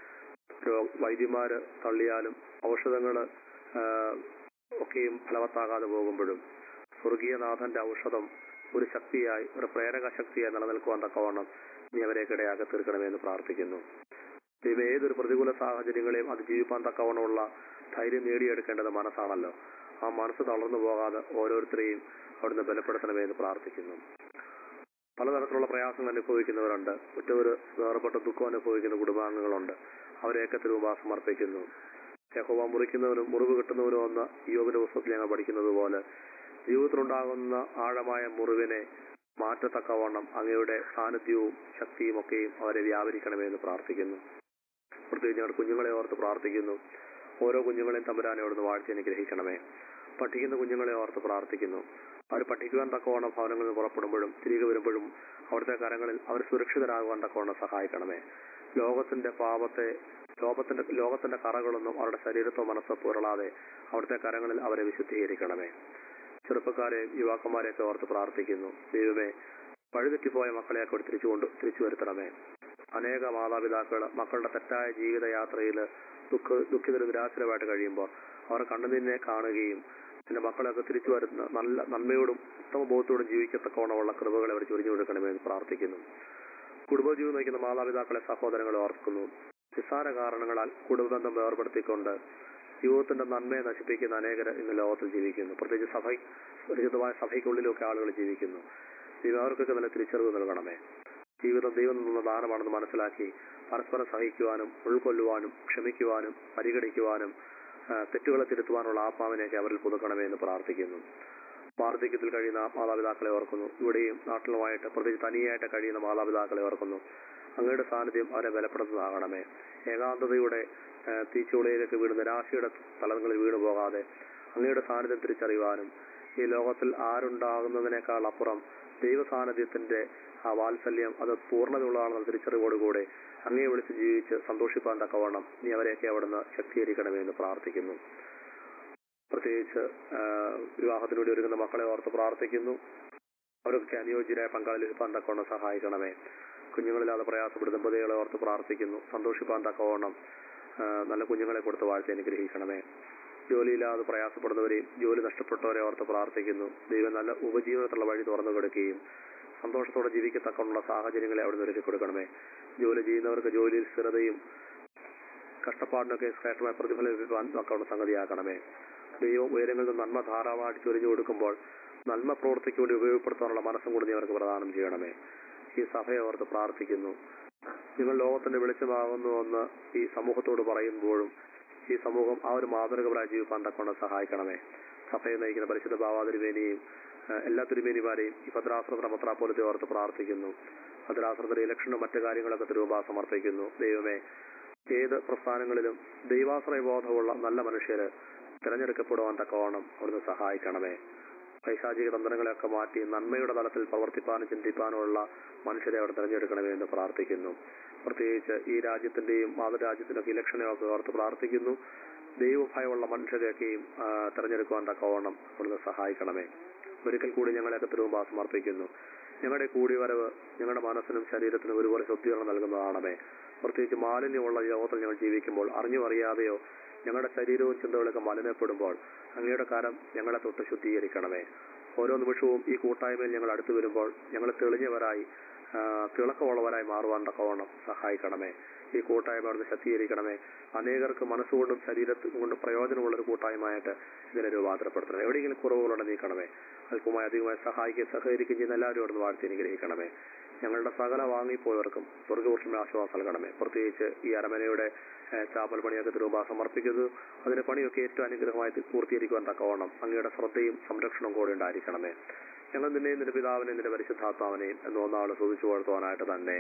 രോ- വൈദ്യന്മാര് തള്ളിയാലും ഔഷധങ്ങള് ആ, ഒക്കെയും ഫലവത്താകാതെ പോകുമ്പോഴും സ്വർഗീയനാഥന്റെ ഔഷധം ഒരു ശക്തിയായി ഒരു പ്രേരക ശക്തിയായി നിലനിൽക്കുവാൻ തക്കവണ്ണം നീ അവരെയൊക്കെ ഇടയാക്കി തീർക്കണമേ എന്ന് പ്രാർത്ഥിക്കുന്നു ദൈവം ഏതൊരു പ്രതികൂല സാഹചര്യങ്ങളെയും അതിജീവിപ്പാൻ തക്കവണ്ണമുള്ള ധൈര്യം നേടിയെടുക്കേണ്ടത് മനസ്സാണല്ലോ ആ മനസ്സ് തളർന്നു പോകാതെ ഓരോരുത്തരെയും അവിടുന്ന് ബലപ്പെടുത്തണമേ എന്ന് പ്രാർത്ഥിക്കുന്നു പലതരത്തിലുള്ള പ്രയാസങ്ങൾ അനുഭവിക്കുന്നവരുണ്ട് ഉറ്റവര് വേർപെട്ട ദുഃഖം അനുഭവിക്കുന്ന കുടുംബാംഗങ്ങളുണ്ട് അവരെയൊക്കെ തിരുമുമ്പാ സമർപ്പിക്കുന്നു യഹോവ മുറിക്കുന്നവനും മുറിവ് കിട്ടുന്നവനും എന്ന് യോബിന്റെ പുസ്തകത്തിൽ ഞങ്ങൾ പഠിക്കുന്നത് പോലെ ജീവിതത്തിലുണ്ടാകുന്ന ആഴമായ മുറിവിനെ മാറ്റത്തക്കവണ്ണം അങ്ങയുടെ സാന്നിധ്യവും ശക്തിയും ഒക്കെയും അവരെ വ്യാപരിക്കണമേ എന്ന് പ്രാർത്ഥിക്കുന്നു പ്രത്യേകിച്ച് ഞങ്ങളുടെ കുഞ്ഞുങ്ങളെ ഓർത്ത് പ്രാർത്ഥിക്കുന്നു ഓരോ കുഞ്ഞുങ്ങളെയും തമ്പുരാനെ അവിടുന്ന് വാഴ്ത്തി അനുഗ്രഹിക്കണമേ പഠിക്കുന്ന കുഞ്ഞുങ്ങളെ ഓർത്ത് പ്രാർത്ഥിക്കുന്നു അവർ പഠിക്കുവാൻ തക്കവണ്ണം ഭവനങ്ങളിൽ നിന്ന് പുറപ്പെടുമ്പോഴും തിരികെ വരുമ്പോഴും അവിടുത്തെ കരങ്ങളിൽ അവർ സുരക്ഷിതരാകുവാൻ തക്കവണ്ണം സഹായിക്കണമേ ലോകത്തിന്റെ പാപത്തെ ലോകത്തിന്റെ ലോകത്തിന്റെ കറകളൊന്നും അവരുടെ ശരീരത്തോ മനസ്സോ പുരളാതെ അവിടുത്തെ കരങ്ങളിൽ അവരെ വിശുദ്ധീകരിക്കണമേ ചെറുപ്പക്കാരെയും യുവാക്കന്മാരെയൊക്കെ ഓർത്ത് പ്രാർത്ഥിക്കുന്നു ദൈവമേ വഴിതെറ്റിപ്പോയ മക്കളെയൊക്കെ അവിടെ തിരിച്ചു കൊണ്ട് തിരിച്ചു വരുത്തണമേ അനേക മാതാപിതാക്കൾ മക്കളുടെ തെറ്റായ ജീവിതയാത്രയിൽ ദുഃഖ ദുഃഖിതരും നിരാശരമായിട്ട് കഴിയുമ്പോൾ അവർ കണ്ണുനിന്നെ കാണുകയും എന്റെ മക്കളെയൊക്കെ തിരിച്ചു വരുന്ന നല്ല നന്മയോടും ഉത്തമ ബോധത്തോടും ജീവിക്കത്തക്കവണ്ണമുള്ള കൃപകളെ അവർ ചൊരിഞ്ഞു കൊടുക്കണമേ എന്ന് പ്രാർത്ഥിക്കുന്നു കുടുംബജീവിതം നയിക്കുന്ന മാതാപിതാക്കളെ സഹോദരങ്ങളെ ഓർക്കുന്നു നിസ്സാര കാരണങ്ങളാൽ കുടുംബബന്ധം വേർപെടുത്തിക്കൊണ്ട് ജീവിതത്തിന്റെ നന്മയെ നശിപ്പിക്കുന്ന അനേകർ ഇന്ന് ലോകത്തിൽ ജീവിക്കുന്നു പ്രത്യേകിച്ച് സഭ പരിചിതമായ സഭയ്ക്കുള്ളിലൊക്കെ ആളുകൾ ജീവിക്കുന്നു ദൈവം അവർക്കൊക്കെ നല്ല തിരിച്ചറിവ് നൽകണമേ ജീവിതം ദൈവം നിന്നുള്ള ദാനമാണെന്ന് മനസ്സിലാക്കി പരസ്പരം സഹിക്കുവാനും ഉൾക്കൊള്ളുവാനും ക്ഷമിക്കുവാനും പരിഗണിക്കുവാനും ആ, തെറ്റുകളെ തിരുത്തുവാനുള്ള ആത്മാവിനെയൊക്കെ അവരിൽ പുതുക്കണമേ എന്ന് പ്രാർത്ഥിക്കുന്നു വാർദ്ധക്യത്തിൽ കഴിയുന്ന മാതാപിതാക്കളെ ഓർക്കുന്നു ഇവിടെയും നാട്ടിലുമായിട്ട് പ്രത്യേകിച്ച് തനിയായിട്ട് കഴിയുന്ന മാതാപിതാക്കളെ ഓർക്കുന്നു അങ്ങയുടെ സാന്നിധ്യം അവരെ ബലപ്പെടുത്തുന്നതാകണമേ ഏകാന്തതയുടെ ആ, തീച്ചുളയിലേക്ക് വീണ് നിരാശയുടെ തലങ്ങളിൽ വീണു പോകാതെ അങ്ങയുടെ സാന്നിധ്യം തിരിച്ചറിയുവാനും ഈ ലോകത്തിൽ ആരുണ്ടാകുന്നതിനേക്കാൾ അപ്പുറം ദൈവ സാന്നിധ്യത്തിന്റെ ആ വാത്സല്യം അത് പൂർണ്ണതയുള്ളതാണെന്ന തിരിച്ചറിവോടുകൂടെ അങ്ങയെ വിളിച്ച് ജീവിച്ച് സന്തോഷിപ്പാൻ തക്കവണ്ണം നീ അവരെയൊക്കെ അവിടുന്ന് ശക്തീകരിക്കണമേ എന്ന് പ്രാർത്ഥിക്കുന്നു പ്രത്യേകിച്ച് ആ, വിവാഹത്തിന് വേണ്ടി ഒരുങ്ങുന്ന മക്കളെ ഓർത്ത് പ്രാർത്ഥിക്കുന്നു അവരൊക്കെ അനുയോജ്യരായ പങ്കാളി ലഭിക്കാൻ തക്കവണ്ണം സഹായിക്കണമേ കുഞ്ഞുങ്ങളില്ലാതെ പ്രയാസപ്പെടുന്ന ദമ്പതികളെ ഓർത്ത് പ്രാർത്ഥിക്കുന്നു സന്തോഷിപ്പാൻ തക്കവണ്ണം ആ, നല്ല കുഞ്ഞുങ്ങളെ കൊടുത്ത് വാഴ്ത്തി അനുഗ്രഹിക്കണമേ ജോലിയില്ലാതെ പ്രയാസപ്പെടുന്നവരെയും ജോലി നഷ്ടപ്പെട്ടവരെ ഓർത്ത് പ്രാർത്ഥിക്കുന്നു ദൈവം നല്ല ഉപജീവനത്തിലുള്ള വഴി തുറന്നു കൊടുക്കുകയും സന്തോഷത്തോടെ ജീവിക്കത്തക്കുള്ള സാഹചര്യങ്ങളെ അവിടുന്ന് ഒരുക്കി കൊടുക്കണമേ ജോലി ചെയ്യുന്നവർക്ക് ജോലിയിൽ സ്ഥിരതയും കഷ്ടപ്പാടിനൊക്കെ ശ്രേഷ്ഠമായ പ്രതിഫലം ലഭിക്കാൻ തക്കവണ്ണം സംഗതിയാക്കണമേ ദൈവം ഉയരങ്ങളിൽ നിന്ന് നന്മ ധാരാളമായിട്ട് ചൊരിഞ്ഞു കൊടുക്കുമ്പോൾ നന്മ പ്രവൃത്തിക്ക് വേണ്ടി ഉപയോഗപ്പെടുത്താനുള്ള മനസ്സും കൂടി നീ അവർക്ക് പ്രദാനം ചെയ്യണമേ ഈ സഭയെ ഓർത്ത് പ്രാർത്ഥിക്കുന്നു നിങ്ങൾ ലോകത്തിന്റെ വെളിച്ചമാകുന്നു എന്ന് ഈ സമൂഹത്തോട് പറയുമ്പോഴും ഈ സമൂഹം ആ ഒരു മാതൃകപരമായി ജീവിക്കാൻ തക്കൊണ്ട് സഹായിക്കണമേ സഭയെ നയിക്കുന്ന പരിശുദ്ധ ഭാവാതിരുമേനിയും ഏഹ് എല്ലാ തിരുമേനിമാരെയും ഈ ഭദ്രാശ്രമ പത്രാപോലത്തെ ഓർത്ത് പ്രാർത്ഥിക്കുന്നു ഭദ്രാശ്രമത്തിലെ ഇലക്ഷനും മറ്റു കാര്യങ്ങളൊക്കെ തിരുവമ്പാ സമർപ്പിക്കുന്നു ദൈവമേ ഏത് പ്രസ്ഥാനങ്ങളിലും ദൈവാശ്രയ ബോധമുള്ള നല്ല മനുഷ്യര് തിരഞ്ഞെടുക്കപ്പെടുവാൻ തക്കവണ്ണം അവിടുന്ന് സഹായിക്കണമേ പൈശാചിക തന്ത്രങ്ങളെയൊക്കെ മാറ്റി നന്മയുടെ തലത്തിൽ പ്രവർത്തിപ്പാനും ചിന്തിപ്പാനുമുള്ള മനുഷ്യരെ അവിടെ തിരഞ്ഞെടുക്കണമേ എന്ന് പ്രാർത്ഥിക്കുന്നു പ്രത്യേകിച്ച് ഈ രാജ്യത്തിന്റെയും മാതൃരാജ്യത്തിനൊക്കെ ഇലക്ഷനെ ഒക്കെ ഓർത്ത് പ്രാർത്ഥിക്കുന്നു ദൈവഭയമുള്ള മനുഷ്യരെയൊക്കെയും ആ, തിരഞ്ഞെടുക്കുവാൻ തക്കവണ്ണം അവിടുന്ന് സഹായിക്കണമേ ഒരിക്കൽ കൂടി ഞങ്ങളെയൊക്കെ തിരുവുമ്പാ സമർപ്പിക്കുന്നു ഞങ്ങളുടെ കൂടിവരവ് ഞങ്ങളുടെ മനസ്സിനും ശരീരത്തിനും ഒരുപോലെ ശുദ്ധീകരണം നൽകുന്നതാണമേ പ്രത്യേകിച്ച് മാലിന്യമുള്ള ഈ ലോകത്തിൽ ഞങ്ങൾ ജീവിക്കുമ്പോൾ അറിഞ്ഞോ അറിയാതെയോ ഞങ്ങളുടെ ശരീരവും ചിന്തകളൊക്കെ മലിനപ്പെടുമ്പോൾ അങ്ങയുടെ കാലം ഞങ്ങളെ തൊട്ട് ശുദ്ധീകരിക്കണമേ ഓരോ നിമിഷവും ഈ കൂട്ടായ്മയിൽ ഞങ്ങൾ അടുത്തു വരുമ്പോൾ ഞങ്ങൾ തെളിഞ്ഞവരായി ആ, തിളക്കമുള്ളവരായി മാറുവാൻ തക്കവണ്ണം സഹായിക്കണമേ ഈ കൂട്ടായ്മ അവിടുന്ന് ശക്തീകരിക്കണമേ അനേകർക്ക് മനസ്സുകൊണ്ടും ശരീരത്തും കൊണ്ടും പ്രയോജനമുള്ള ഒരു കൂട്ടായ്മയായിട്ട് ഇതിനെ രൂപാന്തരപ്പെടുത്തണം എവിടെയെങ്കിലും കുറവുകളുടെ നീക്കണമേ അല്പമായി അധികമായി സഹായിക്കുകയും സഹകരിക്കുകയും ചെയ്യുന്ന എല്ലാവരും അവിടുന്ന് വാഴ്ത്തി അനുഗ്രഹിക്കണമേ ഞങ്ങളുടെ സകല വാങ്ങിപ്പോയവർക്കും സ്വർഗപുരുഷമേ ആശ്വാസം നൽകണമേ പ്രത്യേകിച്ച് ഈ അരമനയുടെ ഏഹ്, ചാപ്പൽ പണിയൊക്കെ തിരുവ സമർപ്പിക്കുന്നു അതിന്റെ പണിയൊക്കെ ഏറ്റവും അനുഗ്രഹമായി തി- പൂർത്തീകരിക്കുവാൻ തക്കവണ്ണം അങ്ങയുടെ ശ്രദ്ധയും സംരക്ഷണവും കൂടെ ഉണ്ടായിരിക്കണമേ ഞങ്ങൾ നിന്നെയും നിന്റെ പിതാവിനെയും നിന്റെ പരിശുദ്ധാത്മാവിനെയും എന്ന് ഒന്നാൾ സ്തുതിച്ചു വളർത്തുവാനായിട്ട് തന്നെ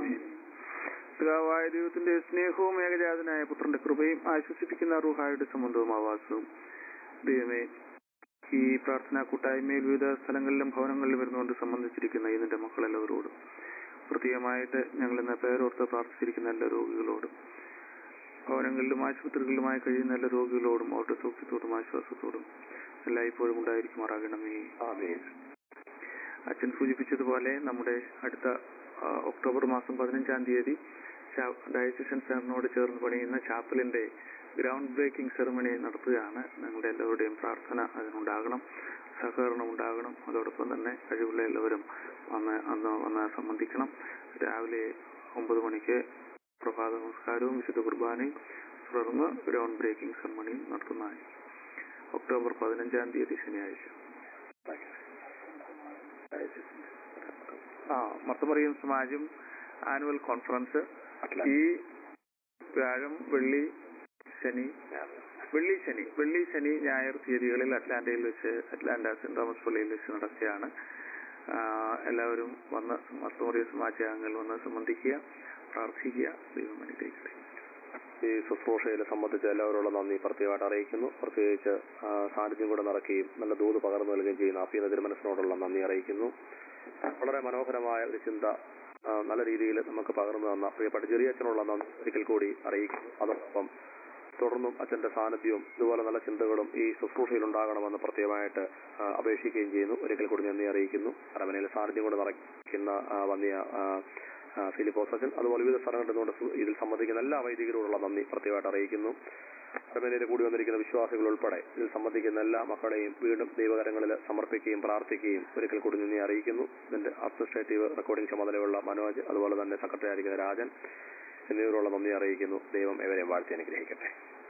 പിതാവായ ദൈവത്തിന്റെ സ്നേഹവും ഏകജാതനായ പുത്രന്റെ കൃപയും ആശ്വസിപ്പിക്കുന്ന റുഹായുടെ സംബന്ധവും ആവാസവും ദൈവമേ ഈ പ്രാർത്ഥനാ കൂട്ടായ്മയിൽ വിവിധ സ്ഥലങ്ങളിലും ഭവനങ്ങളിലും വരുന്നുകൊണ്ട് സംബന്ധിച്ചിരിക്കുന്ന ഈ നിന്റെ മക്കളെല്ലാവരോടും പ്രത്യേകമായിട്ട് ഞങ്ങൾ ഇന്ന് പേരോർത്ത് പ്രാർത്ഥിച്ചിരിക്കുന്ന എല്ലാ രോഗികളോടും ഭവനങ്ങളിലും ആശുപത്രികളിലുമായി കഴിയുന്ന എല്ലാ രോഗികളോടും അവരുടെ സൗഖ്യത്തോടും ആശ്വാസത്തോടും എല്ലായ്പ്പോഴും ഉണ്ടായിരിക്കുമാറാകണമേ ആമേൻ അച്ഛൻ സൂചിപ്പിച്ചതുപോലെ നമ്മുടെ അടുത്ത ആ, ഒക്ടോബർ മാസം പതിനഞ്ചാം തീയതി ഡയസിഷൻ സെന്ററിനോട് ചേർന്ന് പണിയുന്ന ചാപ്പലിന്റെ ഗ്രൗണ്ട് ബ്രേക്കിംഗ് സെറമണി നടത്തുകയാണ് നിങ്ങളുടെ എല്ലാവരുടെയും പ്രാർത്ഥന അതിനുണ്ടാകണം സഹകരണം ഉണ്ടാകണം അതോടൊപ്പം തന്നെ കഴിവുള്ള എല്ലാവരും വന്ന് അന്ന് വന്ന് സംബന്ധിക്കണം രാവിലെ ഒമ്പത് മണിക്ക് പ്രഭാത നമസ്കാരവും വിശുദ്ധ കുർബാനയും തുടർന്ന് ഗ്രൗണ്ട് ബ്രേക്കിംഗ് സെറമണിയും നടത്തുന്നതായിരിക്കും ഒക്ടോബർ പതിനഞ്ചാം തീയതി ശനിയാഴ്ച ആ മർത്തമറിയം സമാജം ആനുവൽ കോൺഫറൻസ് ഈ വ്യാഴം വെള്ളി ശനി വെള്ളി ശനി വെള്ളി ശനി ഞായർ തീയതികളിൽ അറ്റ്ലാന്റയിൽ വെച്ച് അറ്റ്ലാന്റ സെന്റ് തോമസ് പള്ളിയിൽ വെച്ച് നടക്കുകയാണ് ആ, എല്ലാവരും വന്ന് മർത്തമറിയ സമാജാംഗങ്ങൾ വന്ന് സംബന്ധിക്കുക പ്രാർത്ഥിക്കുക ദൈവം അനുഗ്രഹിക്കട്ടെ ഈ ശുശ്രൂഷയിൽ സംബന്ധിച്ച് എല്ലാവരോടുള്ള നന്ദി പ്രത്യേകമായിട്ട് അറിയിക്കുന്നു പ്രത്യേകിച്ച് ആ, സാന്നിധ്യം കൂടെ നടക്കുകയും നല്ല ദൂത് പകർന്നു നൽകുകയും ചെയ്യുന്ന അപ്പീന തിരുമനസിനോടുള്ള നന്ദി അറിയിക്കുന്നു വളരെ മനോഹരമായ ഒരു ചിന്ത ആ, നല്ല രീതിയിൽ നമുക്ക് പകർന്നു തന്ന പ്രിയപ്പെട്ട ചെറിയച്ഛനുള്ള നന്ദി ഒരിക്കൽ കൂടി അറിയിക്കുന്നു അതോടൊപ്പം തുടർന്നും അച്ഛന്റെ സാന്നിധ്യവും ഇതുപോലെ നല്ല ചിന്തകളും ഈ ശുശ്രൂഷയിൽ ഉണ്ടാകണമെന്ന് പ്രത്യേകമായിട്ട് ആ, അപേക്ഷിക്കുകയും ചെയ്യുന്നു ഒരിക്കൽ കൂടി നന്ദി അറിയിക്കുന്നു അരമനയിൽ സാന്നിധ്യം കൊണ്ട് നിറയ്ക്കുന്ന ആ, വന്നിയ ആ, ആ, ഫിലിപ്പോസ് അച്ഛൻ അതുപോലെ വിവിധ സ്ഥലങ്ങളിൽ നിന്നുകൊണ്ട് സു- ഇതിൽ സംബന്ധിക്കുന്ന എല്ലാ വൈദികരോടുള്ള നന്ദി പ്രത്യേകമായിട്ട് അറിയിക്കുന്നു അരമനയിൽ കൂടി വന്നിരിക്കുന്ന വിശ്വാസികൾ ഉൾപ്പെടെ ഇതിൽ സംബന്ധിക്കുന്ന എല്ലാ മക്കളെയും വീണ്ടും ദൈവകരങ്ങളിൽ സമർപ്പിക്കുകയും പ്രാർത്ഥിക്കുകയും ഒരിക്കൽ കൂടി നന്ദി അറിയിക്കുന്നു ഇതിന്റെ അഡ്മിനിസ്ട്രേറ്റീവ് റെക്കോർഡിംഗ് ചുമതലയുള്ള മനോജ് അതുപോലെ തന്നെ സെക്രട്ടറി ആയിരിക്കുന്ന രാജൻ എന്നിവരോടുള്ള നന്ദി അറിയിക്കുന്നു ദൈവം എവരെയും വാഴ്ത്തി അനുഗ്രഹിക്കട്ടെ